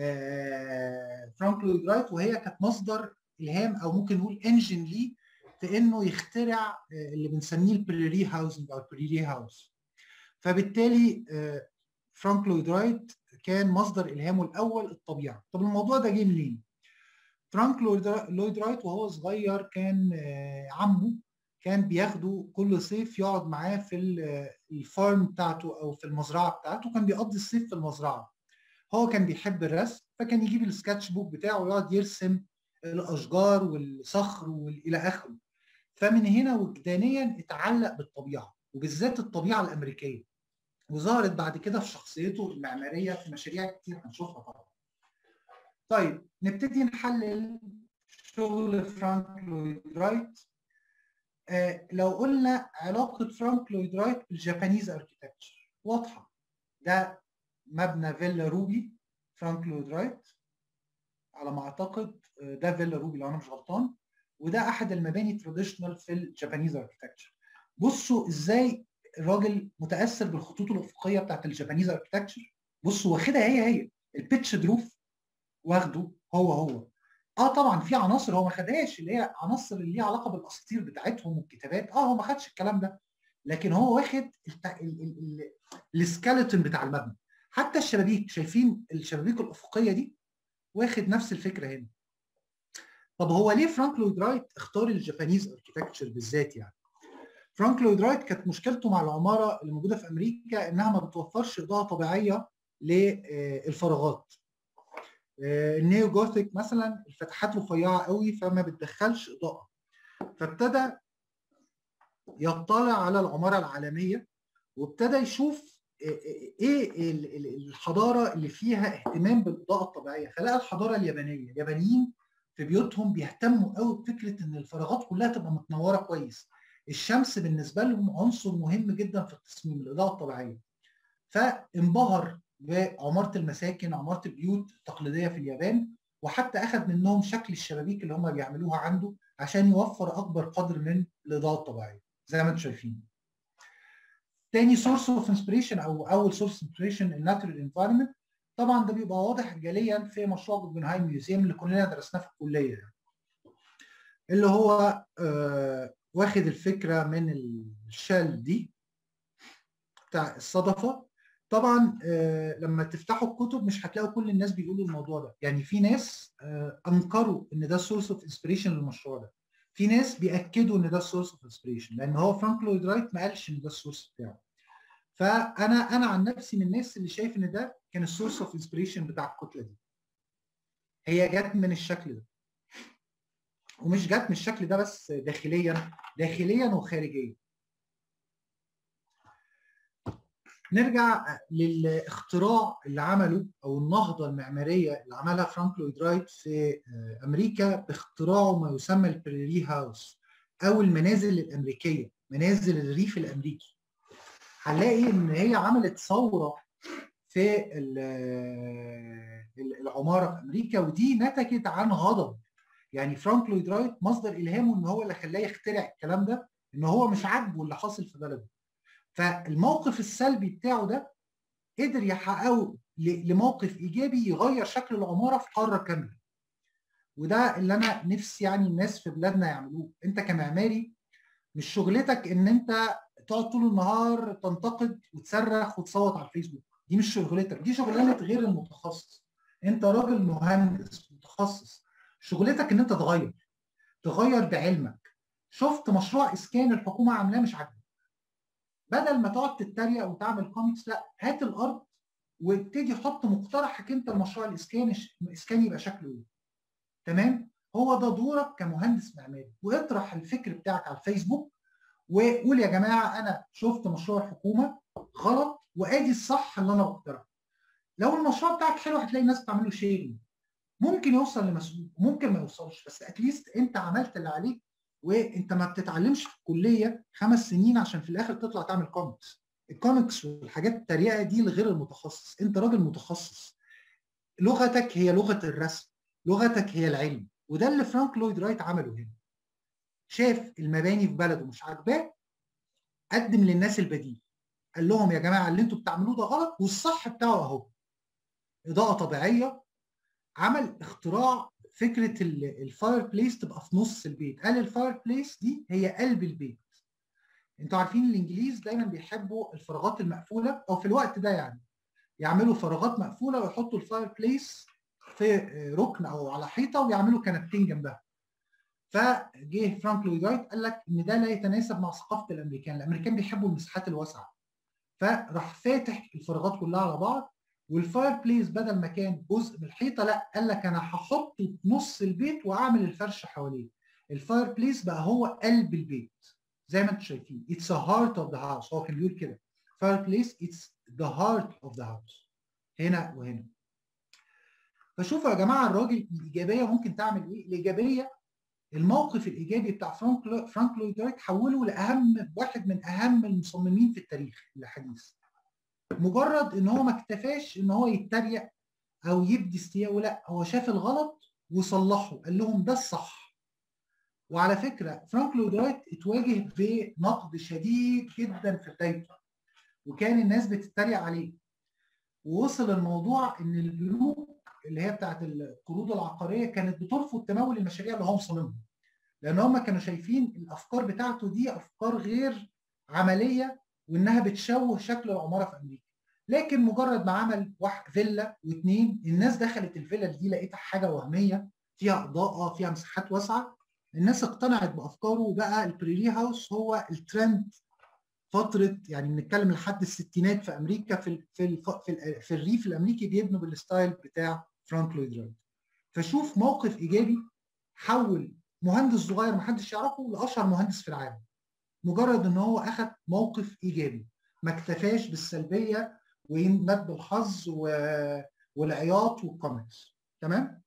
S2: فرانك لويد رايت وهي كانت مصدر الهام او ممكن نقول انجن ليه في انه يخترع اللي بنسميه البريري هاوسنج او البريري هاوس فبالتالي فرانك لويد رايت كان مصدر الهامه الاول الطبيعه طب الموضوع ده جه منين فرانك لويد رايت وهو صغير كان عمه كان بياخده كل صيف يقعد معاه في الفارم بتاعته او في المزرعه بتاعته كان بيقضي الصيف في المزرعه هو كان بيحب الرسم فكان يجيب السكتش بوك بتاعه ويقعد يرسم الاشجار والصخر والى اخره فمن هنا وجدانيا اتعلق بالطبيعه وبالذات الطبيعه الامريكيه وظهرت بعد كده في شخصيته المعماريه في مشاريع كتير هنشوفها طبعا طيب نبتدي نحلل شغل فرانك لويد رايت آه لو قلنا علاقة فرانك لويد رايت بالجابانيز اركيتكتشر واضحة ده مبنى فيلا روبي فرانك لويد رايت على ما اعتقد ده فيلا روبي لو انا مش غلطان وده احد المباني تراديشنال في الجابانيز اركيتكتشر بصوا ازاي الراجل متاثر بالخطوط الافقيه بتاعت الجابانيز اركيتكتشر بصوا واخدها هي هي البيتش دروف واخده هو هو اه طبعا في عناصر هو ما خدهاش اللي هي عناصر اللي ليها علاقه بالاساطير بتاعتهم والكتابات اه هو ما خدش الكلام ده لكن هو واخد السكeleton بتاع المبنى حتى الشبابيك شايفين الشبابيك الافقيه دي واخد نفس الفكره هنا طب هو ليه فرانك لويد رايت اختار الجابانيز اركيتكتشر بالذات يعني فرانك لويد رايت كانت مشكلته مع العماره اللي موجوده في امريكا انها ما بتوفرش اضاءه طبيعيه للفراغات النيو جوثيك مثلا الفتحات رفيعه قوي فما بتدخلش اضاءه فابتدى يطلع على العماره العالميه وابتدى يشوف ايه الحضاره اللي فيها اهتمام بالاضاءه الطبيعيه فلقى الحضاره اليابانيه اليابانيين في بيوتهم بيهتموا قوي بفكره ان الفراغات كلها تبقى متنوره كويس الشمس بالنسبه لهم عنصر مهم جدا في التصميم الاضاءه الطبيعيه فانبهر بعماره المساكن عماره البيوت التقليديه في اليابان وحتى اخذ منهم شكل الشبابيك اللي هم بيعملوها عنده عشان يوفر اكبر قدر من الاضاءه الطبيعيه زي ما انتم شايفين تاني سورس اوف انسبريشن او اول سورس انسبريشن الناتورال انفايرمنت طبعا ده بيبقى واضح جليا في مشروع جوجنهايم ميوزيوم اللي كلنا درسناه في الكليه يعني. اللي هو آه واخد الفكره من الشال دي بتاع الصدفه طبعا آه لما تفتحوا الكتب مش هتلاقوا كل الناس بيقولوا الموضوع ده يعني في ناس آه انكروا ان ده سورس اوف انسبريشن للمشروع ده في ناس بياكدوا ان ده السورس اوف انسبريشن لان هو فرانك لويد رايت ما قالش ان ده السورس بتاعه فانا انا عن نفسي من الناس اللي شايف ان ده كان السورس اوف انسبريشن بتاع الكتله دي هي جت من الشكل ده ومش جت من الشكل ده بس داخليا داخليا وخارجيا نرجع للاختراع اللي عمله او النهضه المعماريه اللي عملها فرانك لويد رايت في امريكا باختراعه ما يسمى البريري هاوس او المنازل الامريكيه منازل الريف الامريكي هنلاقي ان هي عملت ثوره في العماره في امريكا ودي نتجت عن غضب يعني فرانك لويد رايت مصدر الهامه ان هو اللي خلاه يخترع الكلام ده ان هو مش عاجبه اللي حاصل في بلده فالموقف السلبي بتاعه ده قدر يحققه لموقف ايجابي يغير شكل العماره في قاره كامله وده اللي انا نفسي يعني الناس في بلادنا يعملوه انت كمعماري مش شغلتك ان انت تقعد طول النهار تنتقد وتصرخ وتصوت على الفيسبوك دي مش شغلتك دي شغلانه غير المتخصص انت راجل مهندس متخصص شغلتك ان انت تغير تغير بعلمك شفت مشروع اسكان الحكومه عاملاه مش عاجبك بدل ما تقعد تتريق وتعمل كوميكس لا هات الارض وابتدي حط مقترحك انت المشروع الاسكاني الاسكاني يبقى شكله ايه تمام هو ده دورك كمهندس معماري واطرح الفكر بتاعك على الفيسبوك وقول يا جماعه انا شفت مشروع الحكومه غلط وادي الصح اللي انا بقترحه لو المشروع بتاعك حلو هتلاقي الناس بتعمل له شيرنج ممكن يوصل لمسؤول ممكن ما يوصلش بس اتليست انت عملت اللي عليك وانت ما بتتعلمش في الكليه خمس سنين عشان في الاخر تطلع تعمل كوميكس الكوميكس والحاجات التريقه دي لغير المتخصص انت راجل متخصص لغتك هي لغه الرسم لغتك هي العلم وده اللي فرانك لويد رايت عمله هنا شاف المباني في بلده مش عاجباه قدم للناس البديل قال لهم يا جماعه اللي انتوا بتعملوه ده غلط والصح بتاعه اهو اضاءه طبيعيه عمل اختراع فكره الفاير بليس تبقى في نص البيت قال الفاير بليس دي هي قلب البيت انتوا عارفين الانجليز دايما بيحبوا الفراغات المقفوله او في الوقت ده يعني يعملوا فراغات مقفوله ويحطوا الفاير بليس في ركن او على حيطه ويعملوا كنبتين جنبها فجه فرانك لويد رايت قال لك ان ده لا يتناسب مع ثقافه الامريكان الامريكان بيحبوا المساحات الواسعه فراح فاتح الفراغات كلها على بعض والفاير بليس بدل ما كان جزء من الحيطه لا قال لك انا هحط في نص البيت واعمل الفرش حواليه الفاير بليس بقى هو قلب البيت زي ما انتم شايفين اتس ا هارت اوف ذا هاوس هو كان بيقول كده فاير بليس اتس ذا هارت اوف ذا هاوس هنا وهنا فشوفوا يا جماعه الراجل الايجابيه ممكن تعمل ايه الايجابيه الموقف الايجابي بتاع فرانك فرانك لويد رايت حوله لاهم واحد من اهم المصممين في التاريخ الحديث مجرد ان هو ما اكتفاش ان هو يتريق او يبدي استياء لا هو شاف الغلط وصلحه قال لهم ده الصح وعلى فكره فرانك لويد رايت اتواجه بنقد شديد جدا في بدايته وكان الناس بتتريق عليه ووصل الموضوع ان البنوك اللي هي بتاعت القروض العقاريه كانت بترفض تمول المشاريع اللي هو مصممها لان هم كانوا شايفين الافكار بتاعته دي افكار غير عمليه وانها بتشوه شكل العماره في امريكا لكن مجرد ما عمل واحد فيلا واثنين الناس دخلت الفيلا دي لقيتها حاجه وهميه فيها اضاءه فيها مساحات واسعه الناس اقتنعت بافكاره وبقى البريري هاوس هو الترند فتره يعني بنتكلم لحد الستينات في امريكا في ال في ال في, ال في الريف الامريكي بيبنوا بالستايل بتاع فرانك لويد رايت فشوف موقف ايجابي حول مهندس صغير محدش يعرفه لاشهر مهندس في العالم مجرد ان هو اخذ موقف ايجابي ما اكتفاش بالسلبيه وينبت بالحظ و... والعياط والكومنتس تمام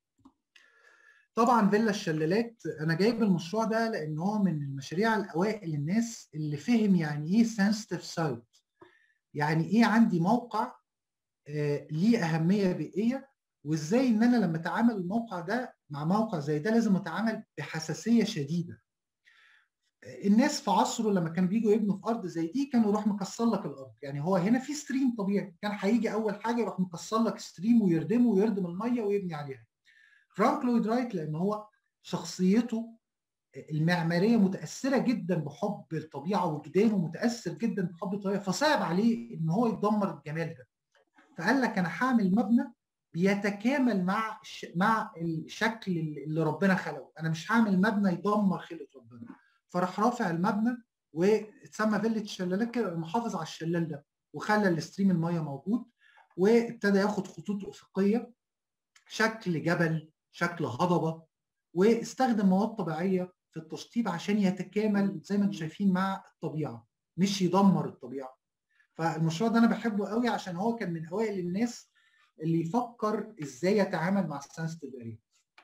S2: طبعا فيلا الشلالات انا جايب المشروع ده لان هو من المشاريع الاوائل الناس اللي فهم يعني ايه سنسيتيف سايت يعني ايه عندي موقع آه ليه اهميه بيئيه وازاي ان انا لما اتعامل الموقع ده مع موقع زي ده لازم اتعامل بحساسيه شديده الناس في عصره لما كانوا بيجوا يبنوا في ارض زي دي كانوا يروح مكسر لك الارض يعني هو هنا في ستريم طبيعي كان هيجي اول حاجه يروح مكسر لك ستريم ويردمه ويردم الميه ويبني عليها فرانك لويد رايت لان هو شخصيته المعماريه متاثره جدا بحب الطبيعه وجدانه متاثر جدا بحب الطبيعه فصعب عليه ان هو يدمر الجمال ده فقال لك انا هعمل مبنى بيتكامل مع مع الشكل اللي ربنا خلقه انا مش هعمل مبنى يدمر خلقه ربنا فراح رافع المبنى واتسمى فيلة الشلالات كده محافظ على الشلال ده وخلى الستريم الميه موجود وابتدى ياخد خطوط افقيه شكل جبل شكل هضبه واستخدم مواد طبيعيه في التشطيب عشان يتكامل زي ما انتم شايفين مع الطبيعه مش يدمر الطبيعه فالمشروع ده انا بحبه قوي عشان هو كان من اوائل الناس اللي يفكر ازاي يتعامل مع السنسيتيف اريا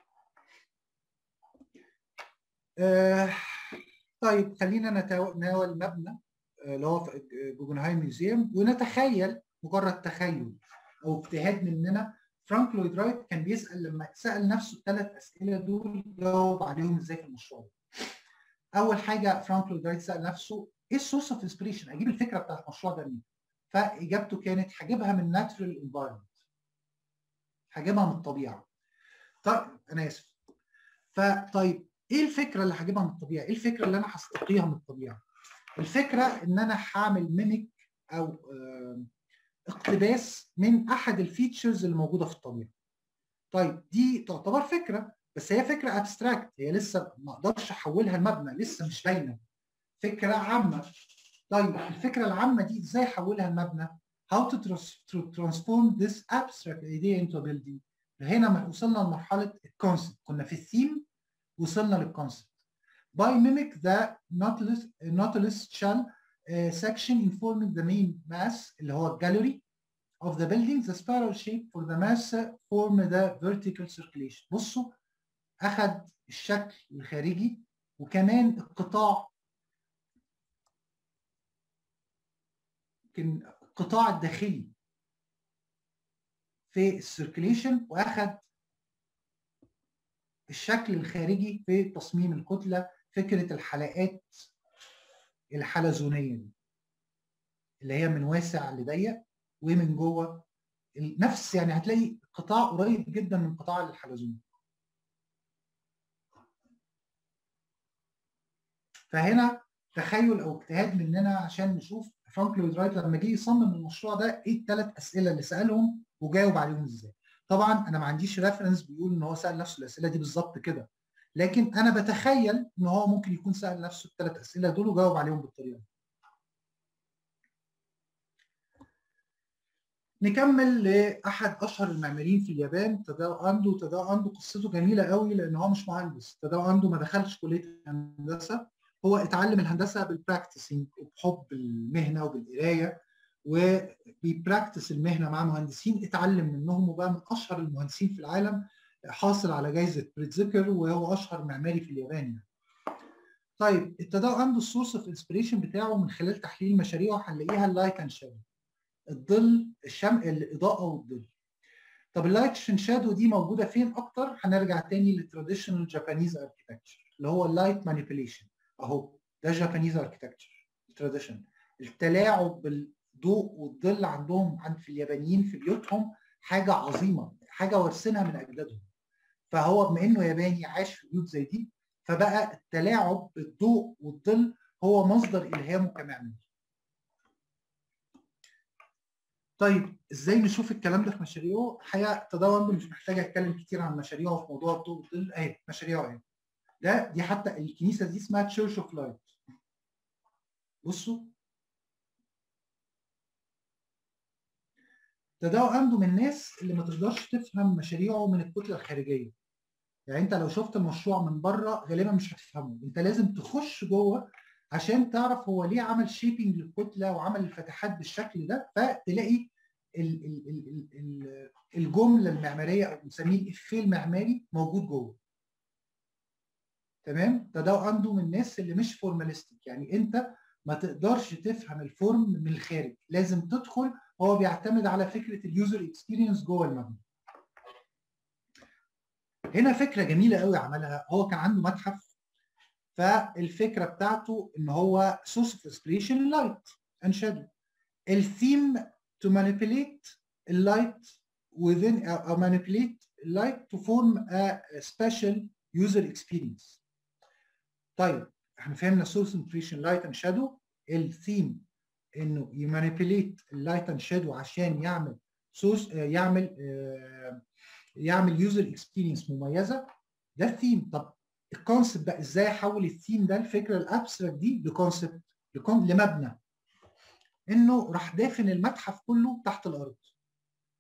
S2: آه طيب خلينا نتناول مبنى اللي هو في جوجنهايم ميوزيوم ونتخيل مجرد تخيل او اجتهاد مننا فرانك لويد رايت كان بيسال لما سال نفسه الثلاث اسئله دول جاوب عليهم ازاي في المشروع اول حاجه فرانك لويد رايت سال نفسه ايه السورس اوف انسبريشن اجيب الفكره بتاعت المشروع ده منين فاجابته كانت هجيبها من ناتشرال انفايرمنت هجيبها من الطبيعه طيب انا اسف فطيب ايه الفكره اللي هجيبها من الطبيعه ايه الفكره اللي انا هستقيها من الطبيعه الفكره ان انا هعمل ميميك او اقتباس من احد الفيتشرز اللي موجوده في الطبيعه طيب دي تعتبر فكره بس هي فكره ابستراكت هي لسه ما اقدرش احولها لمبنى لسه مش باينه فكره عامه طيب الفكره العامه دي ازاي احولها لمبنى how to transform this abstract idea into a building هنا وصلنا لمرحله الكونسبت كنا في الثيم وصلنا للكونسبت by mimic the Nautilus, Nautilus shell uh, section informing the main mass اللي هو الجاليري of the building the spiral shape for the mass form the vertical circulation بصوا اخذ الشكل الخارجي وكمان القطاع يمكن القطاع الداخلي في السيركليشن واخذ الشكل الخارجي في تصميم الكتله فكره الحلقات الحلزونيه دي اللي هي من واسع لضيق ومن جوه نفس يعني هتلاقي قطاع قريب جدا من قطاع الحلزون فهنا تخيل او اجتهاد مننا عشان نشوف فرانك لويد رايت لما جه يصمم المشروع ده ايه الثلاث اسئله اللي سالهم وجاوب عليهم ازاي طبعا انا ما عنديش ريفرنس بيقول ان هو سال نفسه الاسئله دي بالظبط كده لكن انا بتخيل ان هو ممكن يكون سال نفسه الثلاث اسئله دول وجاوب عليهم بالطريقه دي نكمل لاحد اشهر المعماريين في اليابان تداو اندو تداو اندو قصته جميله قوي لان هو مش مهندس تداو اندو ما دخلش كليه الهندسه هو اتعلم الهندسه بالبراكتسنج وبحب المهنه وبالقرايه وبيبراكتس المهنه مع مهندسين اتعلم منهم وبقى من اشهر المهندسين في العالم حاصل على جائزه بريتزكر وهو اشهر معماري في اليابان يعني. طيب التداو عنده السورس اوف انسبريشن بتاعه من خلال تحليل مشاريعه هنلاقيها اللايت اند شادو الظل الشمع الاضاءه والظل طب اللايت اند شادو دي موجوده فين اكتر هنرجع تاني للتراديشنال جابانيز اركتكتشر اللي هو اللايت مانيبيوليشن اهو ده جابانيز اركتكتشر تراديشن التلاعب بالضوء والظل عندهم عند في اليابانيين في بيوتهم حاجه عظيمه حاجه وارثينها من اجدادهم فهو بما انه ياباني عاش في بيوت زي دي فبقى التلاعب بالضوء والظل هو مصدر الهامه كمعماري طيب ازاي نشوف الكلام ده في مشاريعه؟ الحقيقه تداول مش محتاج اتكلم كتير عن مشاريعه في موضوع الضوء والظل اهي مشاريعه اهي ده دي حتى الكنيسه دي اسمها تشيرش اوف لايت بصوا تداو عنده من الناس اللي ما تقدرش تفهم مشاريعه من الكتله الخارجيه يعني انت لو شفت المشروع من بره غالبا مش هتفهمه انت لازم تخش جوه عشان تعرف هو ليه عمل شيبنج للكتله وعمل الفتحات بالشكل ده فتلاقي ال ال ال ال الجمله المعماريه او بنسميه الافيه المعماري موجود جوه تمام ده ده عنده من الناس اللي مش فورماليستيك يعني انت ما تقدرش تفهم الفورم من الخارج لازم تدخل هو بيعتمد على فكره اليوزر اكسبيرينس جوه المبنى هنا فكره جميله قوي عملها هو كان عنده متحف فالفكره بتاعته ان هو سورس اوف انسبريشن لايت اند شادو الثيم to manipulate اللايت within او manipulate light to form a special user experience طيب احنا فهمنا سورس انسبريشن لايت اند شادو الثيم انه يمانيبيليت اللايت اند شادو عشان يعمل سورس يعمل يعمل يوزر اكسبيرينس مميزه ده الثيم طب الكونسبت بقى ازاي احول الثيم ده الفكره الابستراكت دي لكونسبت لمبنى انه راح دافن المتحف كله تحت الارض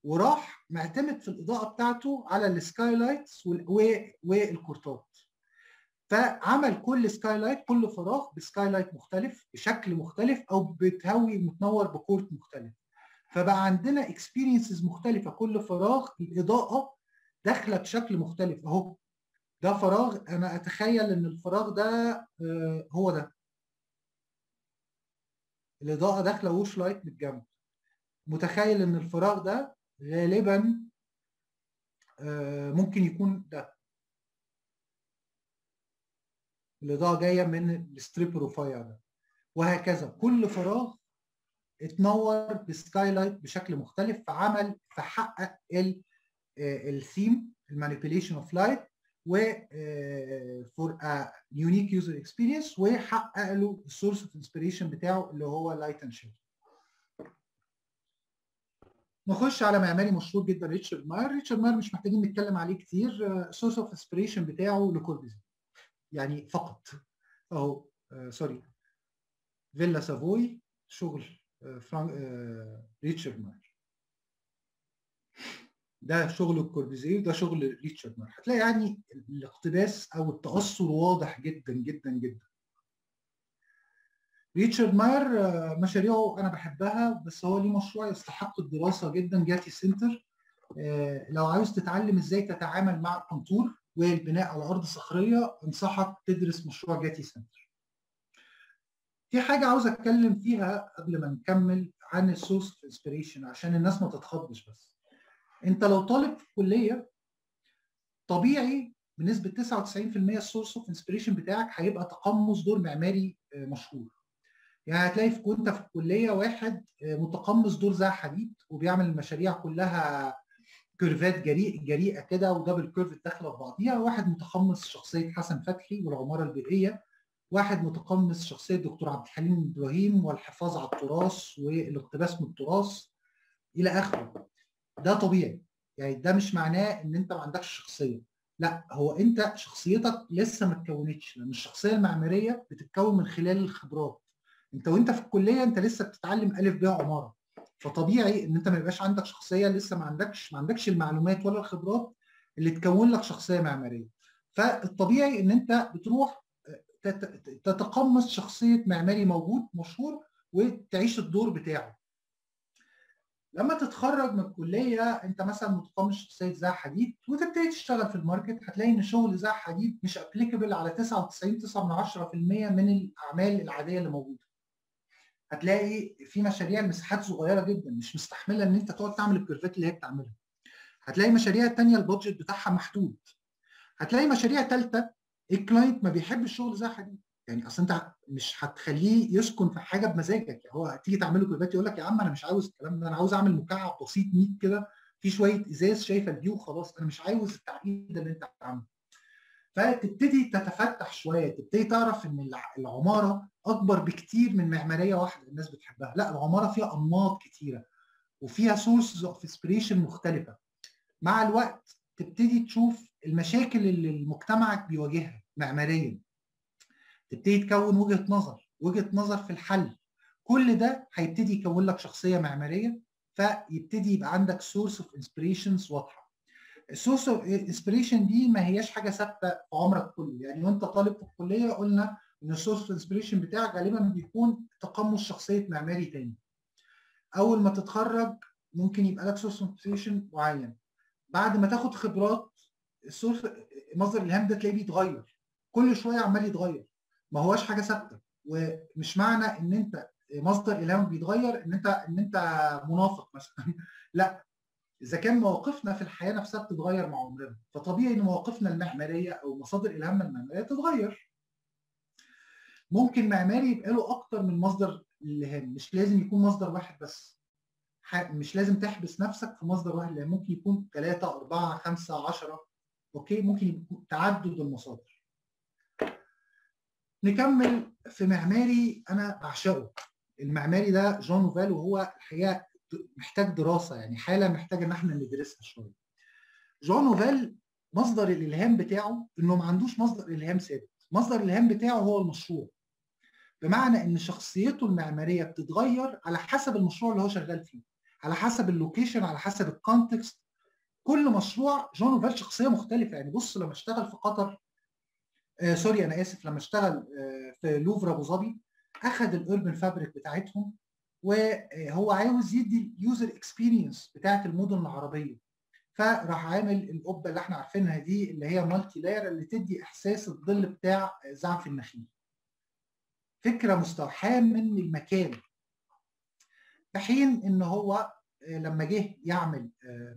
S2: وراح معتمد في الاضاءه بتاعته على السكاي لايتس والكورتات فعمل كل سكاي لايت كل فراغ بسكاي لايت مختلف بشكل مختلف او بتهوي متنور بكورت مختلف فبقى عندنا اكسبيرينسز مختلفه كل فراغ الاضاءه داخله بشكل مختلف اهو ده فراغ انا اتخيل ان الفراغ ده هو ده الاضاءه داخله ووش لايت من الجنب متخيل ان الفراغ ده غالبا ممكن يكون ده الاضاءه جايه من الستريب رفيع ده وهكذا كل فراغ اتنور بسكاي لايت بشكل مختلف فعمل فحقق الثيم المانيبيوليشن اوف لايت و فور يونيك يوزر اكسبيرينس وحقق له السورس اوف انسبيريشن بتاعه اللي هو لايت اند شيد نخش على معماري مشهور جدا ريتشارد ماير ريتشارد ماير مش محتاجين نتكلم عليه كتير السورس اوف انسبيريشن بتاعه لكوربيزي يعني فقط اهو آه سوري فيلا سافوي شغل آه فرانك آه ريتشارد ماير ده شغل الكوربيزيه وده شغل ريتشارد ماير هتلاقي يعني الاقتباس او التاثر واضح جدا جدا جدا ريتشارد ماير مشاريعه انا بحبها بس هو ليه مشروع يستحق الدراسه جدا جاتي سنتر لو عاوز تتعلم ازاي تتعامل مع الكونتور والبناء على ارض صخريه انصحك تدرس مشروع جاتي سنتر. في حاجه عاوز اتكلم فيها قبل ما نكمل عن السورس اوف انسبيريشن عشان الناس ما تتخضش بس. انت لو طالب في الكليه طبيعي بنسبه 99% السورس اوف انسبيريشن بتاعك هيبقى تقمص دور معماري مشهور. يعني هتلاقي في وانت في الكليه واحد متقمص دور زي حديد وبيعمل المشاريع كلها كيرفات جريء جريئه كده ودبل كيرف داخله في بعضيها واحد متقمص شخصيه حسن فتحي والعماره البيئيه واحد متقمص شخصيه دكتور عبد الحليم ابراهيم والحفاظ على التراث والاقتباس من التراث الى اخره ده طبيعي يعني ده مش معناه ان انت ما عندكش شخصيه لا هو انت شخصيتك لسه ما اتكونتش لان الشخصيه المعماريه بتتكون من خلال الخبرات انت وانت في الكليه انت لسه بتتعلم الف ب عماره فطبيعي ان انت ما يبقاش عندك شخصيه لسه ما عندكش ما عندكش المعلومات ولا الخبرات اللي تكون لك شخصيه معماريه فالطبيعي ان انت بتروح تتقمص شخصيه معماري موجود مشهور وتعيش الدور بتاعه لما تتخرج من الكليه انت مثلا متقمص شخصيه زي حديد وتبتدي تشتغل في الماركت هتلاقي ان شغل زي حديد مش ابليكابل على 99 9 من الاعمال العاديه اللي موجوده هتلاقي في مشاريع المساحات صغيره جدا مش مستحمله ان انت تقعد تعمل الكيرفات اللي هي بتعملها هتلاقي مشاريع تانية البادجت بتاعها محدود هتلاقي مشاريع ثالثه الكلاينت ما بيحبش الشغل زي حديد يعني اصل انت مش هتخليه يسكن في حاجه بمزاجك يعني هو هتيجي تعمله كيرفات يقول لك يا عم انا مش عاوز الكلام ده انا عاوز اعمل مكعب بسيط نيت كده في شويه ازاز شايفه الفيو خلاص انا مش عاوز التعقيد اللي انت عامله فتبتدي تتفتح شويه تبتدي تعرف ان العماره اكبر بكتير من معماريه واحده الناس بتحبها لا العماره فيها انماط كتيره وفيها سورسز اوف انسبريشن مختلفه مع الوقت تبتدي تشوف المشاكل اللي مجتمعك بيواجهها معماريا تبتدي تكون وجهه نظر وجهه نظر في الحل كل ده هيبتدي يكون لك شخصيه معماريه فيبتدي يبقى عندك سورس اوف انسبريشنز واضحه السورس اوف انسبريشن دي ما هياش حاجه ثابته في عمرك كله يعني وانت طالب في الكليه قلنا ان السورس اوف انسبريشن بتاعك غالبا بيكون تقمص شخصيه معماري تاني اول ما تتخرج ممكن يبقى لك سورس اوف انسبريشن معين بعد ما تاخد خبرات السورس مصدر الالهام ده تلاقيه بيتغير كل شويه عمال يتغير ما هواش حاجه ثابته ومش معنى ان انت مصدر الهام بيتغير ان انت ان انت منافق مثلا لا اذا كان مواقفنا في الحياه نفسها بتتغير مع عمرنا فطبيعي ان مواقفنا المعماريه او مصادر الهامنا المعماريه تتغير ممكن معماري يبقى له اكتر من مصدر الهام مش لازم يكون مصدر واحد بس مش لازم تحبس نفسك في مصدر واحد لان ممكن يكون ثلاثة أربعة خمسة عشرة أوكي ممكن يكون تعدد المصادر نكمل في معماري أنا بعشقه المعماري ده جون نوفال وهو الحقيقة محتاج دراسة يعني حالة محتاج إن احنا ندرسها شوية جون نوفال مصدر الإلهام بتاعه إنه ما عندوش مصدر إلهام ثابت مصدر الإلهام بتاعه هو المشروع بمعنى ان شخصيته المعماريه بتتغير على حسب المشروع اللي هو شغال فيه على حسب اللوكيشن على حسب الكونتكست كل مشروع جون نوفال شخصيه مختلفه يعني بص لما اشتغل في قطر آه سوري انا اسف لما اشتغل آه في لوفر ابو ظبي اخذ الاربن فابريك بتاعتهم وهو عاوز يدي اليوزر اكسبيرينس بتاعت المدن العربيه فراح عامل القبه اللي احنا عارفينها دي اللي هي مالتي لاير اللي تدي احساس الظل بتاع زعف النخيل فكره مستوحاه من المكان في حين ان هو لما جه يعمل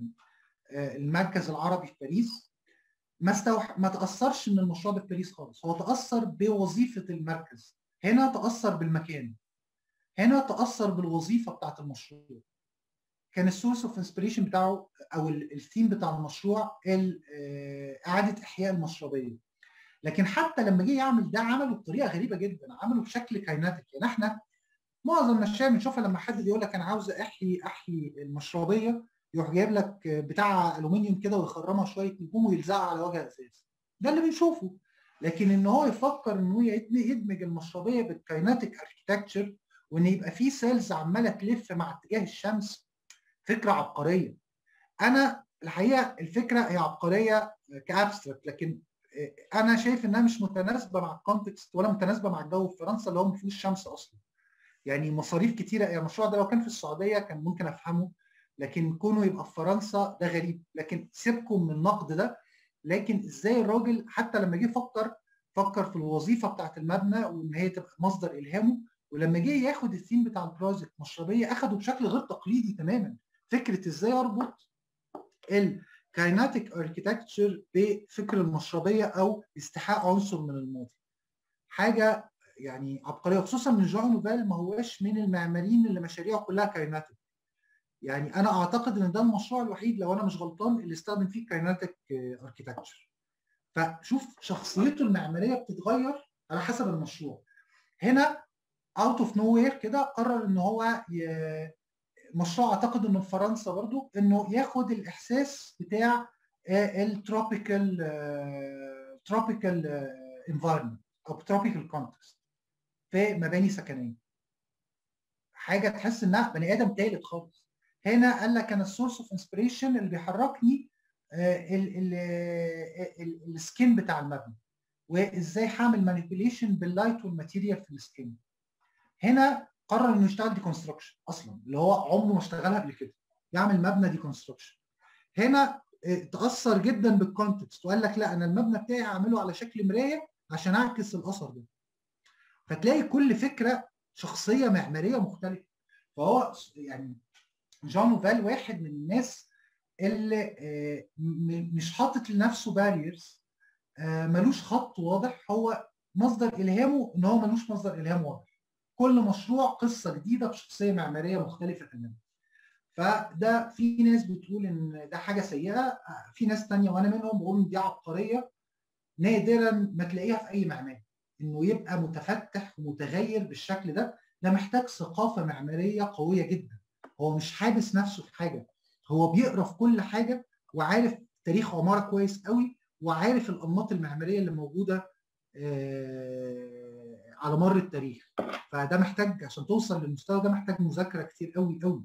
S2: المركز العربي في باريس ما استوح... ما تاثرش من المشروع ده في باريس خالص هو تاثر بوظيفه المركز هنا تاثر بالمكان هنا تاثر بالوظيفه بتاعت المشروع كان السورس اوف انسبريشن بتاعه او الثيم بتاع المشروع اعاده احياء المشربيه لكن حتى لما جه يعمل ده عمله بطريقه غريبه جدا عمله بشكل كايناتيك يعني احنا معظم المشاريع بنشوفها لما حد بيقول لك انا عاوز احيي احيي المشربيه يروح جايب لك بتاع الومنيوم كده ويخرمها شويه نجوم ويلزقها على وجه اساس ده اللي بنشوفه لكن ان هو يفكر ان هو يدمج المشربيه بالكايناتيك اركتكتشر وان يبقى في سيلز عماله تلف مع اتجاه الشمس فكره عبقريه انا الحقيقه الفكره هي عبقريه كابستراكت لكن انا شايف انها مش متناسبه مع الكونتكست ولا متناسبه مع الجو في فرنسا اللي هو ما فيهوش شمس اصلا يعني مصاريف كتيره يعني المشروع ده لو كان في السعوديه كان ممكن افهمه لكن كونه يبقى في فرنسا ده غريب لكن سيبكم من النقد ده لكن ازاي الراجل حتى لما جه فكر فكر في الوظيفه بتاعت المبنى وان هي تبقى مصدر الهامه ولما جه ياخد الثيم بتاع البروجكت مشربيه اخده بشكل غير تقليدي تماما فكره ازاي اربط الكايناتيك اركيتكتشر بفكر المشربيه او استحقاق عنصر من الماضي حاجه يعني عبقريه خصوصا من جون نوفال ما هواش من المعماريين اللي مشاريعه كلها كايناتيك يعني انا اعتقد ان ده المشروع الوحيد لو انا مش غلطان اللي استخدم فيه كايناتيك اركيتكتشر فشوف شخصيته المعماريه بتتغير على حسب المشروع هنا اوت اوف نو وير كده قرر ان هو ي... مشروع اعتقد انه في فرنسا برضو انه ياخد الاحساس بتاع التروبيكال تروبيكال انفايرمنت او تروبيكال كونتكست في مباني سكنيه حاجه تحس انها بني ادم تالت خالص هنا قال لك انا السورس اوف انسبريشن اللي بيحركني السكين بتاع المبنى وازاي هعمل مانيبيوليشن باللايت والماتيريال في السكين هنا قرر انه يشتغل ديكونستراكشن اصلا اللي هو عمره ما اشتغلها قبل كده يعمل مبنى ديكونستراكشن هنا تاثر جدا بالكونتكست وقال لك لا انا المبنى بتاعي هعمله على شكل مرايه عشان اعكس الاثر ده فتلاقي كل فكره شخصيه معماريه مختلفه فهو يعني جون نوفال واحد من الناس اللي مش حاطط لنفسه باريرز ملوش خط واضح هو مصدر الهامه ان هو ملوش مصدر الهام واضح كل مشروع قصه جديده بشخصيه معماريه مختلفه تماما فده في ناس بتقول ان ده حاجه سيئه في ناس تانية وانا منهم بقول ان دي عبقريه نادرا ما تلاقيها في اي معماري انه يبقى متفتح ومتغير بالشكل ده ده محتاج ثقافه معماريه قويه جدا هو مش حابس نفسه في حاجه هو بيقرا في كل حاجه وعارف تاريخ عماره كويس قوي وعارف الانماط المعماريه اللي موجوده على مر التاريخ فده محتاج عشان توصل للمستوى ده محتاج مذاكره كتير قوي قوي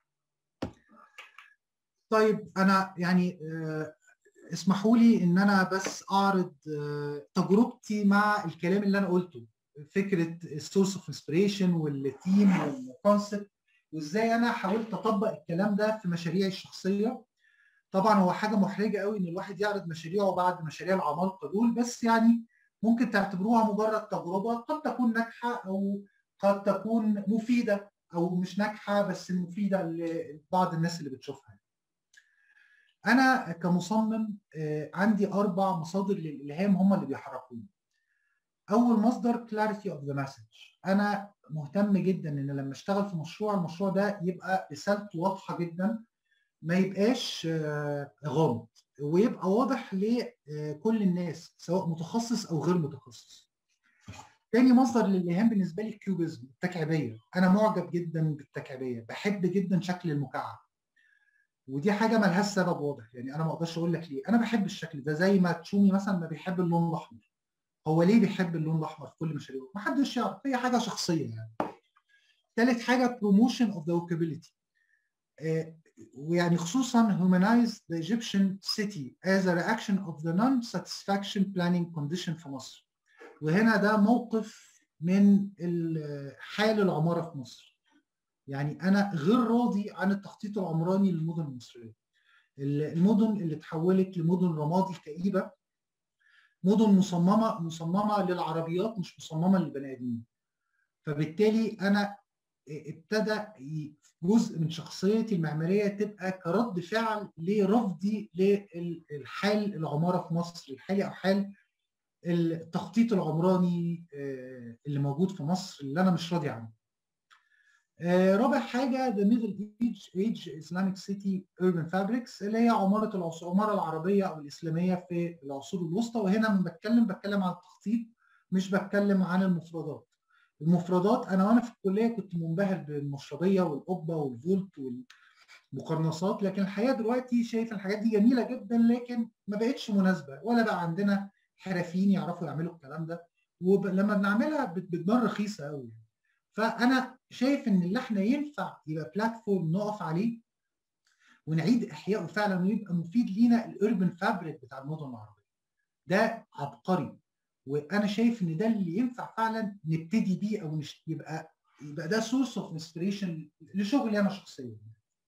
S2: طيب انا يعني اسمحوا لي ان انا بس اعرض تجربتي مع الكلام اللي انا قلته فكره السورس اوف انسبريشن والثيم والكونسبت وازاي انا حاولت اطبق الكلام ده في مشاريعي الشخصيه طبعا هو حاجه محرجه قوي ان الواحد يعرض مشاريعه بعد مشاريع العمالقه دول بس يعني ممكن تعتبروها مجرد تجربه قد تكون ناجحه او قد تكون مفيده او مش ناجحه بس مفيده لبعض الناس اللي بتشوفها انا كمصمم عندي اربع مصادر للالهام هم اللي بيحركوني اول مصدر clarity of the message انا مهتم جدا ان لما اشتغل في مشروع المشروع ده يبقى رسالته واضحه جدا ما يبقاش غامض ويبقى واضح لكل الناس سواء متخصص او غير متخصص تاني مصدر للالهام بالنسبه لي الكيوبيزم التكعيبيه انا معجب جدا بالتكعيبيه بحب جدا شكل المكعب ودي حاجه ملهاش سبب واضح يعني انا ما اقدرش اقول لك ليه انا بحب الشكل ده زي ما تشومي مثلا ما بيحب اللون الاحمر هو ليه بيحب اللون الاحمر في كل مشاريعه ما حدش يعرف هي حاجه شخصيه يعني ثالث حاجه بروموشن اوف ذا ووكابيلتي ويعني خصوصا humanize the Egyptian city as a reaction of the non-satisfaction planning condition في مصر وهنا ده موقف من حال العمارة في مصر يعني أنا غير راضي عن التخطيط العمراني للمدن المصرية المدن اللي اتحولت لمدن رمادي كئيبة مدن مصممة مصممة للعربيات مش مصممة للبني آدمين فبالتالي أنا ابتدى جزء من شخصيتي المعماريه تبقى كرد فعل لرفضي للحال العماره في مصر الحالي او حال التخطيط العمراني اللي موجود في مصر اللي انا مش راضي عنه. رابع حاجه The Middle Age, Age Islamic City Urban Fabrics اللي هي عماره العماره العربيه او الاسلاميه في العصور الوسطى وهنا لما بتكلم بتكلم عن التخطيط مش بتكلم عن المفردات. المفردات انا وانا في الكليه كنت منبهر بالمشربيه والقبه والفولت والمقرنصات لكن الحقيقه دلوقتي شايف الحاجات دي جميله جدا لكن ما بقتش مناسبه ولا بقى عندنا حرفيين يعرفوا يعملوا الكلام ده ولما بنعملها بتبان رخيصه قوي فانا شايف ان اللي احنا ينفع يبقى بلاتفورم نقف عليه ونعيد احيائه فعلا ويبقى مفيد لينا الاربن فابريك بتاع المدن العربيه ده عبقري وانا شايف ان ده اللي ينفع فعلا نبتدي بيه او مش يبقى يبقى ده سورس اوف انسبريشن لشغلي انا شخصيا.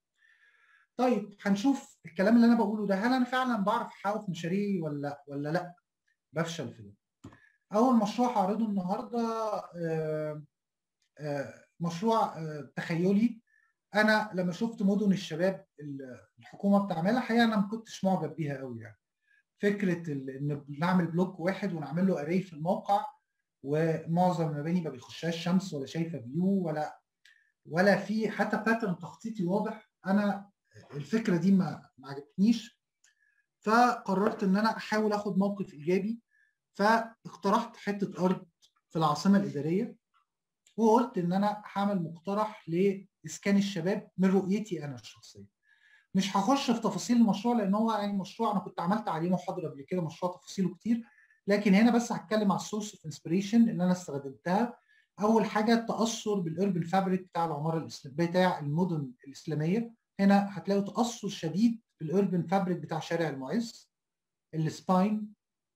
S2: طيب هنشوف الكلام اللي انا بقوله ده هل انا فعلا بعرف احققه في مشاريعي ولا ولا لا؟ بفشل في ده. اول مشروع هعرضه النهارده آآ آآ مشروع تخيلي انا لما شفت مدن الشباب الحكومه بتعملها الحقيقه انا ما كنتش معجب بيها قوي يعني. فكره ان نعمل بلوك واحد ونعمل له اري في الموقع ومعظم المباني ما بيخشهاش شمس ولا شايفه فيو ولا ولا في حتى باترن تخطيطي واضح انا الفكره دي ما ما عجبتنيش فقررت ان انا احاول اخد موقف ايجابي فاقترحت حته ارض في العاصمه الاداريه وقلت ان انا هعمل مقترح لاسكان الشباب من رؤيتي انا الشخصيه مش هخش في تفاصيل المشروع لان هو يعني مشروع انا كنت عملت عليه محاضره قبل كده مشروع تفاصيله كتير لكن هنا بس هتكلم على السورس اوف انسبريشن اللي انا استخدمتها اول حاجه التاثر بالاربن فابريك بتاع العماره الاسلاميه بتاع المدن الاسلاميه هنا هتلاقوا تاثر شديد بالاربن فابريك بتاع شارع المعز السباين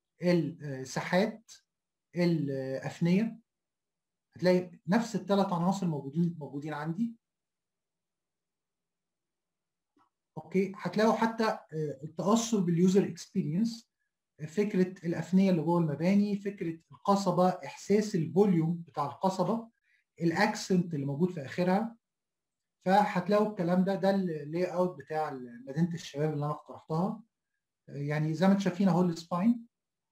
S2: الساحات الافنيه هتلاقي نفس الثلاث عناصر موجودين موجودين عندي اوكي هتلاقوا حتى التاثر باليوزر اكسبيرينس فكره الافنيه اللي جوه المباني فكره القصبه احساس الفوليوم بتاع القصبه الاكسنت اللي موجود في اخرها فهتلاقوا الكلام ده ده اللاي اوت بتاع مدينه الشباب اللي انا اقترحتها يعني زي ما انتم شايفين اهو السباين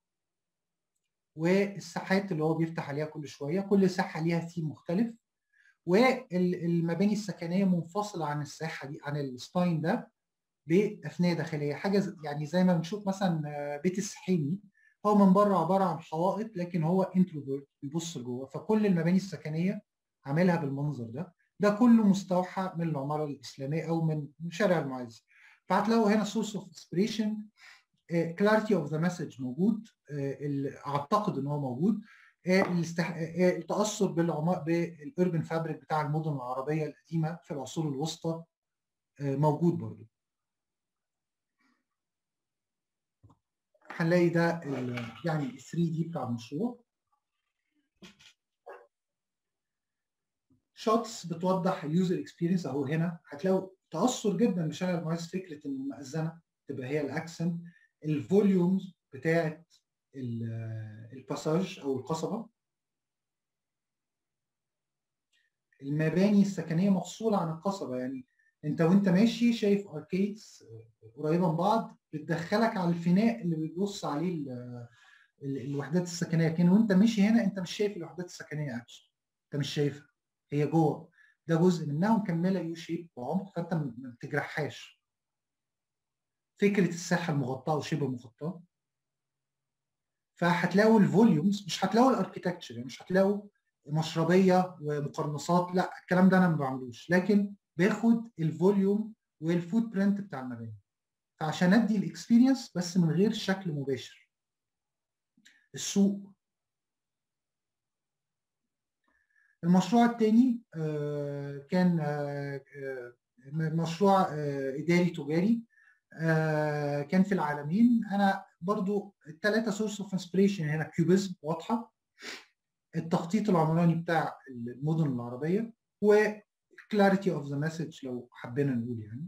S2: والساحات اللي هو بيفتح عليها كل شويه كل ساحه ليها ثيم مختلف والمباني السكنيه منفصله عن الساحه دي عن السباين ده بافنيه داخليه حاجه يعني زي ما بنشوف مثلا بيت السحيمي هو من بره عباره عن حوائط لكن هو انتروفيرت بيبص لجوه فكل المباني السكنيه عاملها بالمنظر ده ده كله مستوحى من العماره الاسلاميه او من شارع المعز فهتلاقوا هنا سورس اوف انسبريشن كلاريتي اوف ذا مسج موجود اعتقد ان هو موجود التاثر بالعمار بالاربن فابريك بتاع المدن العربيه القديمه في العصور الوسطى موجود برضو هنلاقي ده يعني 3 دي بتاع المشروع شوتس بتوضح اليوزر اكسبيرينس اهو هنا هتلاقوا تاثر جدا بشارع المعز فكره ان المأذنه تبقى هي الاكسنت الفوليومز بتاعت الباساج او القصبه المباني السكنيه مفصوله عن القصبه يعني انت وانت ماشي شايف اركيدز قريبه من بعض بتدخلك على الفناء اللي بتبص عليه الوحدات السكنيه لكن وانت ماشي هنا انت مش شايف الوحدات السكنيه اكشن انت مش شايفها هي جوه ده جزء منها ومكمله يو شيب وعمق فانت ما بتجرحهاش فكره الساحه المغطاه وشبه مغطاه فهتلاقوا الفوليومز مش هتلاقوا الاركيتكتشر يعني مش هتلاقوا مشربيه ومقرنصات لا الكلام ده انا ما بعملوش لكن باخد الفوليوم والفوت برنت بتاع المباني فعشان ادي الاكسبيرينس بس من غير شكل مباشر السوق المشروع الثاني كان مشروع اداري تجاري كان في العالمين انا برضو الثلاثه سورس اوف انسبريشن هنا كيوبيزم واضحه التخطيط العمراني بتاع المدن العربيه وكلاريتي اوف ذا مسج لو حبينا نقول يعني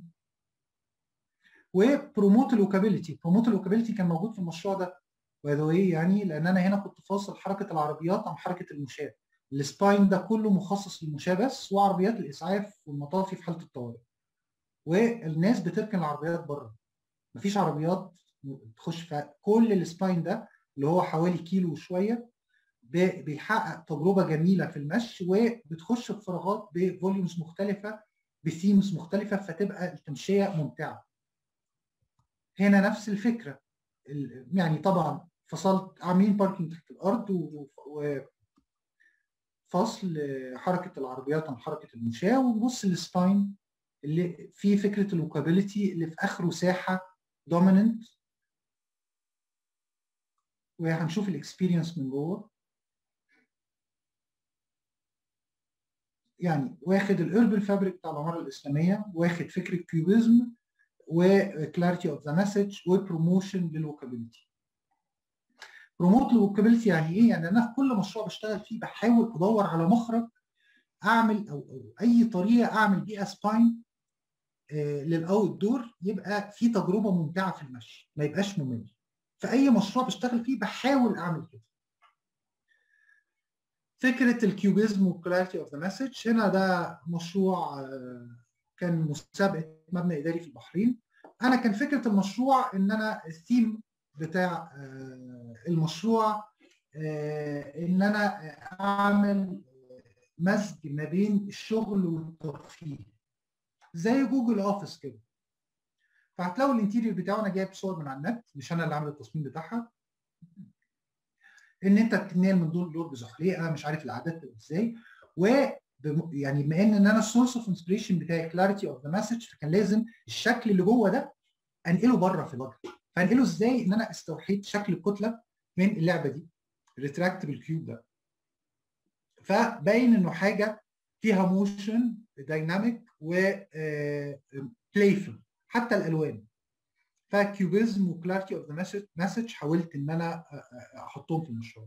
S2: وبروموت الوكابيلتي بروموت الوكابيلتي كان موجود في المشروع ده باي يعني لان انا هنا كنت فاصل حركه العربيات عن حركه المشاة السباين ده كله مخصص للمشاة بس وعربيات الاسعاف والمطافي في حاله الطوارئ والناس بتركن العربيات بره مفيش عربيات تخش في كل السباين ده اللي هو حوالي كيلو وشويه بيحقق تجربه جميله في المشي وبتخش في فراغات بفوليومز مختلفه بثيمز مختلفه فتبقى التمشيه ممتعه. هنا نفس الفكره يعني طبعا فصلت عاملين باركينج تحت الارض وفصل حركه العربيات عن حركه المشاه ونبص للسباين اللي فيه فكره الوكابيلتي اللي في اخره ساحه دوميننت وهنشوف الاكسبيرينس من جوه يعني واخد الاربن فابريك بتاع العماره الاسلاميه واخد فكره كيوبيزم وكلاريتي اوف ذا مسج وبروموشن للوكابيلتي بروموت للوكابيلتي يعني ايه؟ يعني انا في كل مشروع بشتغل فيه بحاول ادور على مخرج اعمل او, أو اي طريقه اعمل بيها سباين آه للاوت دور يبقى في تجربه ممتعه في المشي ما يبقاش ممل في اي مشروع بشتغل فيه بحاول اعمل كده فكره الكيوبيزم والكلاريتي اوف ذا مسج هنا ده مشروع آه كان مسابقه مبنى اداري في البحرين انا كان فكره المشروع ان انا الثيم بتاع المشروع ان انا اعمل مزج ما بين الشغل والترفيه زي جوجل اوفيس كده فهتلاقوا الانتيريور بتاعه انا جايب صور من على النت مش انا اللي عامل التصميم بتاعها ان انت بتنقل من دور لدور بزحليقه مش عارف العادات ازاي و يعني بما ان انا السورس اوف انسبريشن بتاعي كلاريتي اوف ذا مسج فكان لازم الشكل اللي جوه ده انقله بره في الواجهه فانقله ازاي ان انا استوحيت شكل الكتله من اللعبه دي الريتراكتبل كيوب ده فباين انه حاجه فيها موشن دايناميك و بلايفل حتى الالوان فكيوبيزم وكلاريتي اوف ذا مسج حاولت ان انا احطهم في المشروع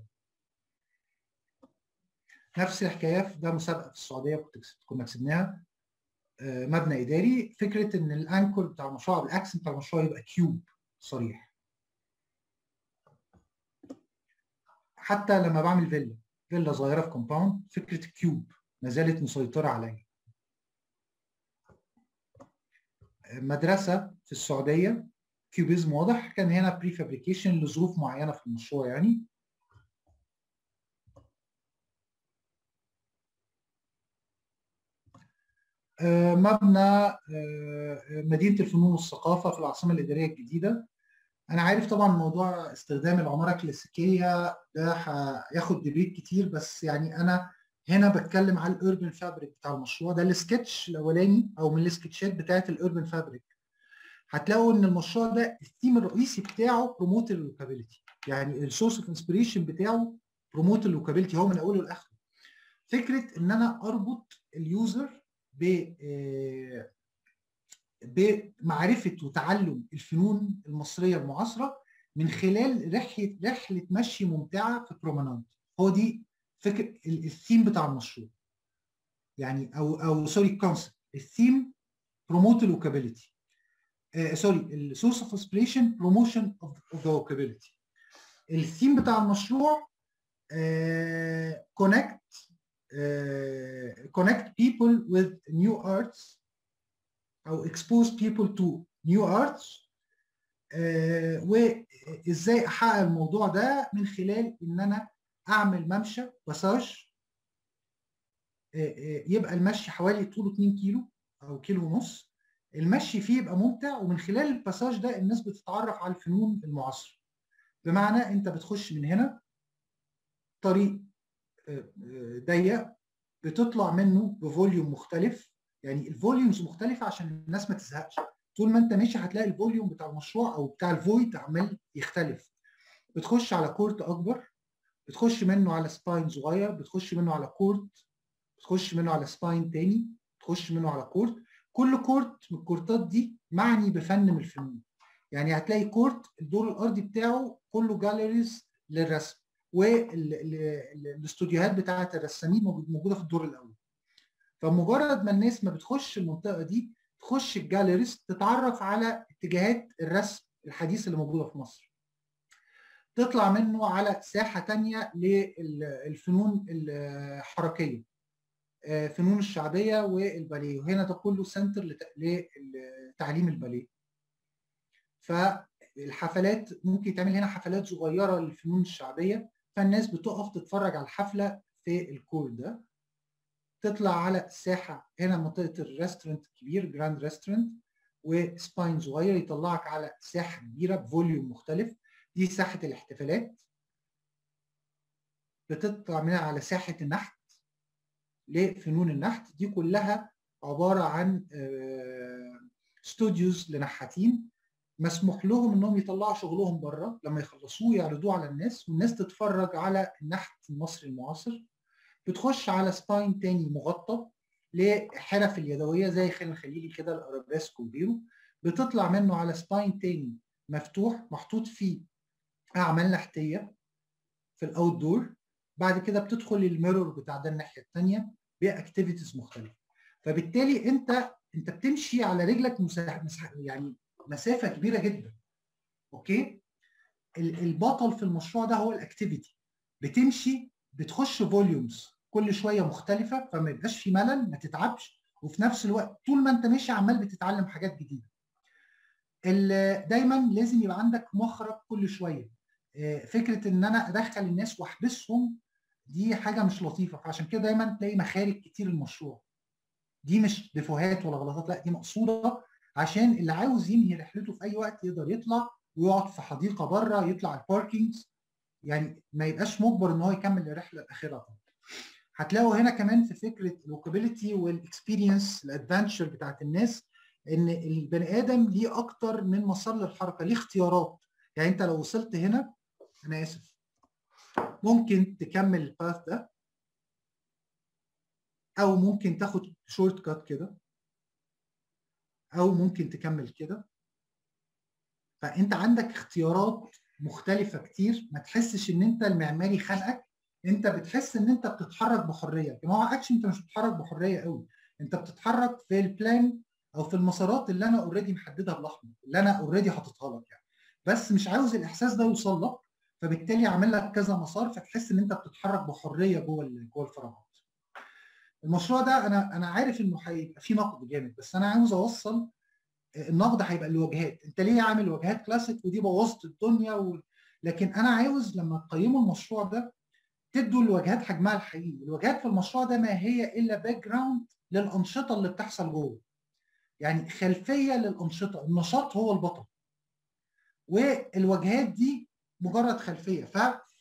S2: نفس الحكايه ده مسابقه في السعوديه كنت كنا كسبناها مبنى اداري فكره ان الانكل بتاع المشروع الاكسنت بتاع المشروع يبقى كيوب صريح حتى لما بعمل فيلا فيلا صغيره في كومباوند فكره الكيوب ما زالت مسيطره عليا مدرسه في السعوديه كيوبيزم واضح كان هنا بري فابريكيشن لظروف معينه في المشروع يعني مبنى مدينه الفنون والثقافه في العاصمه الاداريه الجديده انا عارف طبعا موضوع استخدام العماره الكلاسيكيه ده هياخد ديبيت كتير بس يعني انا هنا بتكلم على الاربن فابريك بتاع المشروع ده السكتش الاولاني او من السكتشات بتاعه الاربن فابريك هتلاقوا ان المشروع ده الثيم الرئيسي بتاعه بروموت اللوكابيلتي يعني السورس اوف انسبريشن بتاعه بروموت اللوكابيلتي هو من اوله لاخره فكره ان انا اربط اليوزر ب بمعرفه وتعلم الفنون المصريه المعاصره من خلال رحله رحله مشي ممتعه في برومناد هو دي فكره الثيم بتاع المشروع يعني او او سوري الكونسبت الثيم بروموت الوكابيلتي سوري السورس اوف انسبريشن بروموشن اوف ذا وكابيلتي الثيم بتاع المشروع كونكت connect people with new arts او expose people to new arts uh, وازاي احقق الموضوع ده من خلال ان انا اعمل ممشى باساج uh, uh, يبقى المشي حوالي طوله 2 كيلو او كيلو ونص المشي فيه يبقى ممتع ومن خلال الباساج ده الناس بتتعرف على الفنون المعاصره بمعنى انت بتخش من هنا طريق ضيق بتطلع منه بفوليوم مختلف يعني الفوليومز مختلفه عشان الناس ما تزهقش طول ما انت ماشي هتلاقي الفوليوم بتاع المشروع او بتاع الفويد عمال يختلف بتخش على كورت اكبر بتخش منه على سباين صغير بتخش منه على كورت بتخش منه على سباين تاني بتخش منه على كورت كل كورت من الكورتات دي معني بفن من الفنون يعني هتلاقي كورت الدور الارضي بتاعه كله جاليريز للرسم والاستوديوهات بتاعه الرسامين موجوده في الدور الاول فمجرد ما الناس ما بتخش المنطقه دي تخش الجاليريز تتعرف على اتجاهات الرسم الحديث اللي موجوده في مصر تطلع منه على ساحه تانية للفنون الحركيه فنون الشعبيه والباليه وهنا ده كله سنتر لتعليم الباليه فالحفلات ممكن تعمل هنا حفلات صغيره للفنون الشعبيه فالناس بتقف تتفرج على الحفله في الكور ده تطلع على ساحه هنا منطقه الريستورنت الكبير جراند ريستورنت وسباين صغير يطلعك على ساحه كبيره بفوليوم مختلف دي ساحه الاحتفالات بتطلع منها على ساحه النحت لفنون النحت دي كلها عباره عن استوديوز لنحاتين مسموح لهم انهم يطلعوا شغلهم بره لما يخلصوه يعرضوه على الناس والناس تتفرج على النحت المصري المعاصر بتخش على سباين تاني مغطى لحرف اليدويه زي خان الخليلي كده الارابيسك وغيره بتطلع منه على سباين تاني مفتوح محطوط فيه اعمال نحتيه في الاوت دور بعد كده بتدخل الميرور بتاع ده الناحيه الثانيه باكتيفيتيز مختلفه فبالتالي انت انت بتمشي على رجلك مساحه مساحة يعني مسافه كبيره جدا اوكي البطل في المشروع ده هو الاكتيفيتي بتمشي بتخش فوليومز كل شويه مختلفه فما يبقاش في ملل ما تتعبش وفي نفس الوقت طول ما انت ماشي عمال بتتعلم حاجات جديده دايما لازم يبقى عندك مخرج كل شويه فكره ان انا ادخل الناس واحبسهم دي حاجه مش لطيفه فعشان كده دايما تلاقي مخارج كتير المشروع دي مش ديفوهات ولا غلطات لا دي مقصوده عشان اللي عاوز ينهي رحلته في اي وقت يقدر يطلع ويقعد في حديقه بره يطلع الباركينجز يعني ما يبقاش مجبر ان هو يكمل الرحله الاخيره طبعا هتلاقوا هنا كمان في فكره الوكابيلتي والاكسبيرينس الادفنتشر بتاعت الناس ان البني ادم ليه اكتر من مسار للحركه ليه اختيارات يعني انت لو وصلت هنا انا اسف ممكن تكمل الباث ده او ممكن تاخد شورت كات كده او ممكن تكمل كده فانت عندك اختيارات مختلفه كتير ما تحسش ان انت المعماري خانقك انت بتحس ان انت بتتحرك بحريه لكن هو اكشن انت مش بتتحرك بحريه قوي انت بتتحرك في البلان او في المسارات اللي انا اوريدي محددها بالاحمر اللي انا اوريدي حاططها لك يعني بس مش عاوز الاحساس ده يوصل لك فبالتالي عامل لك كذا مسار فتحس ان انت بتتحرك بحريه جوه جوه الفراغات المشروع ده انا انا عارف انه هيبقى فيه نقد جامد بس انا عاوز اوصل النقد هيبقى الواجهات انت ليه عامل واجهات كلاسيك ودي بوظت الدنيا و... لكن انا عاوز لما تقيموا المشروع ده تدوا الواجهات حجمها الحقيقي الواجهات في المشروع ده ما هي الا باك جراوند للانشطه اللي بتحصل جوه يعني خلفيه للانشطه النشاط هو البطل والواجهات دي مجرد خلفيه ف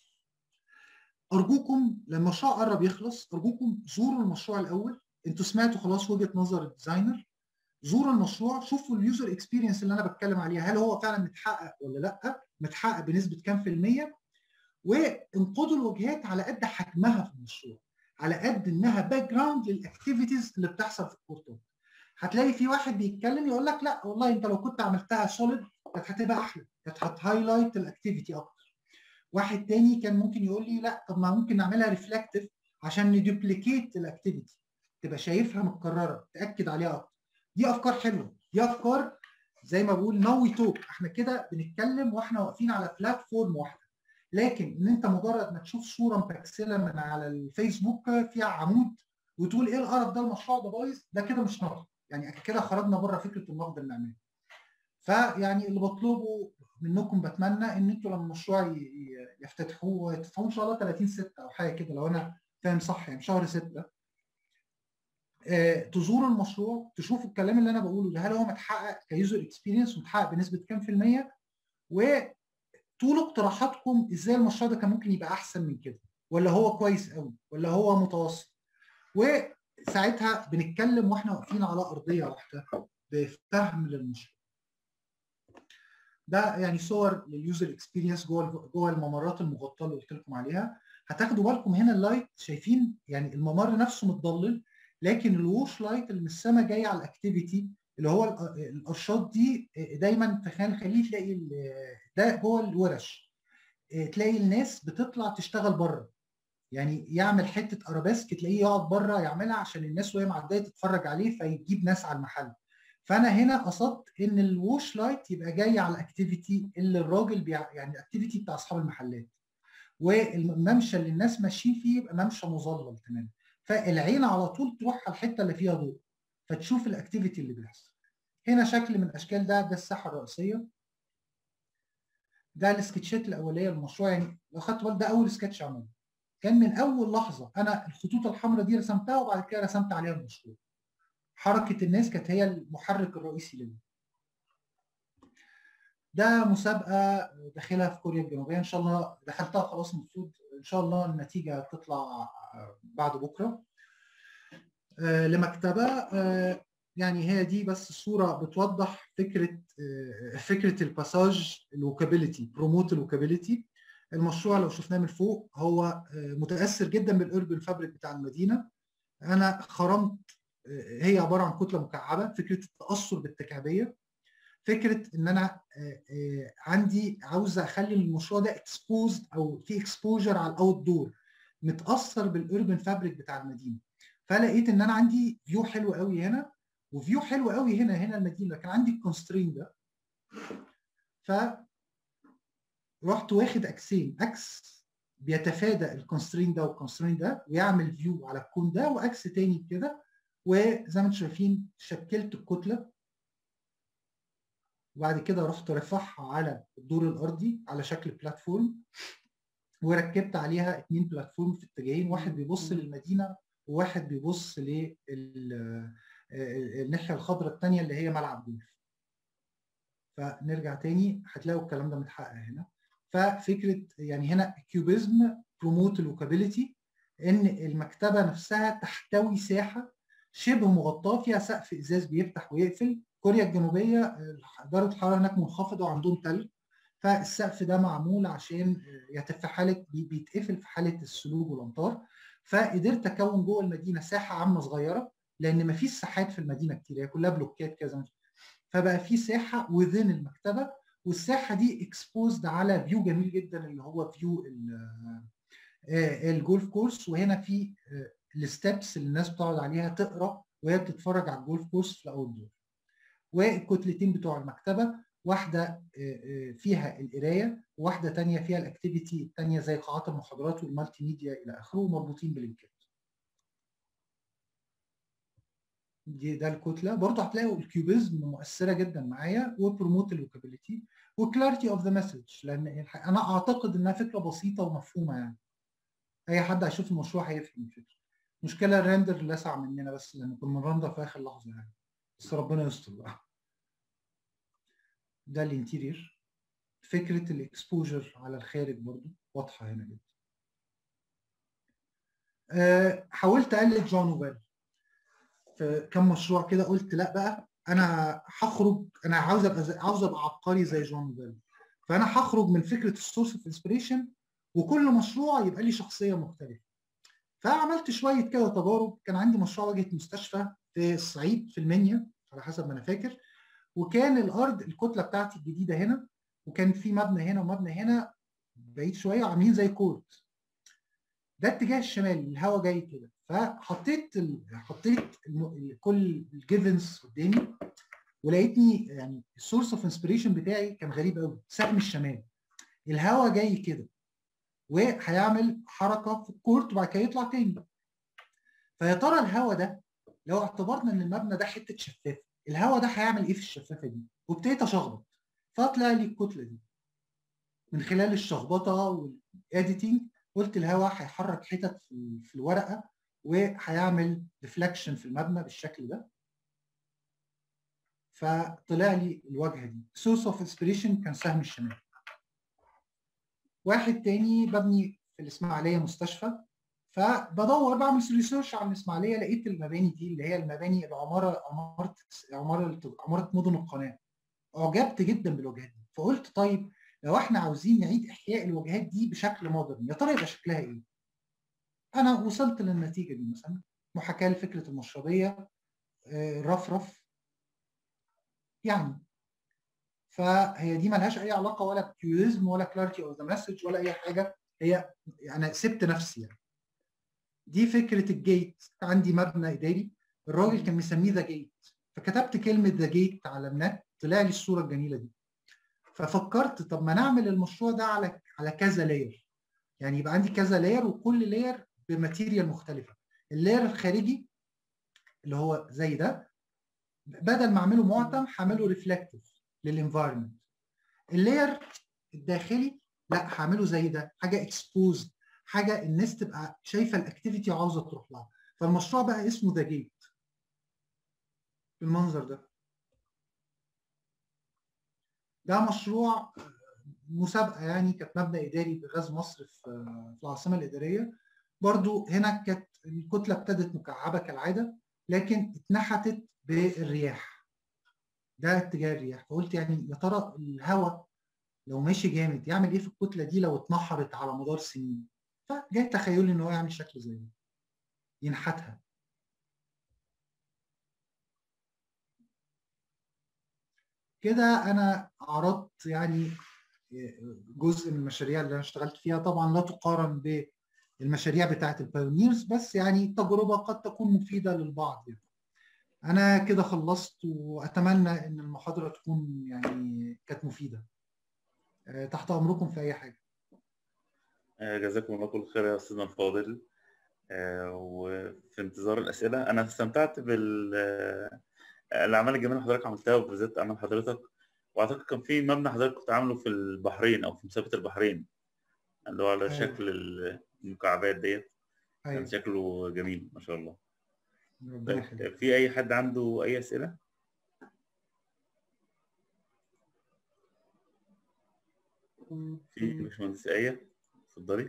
S2: ارجوكم لما المشروع قرب يخلص ارجوكم زوروا المشروع الاول انتوا سمعتوا خلاص وجهه نظر الديزاينر زوروا المشروع شوفوا اليوزر اكسبيرينس اللي انا بتكلم عليها هل هو فعلا متحقق ولا لا متحقق بنسبه كام في الميه وانقضوا الوجهات على قد حجمها في المشروع على قد انها باك جراوند للاكتيفيتيز اللي بتحصل في الكورتات هتلاقي في واحد بيتكلم يقول لك لا والله انت لو كنت عملتها سوليد كانت هتبقى احلى كانت هتهايلايت الاكتيفيتي اكتر واحد تاني كان ممكن يقول لي لا طب ما ممكن نعملها ريفلكتيف عشان ندوبليكيت الاكتيفيتي تبقى شايفها متكرره تاكد عليها اكتر دي افكار حلوه دي افكار زي ما بقول ناوي توك احنا كده بنتكلم واحنا واقفين على بلاتفورم واحده لكن ان انت مجرد ما تشوف صوره مبكسله من على الفيسبوك فيها عمود وتقول ايه القرف ده المشروع ده بايظ ده كده مش نقد يعني كده خرجنا بره فكره النقد المعماري فيعني اللي بطلبه منكم بتمنى ان انتوا لما المشروع يفتتحوه يفتتحوه ان شاء الله 30 6 او حاجه كده لو انا فاهم صح يعني شهر 6 آه، تزوروا المشروع تشوفوا الكلام اللي انا بقوله ده هل هو متحقق كيوزر اكسبيرينس ومتحقق بنسبه كام في الميه وطولوا اقتراحاتكم ازاي المشروع ده كان ممكن يبقى احسن من كده ولا هو كويس قوي ولا هو متوسط وساعتها بنتكلم واحنا واقفين على ارضيه واحده بفهم للمشروع ده يعني صور لليوزر اكسبيرينس جوه جوه الممرات المغطاه اللي قلت لكم عليها هتاخدوا بالكم هنا اللايت شايفين يعني الممر نفسه متضلل لكن الووش لايت اللي من السماء جاي على الاكتيفيتي اللي هو الارشاد دي دايما تخيل خليه تلاقي ده جوه الورش تلاقي الناس بتطلع تشتغل بره يعني يعمل حته ارابيسك تلاقيه يقعد بره يعملها عشان الناس وهي معديه تتفرج عليه فيجيب ناس على المحل فانا هنا قصدت ان الووش لايت يبقى جاي على الاكتيفيتي اللي الراجل بيع... يعني الاكتيفيتي بتاع اصحاب المحلات والممشى اللي الناس ماشيين فيه يبقى ممشى مظلل تماما فالعين على طول تروح على الحته اللي فيها ضوء فتشوف الاكتيفيتي اللي بيحصل هنا شكل من الاشكال ده ده الساحه الرئيسيه ده السكتشات الاوليه للمشروع يعني لو خدت بالك ده اول سكتش عمله كان من اول لحظه انا الخطوط الحمراء دي رسمتها وبعد كده رسمت عليها المشروع حركه الناس كانت هي المحرك الرئيسي لنا ده مسابقه داخلها في كوريا الجنوبيه ان شاء الله دخلتها خلاص المفروض ان شاء الله النتيجه تطلع بعد بكره لمكتبه يعني هي دي بس صوره بتوضح فكره فكره الباساج الوكابيلتي بروموت الوكابيلتي المشروع لو شفناه من فوق هو متاثر جدا بالاربن فابريك بتاع المدينه انا خرمت هي عباره عن كتله مكعبه فكره التاثر بالتكعبيه فكره ان انا عندي عاوز اخلي المشروع ده اكسبوزد او في اكسبوجر على الاوت دور متاثر بالاربن فابريك بتاع المدينه فلقيت ان انا عندي فيو حلو قوي هنا وفيو حلو قوي هنا هنا المدينه كان عندي الكونسترين ده ف رحت واخد اكسين اكس بيتفادى الكونسترين ده والكونسترين ده ويعمل فيو على الكون ده واكس تاني كده وزي ما انتم شايفين شكلت الكتله وبعد كده رحت رافعها على الدور الارضي على شكل بلاتفورم وركبت عليها اثنين بلاتفورم في اتجاهين واحد بيبص للمدينه وواحد بيبص للناحيه الخضراء الثانيه اللي هي ملعب جولف فنرجع تاني هتلاقوا الكلام ده متحقق هنا ففكره يعني هنا كيوبيزم بروموت الوكابيلتي ان المكتبه نفسها تحتوي ساحه شبه مغطاه فيها سقف ازاز بيفتح ويقفل كوريا الجنوبيه درجه الحراره هناك منخفضه وعندهم تلج فالسقف ده معمول عشان في حاله بيتقفل في حاله الثلوج والامطار فقدرت اكون جوه المدينه ساحه عامه صغيره لان ما فيش ساحات في المدينه كتير هي كلها بلوكات كذا فبقى في ساحه وذين المكتبه والساحه دي اكسبوزد على فيو جميل جدا اللي هو فيو الجولف كورس وهنا في الستبس اللي الناس بتقعد عليها تقرا وهي بتتفرج على الجولف كورس في الاول دور والكتلتين بتوع المكتبه واحده فيها القرايه وواحده ثانيه فيها الاكتيفيتي الثانيه زي قاعات المحاضرات والمالتي ميديا الى اخره مربوطين بلينكات دي ده الكتله برضه هتلاقوا الكيوبيزم مؤثره جدا معايا وبروموت الوكابيلتي وكلاريتي اوف ذا مسج لان انا اعتقد انها فكره بسيطه ومفهومه يعني اي حد هيشوف المشروع هيفهم الفكره مشكله الريندر لسع مننا بس لان كنا بنرندر في اخر لحظه يعني بس ربنا يستر بقى ده الانتيرير فكره الاكسبوجر على الخارج برضو واضحه هنا جدا أه حاولت اقلد جون نوفيل في كم مشروع كده قلت لا بقى انا هخرج انا عاوز ابقى عاوز ابقى عبقري زي جون نوفيل فانا هخرج من فكره السورس اوف انسبريشن وكل مشروع يبقى لي شخصيه مختلفه فعملت شويه كده تجارب كان عندي مشروع واجهه مستشفى في الصعيد في المنيا على حسب ما انا فاكر وكان الارض الكتله بتاعتي الجديده هنا وكان في مبنى هنا ومبنى هنا بعيد شويه عاملين زي كورت ده اتجاه الشمال الهواء جاي كده فحطيت ال... حطيت الم... كل الجيفنز قدامي ولقيتني يعني السورس اوف انسبريشن بتاعي كان غريب قوي سهم الشمال الهواء جاي كده وهيعمل حركه في الكورت وبعد كده يطلع تاني فيا ترى الهواء ده لو اعتبرنا ان المبنى ده حته شفافه الهواء ده هيعمل ايه في الشفافه دي وابتديت اشخبط فطلع لي الكتله دي من خلال الشخبطه والاديتنج قلت الهواء هيحرك حتت في, في الورقه وهيعمل ديفلكشن في المبنى بالشكل ده فطلع لي الواجهه دي سورس اوف انسبريشن كان سهم الشمال واحد تاني ببني في الاسماعيليه مستشفى فبدور بعمل ريسيرش عن الاسماعيليه لقيت المباني دي اللي هي المباني العماره عماره عماره عماره مدن القناه اعجبت جدا بالواجهات دي فقلت طيب لو احنا عاوزين نعيد احياء الواجهات دي بشكل مودرن يا ترى يبقى شكلها ايه؟ انا وصلت للنتيجه دي مثلا محاكاه لفكره المشربيه رفرف يعني فهي دي ملهاش اي علاقه ولا كيوزم ولا كلاريتي اوف ذا مسج ولا اي حاجه هي يعني سبت نفسي يعني دي فكره الجيت عندي مبنى اداري الراجل كان مسميه ذا جيت فكتبت كلمه ذا جيت على النت طلع لي الصوره الجميله دي ففكرت طب ما نعمل المشروع ده على على كذا لاير يعني يبقى عندي كذا لاير وكل لاير بماتيريال مختلفه اللاير الخارجي اللي هو زي ده بدل ما اعمله معتم هعمله ريفلكتيف للانفايرمنت اللاير الداخلي لا هعمله زي ده حاجه اكسبوزد حاجه الناس تبقى شايفه الاكتيفيتي وعاوزه تروح لها فالمشروع بقى اسمه ذا جيت بالمنظر ده ده مشروع مسابقه يعني كانت مبنى اداري بغاز مصر في العاصمه الاداريه برضو هنا كانت الكتله ابتدت مكعبه كالعاده لكن اتنحتت بالرياح ده اتجاه الرياح فقلت يعني يا ترى الهواء لو ماشي جامد يعمل ايه في الكتله دي لو اتنحرت على مدار سنين فجاي تخيلي ان هو يعمل شكل زي ده ينحتها كده انا عرضت يعني جزء من المشاريع اللي انا اشتغلت فيها طبعا لا تقارن بالمشاريع بتاعه البايونيرز بس يعني تجربه قد تكون مفيده للبعض يعني. انا كده خلصت واتمنى ان المحاضره تكون يعني كانت مفيده تحت امركم في اي حاجه
S1: جزاكم الله كل خير يا استاذنا الفاضل وفي انتظار الاسئله انا استمتعت بال الاعمال الجميله اللي حضرتك عملتها وبالذات اعمال حضرتك واعتقد كان في مبنى حضرتك كنت عامله في البحرين او في مسابقه البحرين اللي هو على أيوة. شكل المكعبات ديت أيوة. كان شكله جميل ما شاء الله في اي حد عنده اي اسئله في باشمهندس ايه اتفضلي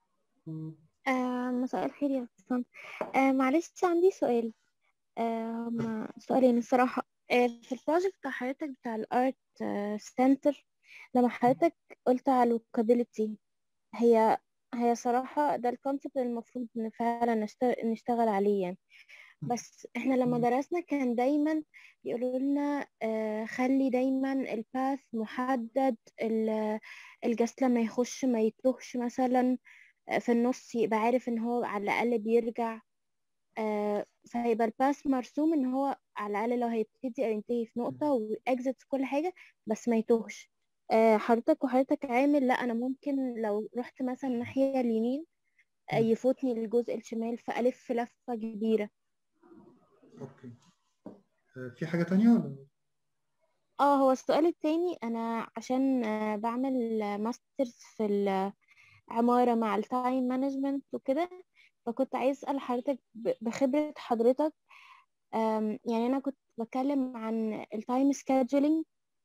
S3: آه مساء الخير يا بسام آه معلش عندي سؤال آه هما سؤالين الصراحة آه في البروجكت بتاع حضرتك بتاع الارت آه سنتر لما حضرتك قلت على الوكابيلتي هي هي صراحة ده الكونسيبت المفروض ان فعلا نشتغل, نشتغل عليه يعني بس احنا لما درسنا كان دايما يقولوا لنا آه خلي دايما الباث محدد الجست لما يخش ما يتوهش مثلا في النص يبقى عارف ان هو على الاقل بيرجع آه فهيبقى الباث مرسوم ان هو على الاقل لو هيبتدي او ينتهي في نقطة واكزت في كل حاجة بس ما يتوهش آه حضرتك وحضرتك عامل لا انا ممكن لو رحت مثلا الناحية اليمين آه يفوتني الجزء الشمال فالف لفة كبيرة
S2: اوكي في حاجة تانية ولا
S3: اه هو السؤال التاني انا عشان بعمل ماسترز في العمارة مع التايم مانجمنت وكده فكنت عايز اسأل حضرتك بخبرة حضرتك يعني انا كنت بتكلم عن التايم سكادجولينج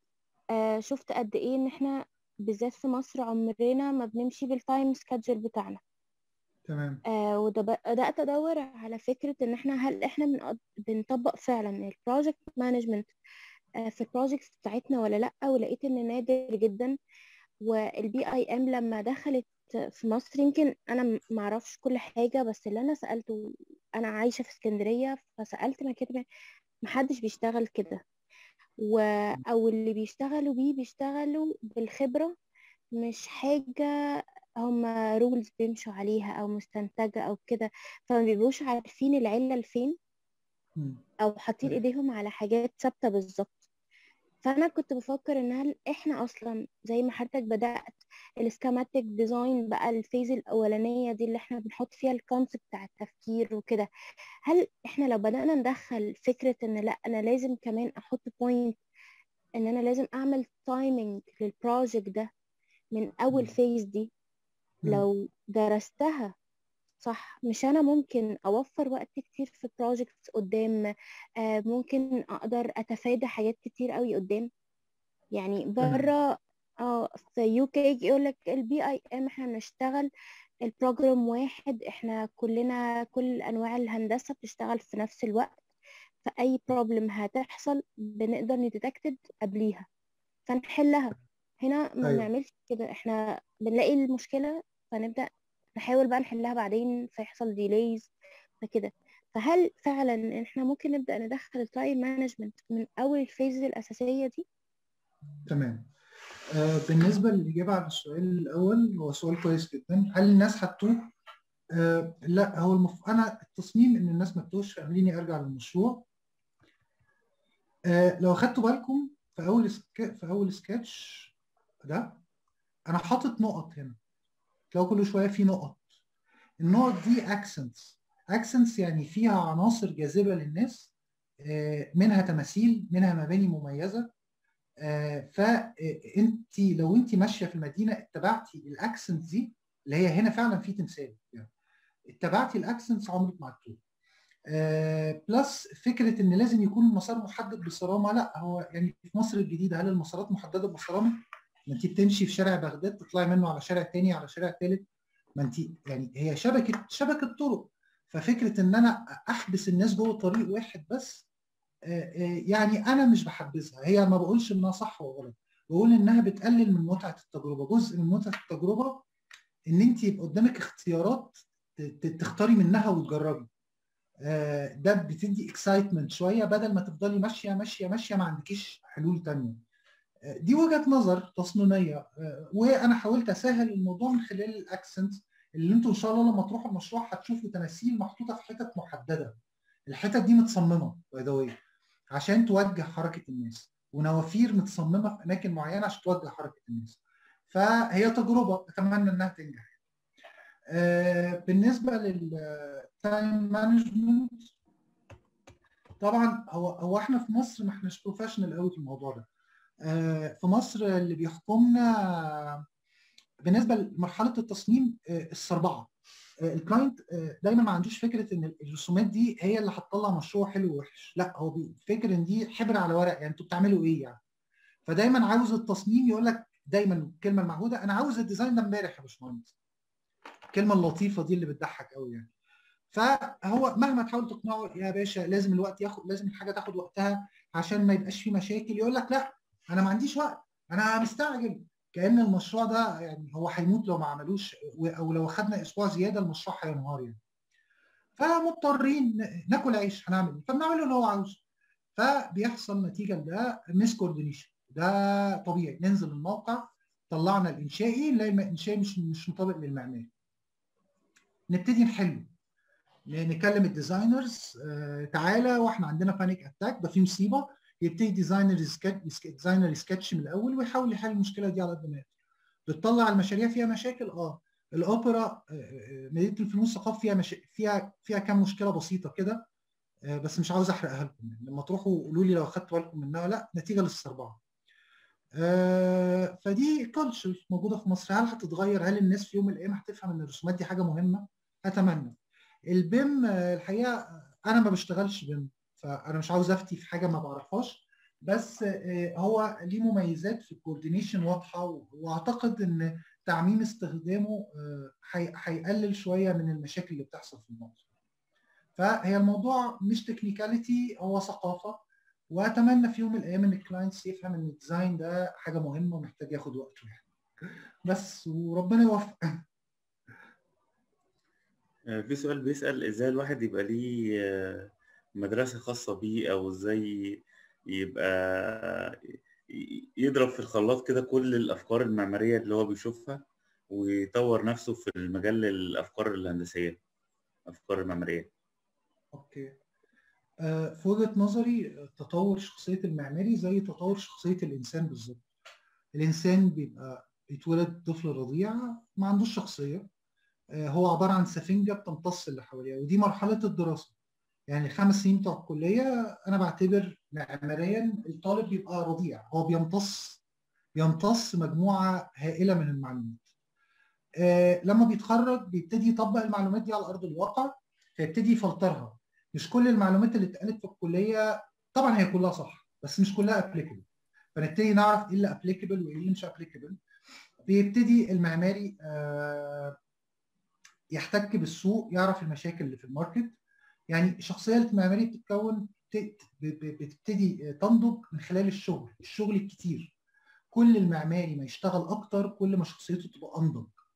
S3: شفت قد ايه ان احنا بالذات في مصر عمرنا ما بنمشي بالتايم سكادجول بتاعنا
S2: تمام
S3: آه وبدأت أدور على فكرة إن إحنا هل إحنا بنطبق فعلا البروجكت مانجمنت آه في البروجكتس بتاعتنا ولا لأ ولقيت إن نادر جدا والبي اي ام لما دخلت في مصر يمكن أنا معرفش كل حاجة بس اللي أنا سألته أنا عايشة في اسكندرية فسألت مكاتب محدش بيشتغل كده و أو اللي بيشتغلوا بيه بيشتغلوا بالخبرة مش حاجة هما رولز بيمشوا عليها او مستنتجة او كده فما بيبقوش عارفين العلة لفين او حاطين ايديهم على حاجات ثابتة بالظبط فانا كنت بفكر ان هل احنا اصلا زي ما حضرتك بدأت السكيماتيك ديزاين بقى الفيز الاولانية دي اللي احنا بنحط فيها الكونسبت بتاع التفكير وكده هل احنا لو بدأنا ندخل فكرة ان لا انا لازم كمان احط بوينت ان انا لازم اعمل تايمينج للبروجكت ده من اول فيز دي لو درستها صح مش انا ممكن اوفر وقت كتير في بروجكتس قدام آه ممكن اقدر اتفادى حاجات كتير قوي قدام يعني بره اه في يو كي يقول لك البي اي ام احنا بنشتغل البروجرام واحد احنا كلنا كل انواع الهندسه بتشتغل في نفس الوقت فاي بروبلم هتحصل بنقدر نديتكتد قبليها فنحلها هنا ما بنعملش كده احنا بنلاقي المشكله فنبدأ نحاول بقى نحلها بعدين فيحصل ديليز فكده فهل فعلا احنا ممكن نبدأ ندخل التايم مانجمنت من اول الفيز الاساسية دي
S2: تمام آه بالنسبه للاجابه على السؤال الاول هو سؤال كويس جدا هل الناس حطوه آه لا هو المف... انا التصميم ان الناس ما تتوهش خليني ارجع للمشروع آه لو اخدتوا بالكم في اول سك... في اول سكتش ده انا حاطط نقط هنا لو كل شويه في نقط النقط دي اكسنتس اكسنتس يعني فيها عناصر جاذبه للناس آه منها تماثيل منها مباني مميزه آه فانت لو انت ماشيه في المدينه اتبعتي الاكسنت دي اللي هي هنا فعلا في تمثال يعني اتبعتي الاكسنتس عمرك ما هتتوه آه بلس فكره ان لازم يكون المسار محدد بصرامه لا هو يعني في مصر الجديده هل المسارات محدده بصرامه؟ ما انت بتمشي في شارع بغداد تطلعي منه على شارع تاني على شارع ثالث ما انت يعني هي شبكه شبكه طرق ففكره ان انا احبس الناس جوه طريق واحد بس يعني انا مش بحبذها هي ما بقولش انها صح ولا غلط بقول انها بتقلل من متعه التجربه جزء من متعه التجربه ان انت يبقى قدامك اختيارات تختاري منها وتجربي ده بتدي اكسايتمنت شويه بدل ما تفضلي ماشيه ماشيه ماشيه ما عندكيش حلول تانية دي وجهه نظر تصميميه وانا حاولت اسهل الموضوع من خلال الاكسنت اللي انتوا ان شاء الله لما تروحوا المشروع هتشوفوا تماثيل محطوطه في حتت محدده الحتت دي متصممه باي عشان توجه حركه الناس ونوافير متصممه في اماكن معينه عشان توجه حركه الناس فهي تجربه اتمنى انها تنجح آه بالنسبه للتايم مانجمنت طبعا هو هو احنا في مصر ما احناش بروفيشنال قوي في الموضوع ده آه في مصر اللي بيحكمنا بالنسبه لمرحله التصميم آه السربعه الكلاينت دايما ما عندوش فكره ان الرسومات دي هي اللي هتطلع مشروع حلو ووحش لا هو بيفكر ان دي حبر على ورق يعني انتوا بتعملوا ايه يعني فدايما عاوز التصميم يقول لك دايما الكلمه المعهوده انا عاوز الديزاين ده امبارح يا باشمهندس الكلمه اللطيفه دي اللي بتضحك قوي يعني فهو مهما تحاول تقنعه يا باشا لازم الوقت ياخد لازم الحاجه تاخد وقتها عشان ما يبقاش في مشاكل يقول لك لا انا ما عنديش وقت انا مستعجل كان المشروع ده يعني هو هيموت لو ما عملوش او لو اخذنا اسبوع زياده المشروع هينهار يعني فمضطرين ناكل عيش هنعمل ايه فبنعمل اللي هو عاوزه فبيحصل نتيجه لده ميس كوردينيشن ده طبيعي ننزل الموقع طلعنا الانشائي نلاقي الانشائي مش مش مطابق للمعماري نبتدي نحله نكلم الديزاينرز آه تعالى واحنا عندنا بانيك اتاك ده في مصيبه يبتدي ديزاينر ديزاينر يسكتش من الاول ويحاول يحل المشكله دي على قد ما يقدر بتطلع المشاريع فيها مشاكل اه الاوبرا مدينه الفنون الثقافه فيها مش... فيها فيها كام مشكله بسيطه كده آه بس مش عاوز احرقها لكم يعني لما تروحوا قولوا لي لو اخدتوا بالكم منها لا نتيجه للسربعه آه فدي كلتشر موجوده في مصر هل هتتغير هل الناس في يوم من الايام هتفهم ان الرسومات دي حاجه مهمه اتمنى البيم آه الحقيقه انا ما بشتغلش بيم فانا مش عاوز افتي في حاجه ما بعرفهاش بس هو ليه مميزات في الكوردينيشن واضحه واعتقد ان تعميم استخدامه هيقلل شويه من المشاكل اللي بتحصل في الموضوع. فهي الموضوع مش تكنيكاليتي هو ثقافه واتمنى في يوم من الايام ان الكلاينتس يفهم ان الديزاين ده حاجه مهمه ومحتاج ياخد وقته يعني. بس وربنا يوفق.
S1: في سؤال بيسأل ازاي الواحد يبقى ليه مدرسة خاصة بيه أو إزاي يبقى يضرب في الخلاط كده كل الأفكار المعمارية اللي هو بيشوفها ويطور نفسه في المجال الأفكار الهندسية الأفكار المعمارية.
S2: أوكي. آه في وجهة نظري تطور شخصية المعماري زي تطور شخصية الإنسان بالظبط. الإنسان بيبقى بيتولد طفل رضيع ما عندوش شخصية. آه هو عبارة عن سفنجة بتمتص اللي حواليه ودي مرحلة الدراسة. يعني الخمس سنين بتوع الكليه انا بعتبر معماريا الطالب بيبقى رضيع هو بيمتص بيمتص مجموعه هائله من المعلومات. آه لما بيتخرج بيبتدي يطبق المعلومات دي على ارض الواقع فيبتدي يفلترها مش كل المعلومات اللي اتقالت في الكليه طبعا هي كلها صح بس مش كلها ابليكابل فنبتدي نعرف ايه اللي ابليكابل وايه اللي مش ابليكابل بيبتدي المعماري آه يحتك بالسوق يعرف المشاكل اللي في الماركت يعني الشخصيه المعماريه بتتكون بتبتدي تنضج من خلال الشغل الشغل الكتير كل المعماري ما يشتغل اكتر كل ما شخصيته تبقى انضج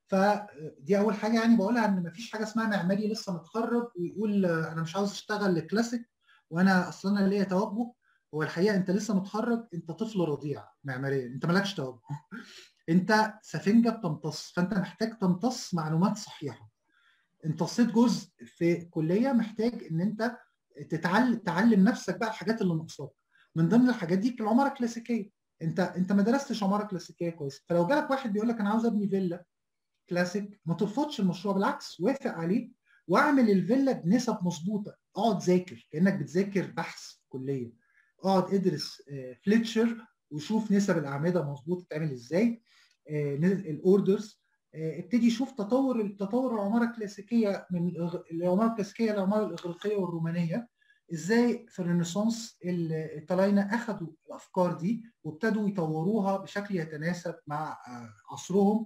S2: فدي اول حاجه يعني بقولها ان مفيش حاجه اسمها معماري لسه متخرج ويقول انا مش عاوز اشتغل كلاسيك وانا اصلا انا ليا توجه هو الحقيقه انت لسه متخرج انت طفل رضيع معماريا انت مالكش توجه انت سفنجه بتمتص فانت محتاج تمتص معلومات صحيحه امتصيت جزء في كليه محتاج ان انت تتعلم تعلم نفسك بقى الحاجات اللي ناقصاك من ضمن الحاجات دي العماره الكلاسيكيه انت انت ما درستش عماره كلاسيكيه كويس فلو جالك واحد بيقول لك انا عاوز ابني فيلا كلاسيك ما ترفضش المشروع بالعكس وافق عليه واعمل الفيلا بنسب مظبوطه اقعد ذاكر كانك بتذاكر بحث كليه اقعد ادرس فليتشر وشوف نسب الاعمده مظبوط تعمل ازاي الاوردرز ابتدي شوف تطور تطور العماره الكلاسيكيه من العماره الكلاسيكيه للعماره الاغريقيه والرومانيه ازاي في الرينيسانس الطلاينه اخذوا الافكار دي وابتدوا يطوروها بشكل يتناسب مع عصرهم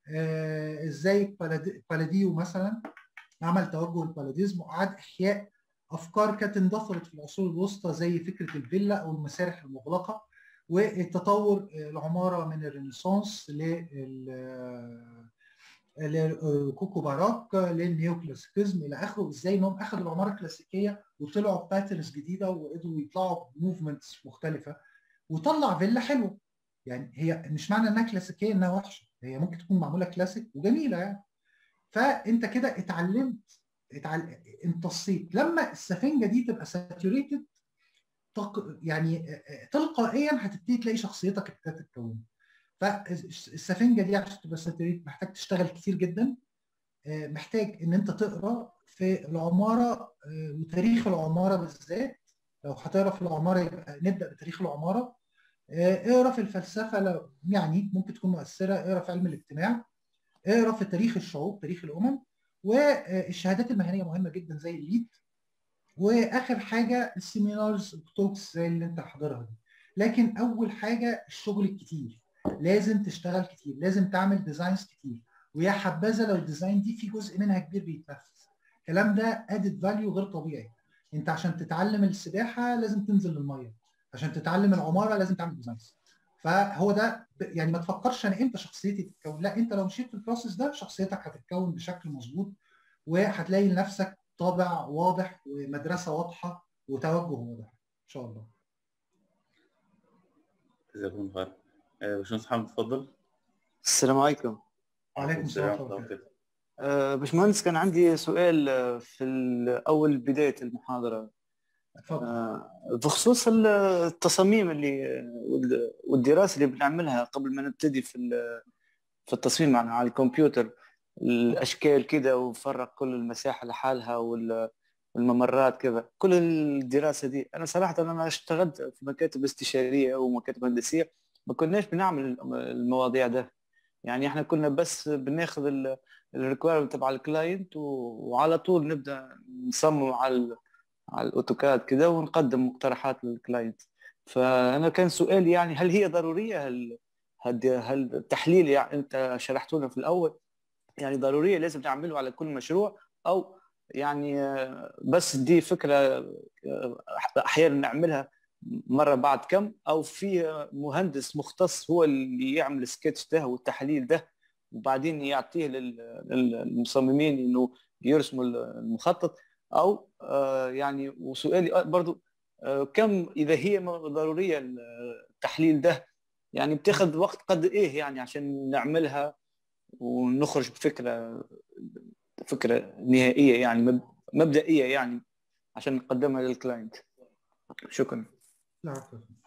S2: ازاي بلاديو مثلا عمل توجه البلاديزم واعاد احياء افكار كانت اندثرت في العصور الوسطى زي فكره الفيلا او المسارح المغلقه والتطور العماره من الرينيسانس لل للكوكو باراك للنيو كلاسيكيزم الى اخره ازاي انهم اخذوا العماره الكلاسيكيه وطلعوا باترنز جديده وقدروا يطلعوا بموفمنتس مختلفه وطلع فيلا حلوه يعني هي مش معنى انها كلاسيكيه انها وحشه هي ممكن تكون معموله كلاسيك وجميله يعني فانت كده اتعلمت اتعل... امتصيت لما السفنجه دي تبقى ساتوريتد تق... يعني تلقائيا هتبتدي تلاقي شخصيتك ابتدت تتكون فالسفنجه دي عشان تبقى ساتوريت محتاج تشتغل كتير جدا محتاج ان انت تقرا في العماره وتاريخ العماره بالذات لو هتقرا في العماره يبقى نبدا بتاريخ العماره اقرا في الفلسفه لو يعني ممكن تكون مؤثره اقرا في علم الاجتماع اقرا في تاريخ الشعوب تاريخ الامم والشهادات المهنيه مهمه جدا زي الليد واخر حاجه السيمينارز التوكس زي اللي انت حاضرها دي لكن اول حاجه الشغل الكتير لازم تشتغل كتير لازم تعمل ديزاينز كتير ويا حبذا لو الديزاين دي في جزء منها كبير بيتنفذ الكلام ده ادد فاليو غير طبيعي انت عشان تتعلم السباحه لازم تنزل للميه عشان تتعلم العماره لازم تعمل ديزاينز فهو ده يعني ما تفكرش انا امتى شخصيتي تتكون لا انت لو مشيت في البروسيس ده شخصيتك هتتكون بشكل مظبوط وهتلاقي لنفسك طابع واضح ومدرسه واضحه وتوجه واضح ان شاء الله
S1: جزاكم الله خير باشمهندس محمد اتفضل
S4: السلام عليكم
S2: وعليكم السلام ورحمه الله
S1: وبركاته
S4: أه باشمهندس كان عندي سؤال في اول بدايه المحاضره
S2: اتفضل
S4: أه بخصوص التصاميم اللي والدراسه اللي بنعملها قبل ما نبتدي في في التصميم على الكمبيوتر الاشكال كده وفرق كل المساحه لحالها والممرات كذا كل الدراسه دي انا صراحه انا اشتغلت في مكاتب استشاريه ومكاتب هندسيه ما كناش بنعمل المواضيع ده يعني احنا كنا بس بناخذ الريكويرمنت تبع الكلاينت وعلى طول نبدا نصمم على على الاوتوكاد كده ونقدم مقترحات للكلاينت فانا كان سؤالي يعني هل هي ضروريه هل هل التحليل يعني انت شرحته لنا في الاول يعني ضروريه لازم نعمله على كل مشروع او يعني بس دي فكره احيانا نعملها مره بعد كم او في مهندس مختص هو اللي يعمل السكتش ده والتحليل ده وبعدين يعطيه للمصممين انه يرسموا المخطط او يعني وسؤالي برضو كم اذا هي ضروريه التحليل ده يعني بتاخذ وقت قد ايه يعني عشان نعملها ونخرج بفكره فكره نهائيه يعني مبدئيه يعني عشان نقدمها للكلاينت شكرا
S2: لا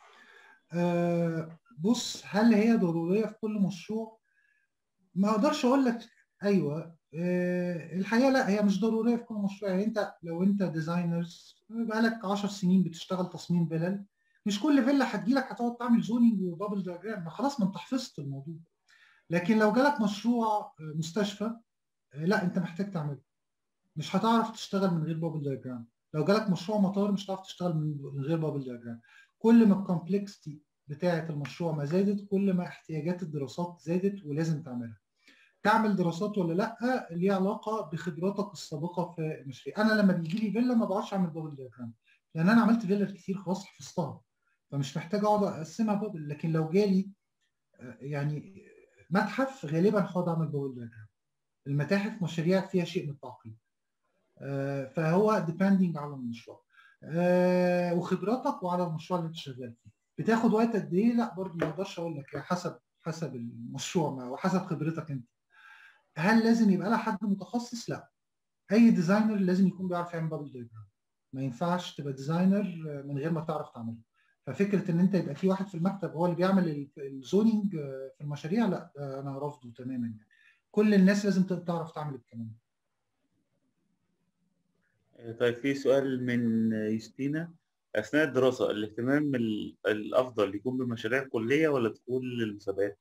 S2: أه بص هل هي ضروريه في كل مشروع ما اقدرش اقول لك ايوه أه الحقيقه لا هي مش ضروريه في كل مشروع يعني انت لو انت ديزاينرز بقالك 10 سنين بتشتغل تصميم فيلل مش كل فيلا هتجي لك هتقعد تعمل زونينج وبابل دياجرام ما خلاص ما انت حفظت الموضوع لكن لو جالك مشروع مستشفى لا انت محتاج تعمله مش هتعرف تشتغل من غير بابل دياجرام لو جالك مشروع مطار مش هتعرف تشتغل من غير بابل دياجرام كل ما الكومبلكسيتي بتاعه المشروع ما زادت كل ما احتياجات الدراسات زادت ولازم تعملها تعمل دراسات ولا لا ليها علاقه بخبراتك السابقه في المشاريع انا لما بيجي لي فيلا ما بقعدش اعمل بابل دياجرام لان انا عملت فيلا كتير خلاص حفظتها فمش محتاج اقعد اقسمها بابل لكن لو جالي يعني متحف غالبا هقعد اعمل بابل دياجرام المتاحف مشاريع فيها شيء من التعقيد آه، فهو ديبندنج على المشروع آه، وخبراتك وعلى المشروع اللي انت شغال فيه بتاخد وقت قد ايه لا برضه ما اقدرش اقول لك حسب حسب المشروع ما وحسب خبرتك انت هل لازم يبقى لها حد متخصص لا اي ديزاينر لازم يكون بيعرف يعمل بابل دايجرام ما ينفعش تبقى ديزاينر من غير ما تعرف تعمله ففكره ان انت يبقى في واحد في المكتب هو اللي بيعمل الزونينج في المشاريع لا ده انا رافضه تماما يعني كل الناس لازم تعرف تعمل الكلام
S1: ده طيب في سؤال من يوستينا اثناء الدراسه الاهتمام الافضل يكون بمشاريع كليه ولا تكون للمسابقات؟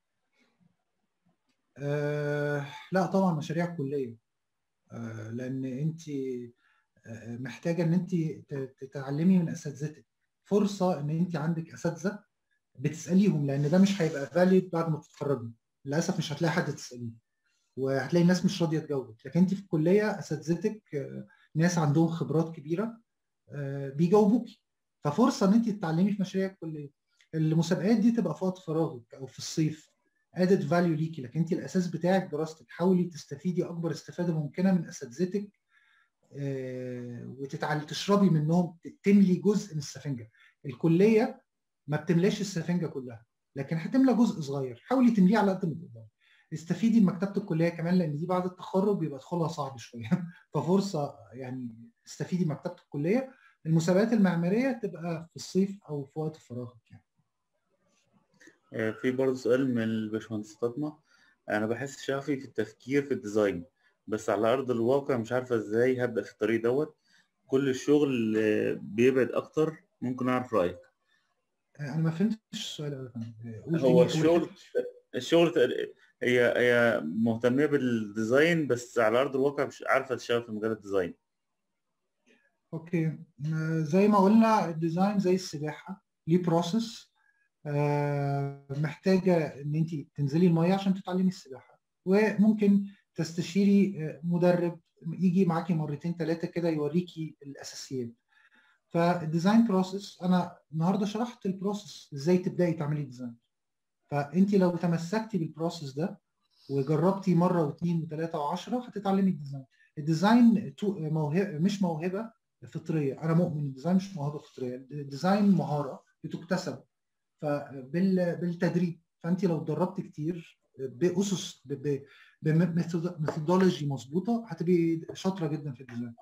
S2: آه لا طبعا مشاريع كليه آه لان انت آه محتاجه ان انت تتعلمي من اساتذتك فرصه ان انت عندك اساتذه بتساليهم لان ده مش هيبقى فاليد بعد ما تتخرجي للاسف مش هتلاقي حد تساليه وهتلاقي الناس مش راضيه تجاوبك لكن انت في الكليه اساتذتك ناس عندهم خبرات كبيره بيجاوبوكي ففرصه ان انت تتعلمي في مشاريع الكليه المسابقات دي تبقى في وقت فراغك او في الصيف ادد فاليو ليكي لكن انت الاساس بتاعك دراستك حاولي تستفيدي اكبر استفاده ممكنه من اساتذتك وتتعلمي تشربي منهم تملي جزء من السفنجه الكليه ما بتملاش السفنجه كلها لكن هتملى جزء صغير حاولي تمليه على قد ما تقدري استفيدي من مكتبه الكليه كمان لان دي بعد التخرج بيبقى دخولها صعب شويه ففرصه يعني استفيدي من مكتبه الكليه المسابقات المعماريه تبقى في الصيف او في وقت فراغك يعني
S1: في برضه سؤال من الباشمهندس فاطمه انا بحس شغفي في التفكير في الديزاين بس على ارض الواقع مش عارفه ازاي هبدا في الطريق دوت كل الشغل بيبعد اكتر ممكن اعرف رايك
S2: انا ما فهمتش السؤال
S1: هو الشغل الشغل هي هي مهتمه بالديزاين بس على ارض الواقع مش عارفه تشتغل في مجال الديزاين
S2: اوكي زي ما قلنا الديزاين زي السباحه ليه بروسيس محتاجه ان انت تنزلي الميه عشان تتعلمي السباحه وممكن تستشيري مدرب يجي معاكي مرتين ثلاثه كده يوريكي الاساسيات فالديزاين بروسيس انا النهارده شرحت البروسيس ازاي تبداي تعملي ديزاين فانت لو تمسكتي بالبروسيس ده وجربتي مره واثنين وثلاثه وعشرة هتتعلمي الديزاين الديزاين موهبه مش موهبه فطريه انا مؤمن الديزاين مش موهبه فطريه الديزاين مهاره بتكتسب فبالتدريب فانت لو اتدربت كتير باسس بميثودولوجي مظبوطه هتبقي شاطره جدا في الديزاين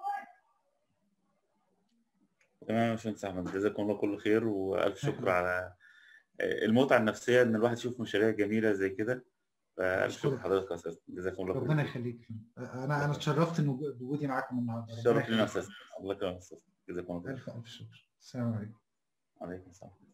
S1: تمام يا باشمهندس احمد جزاكم الله كل خير والف شكر على المتعه النفسيه ان الواحد يشوف مشاريع جميله زي كده فالف شكر لحضرتك يا استاذ جزاكم الله خير
S2: ربنا يخليك انا انا اتشرفت ان وجودي معاكم النهارده
S1: شرف لنا يا استاذ الله يكرمك يا استاذ جزاكم الله خير
S2: الف الف شكر السلام عليكم
S1: وعليكم السلام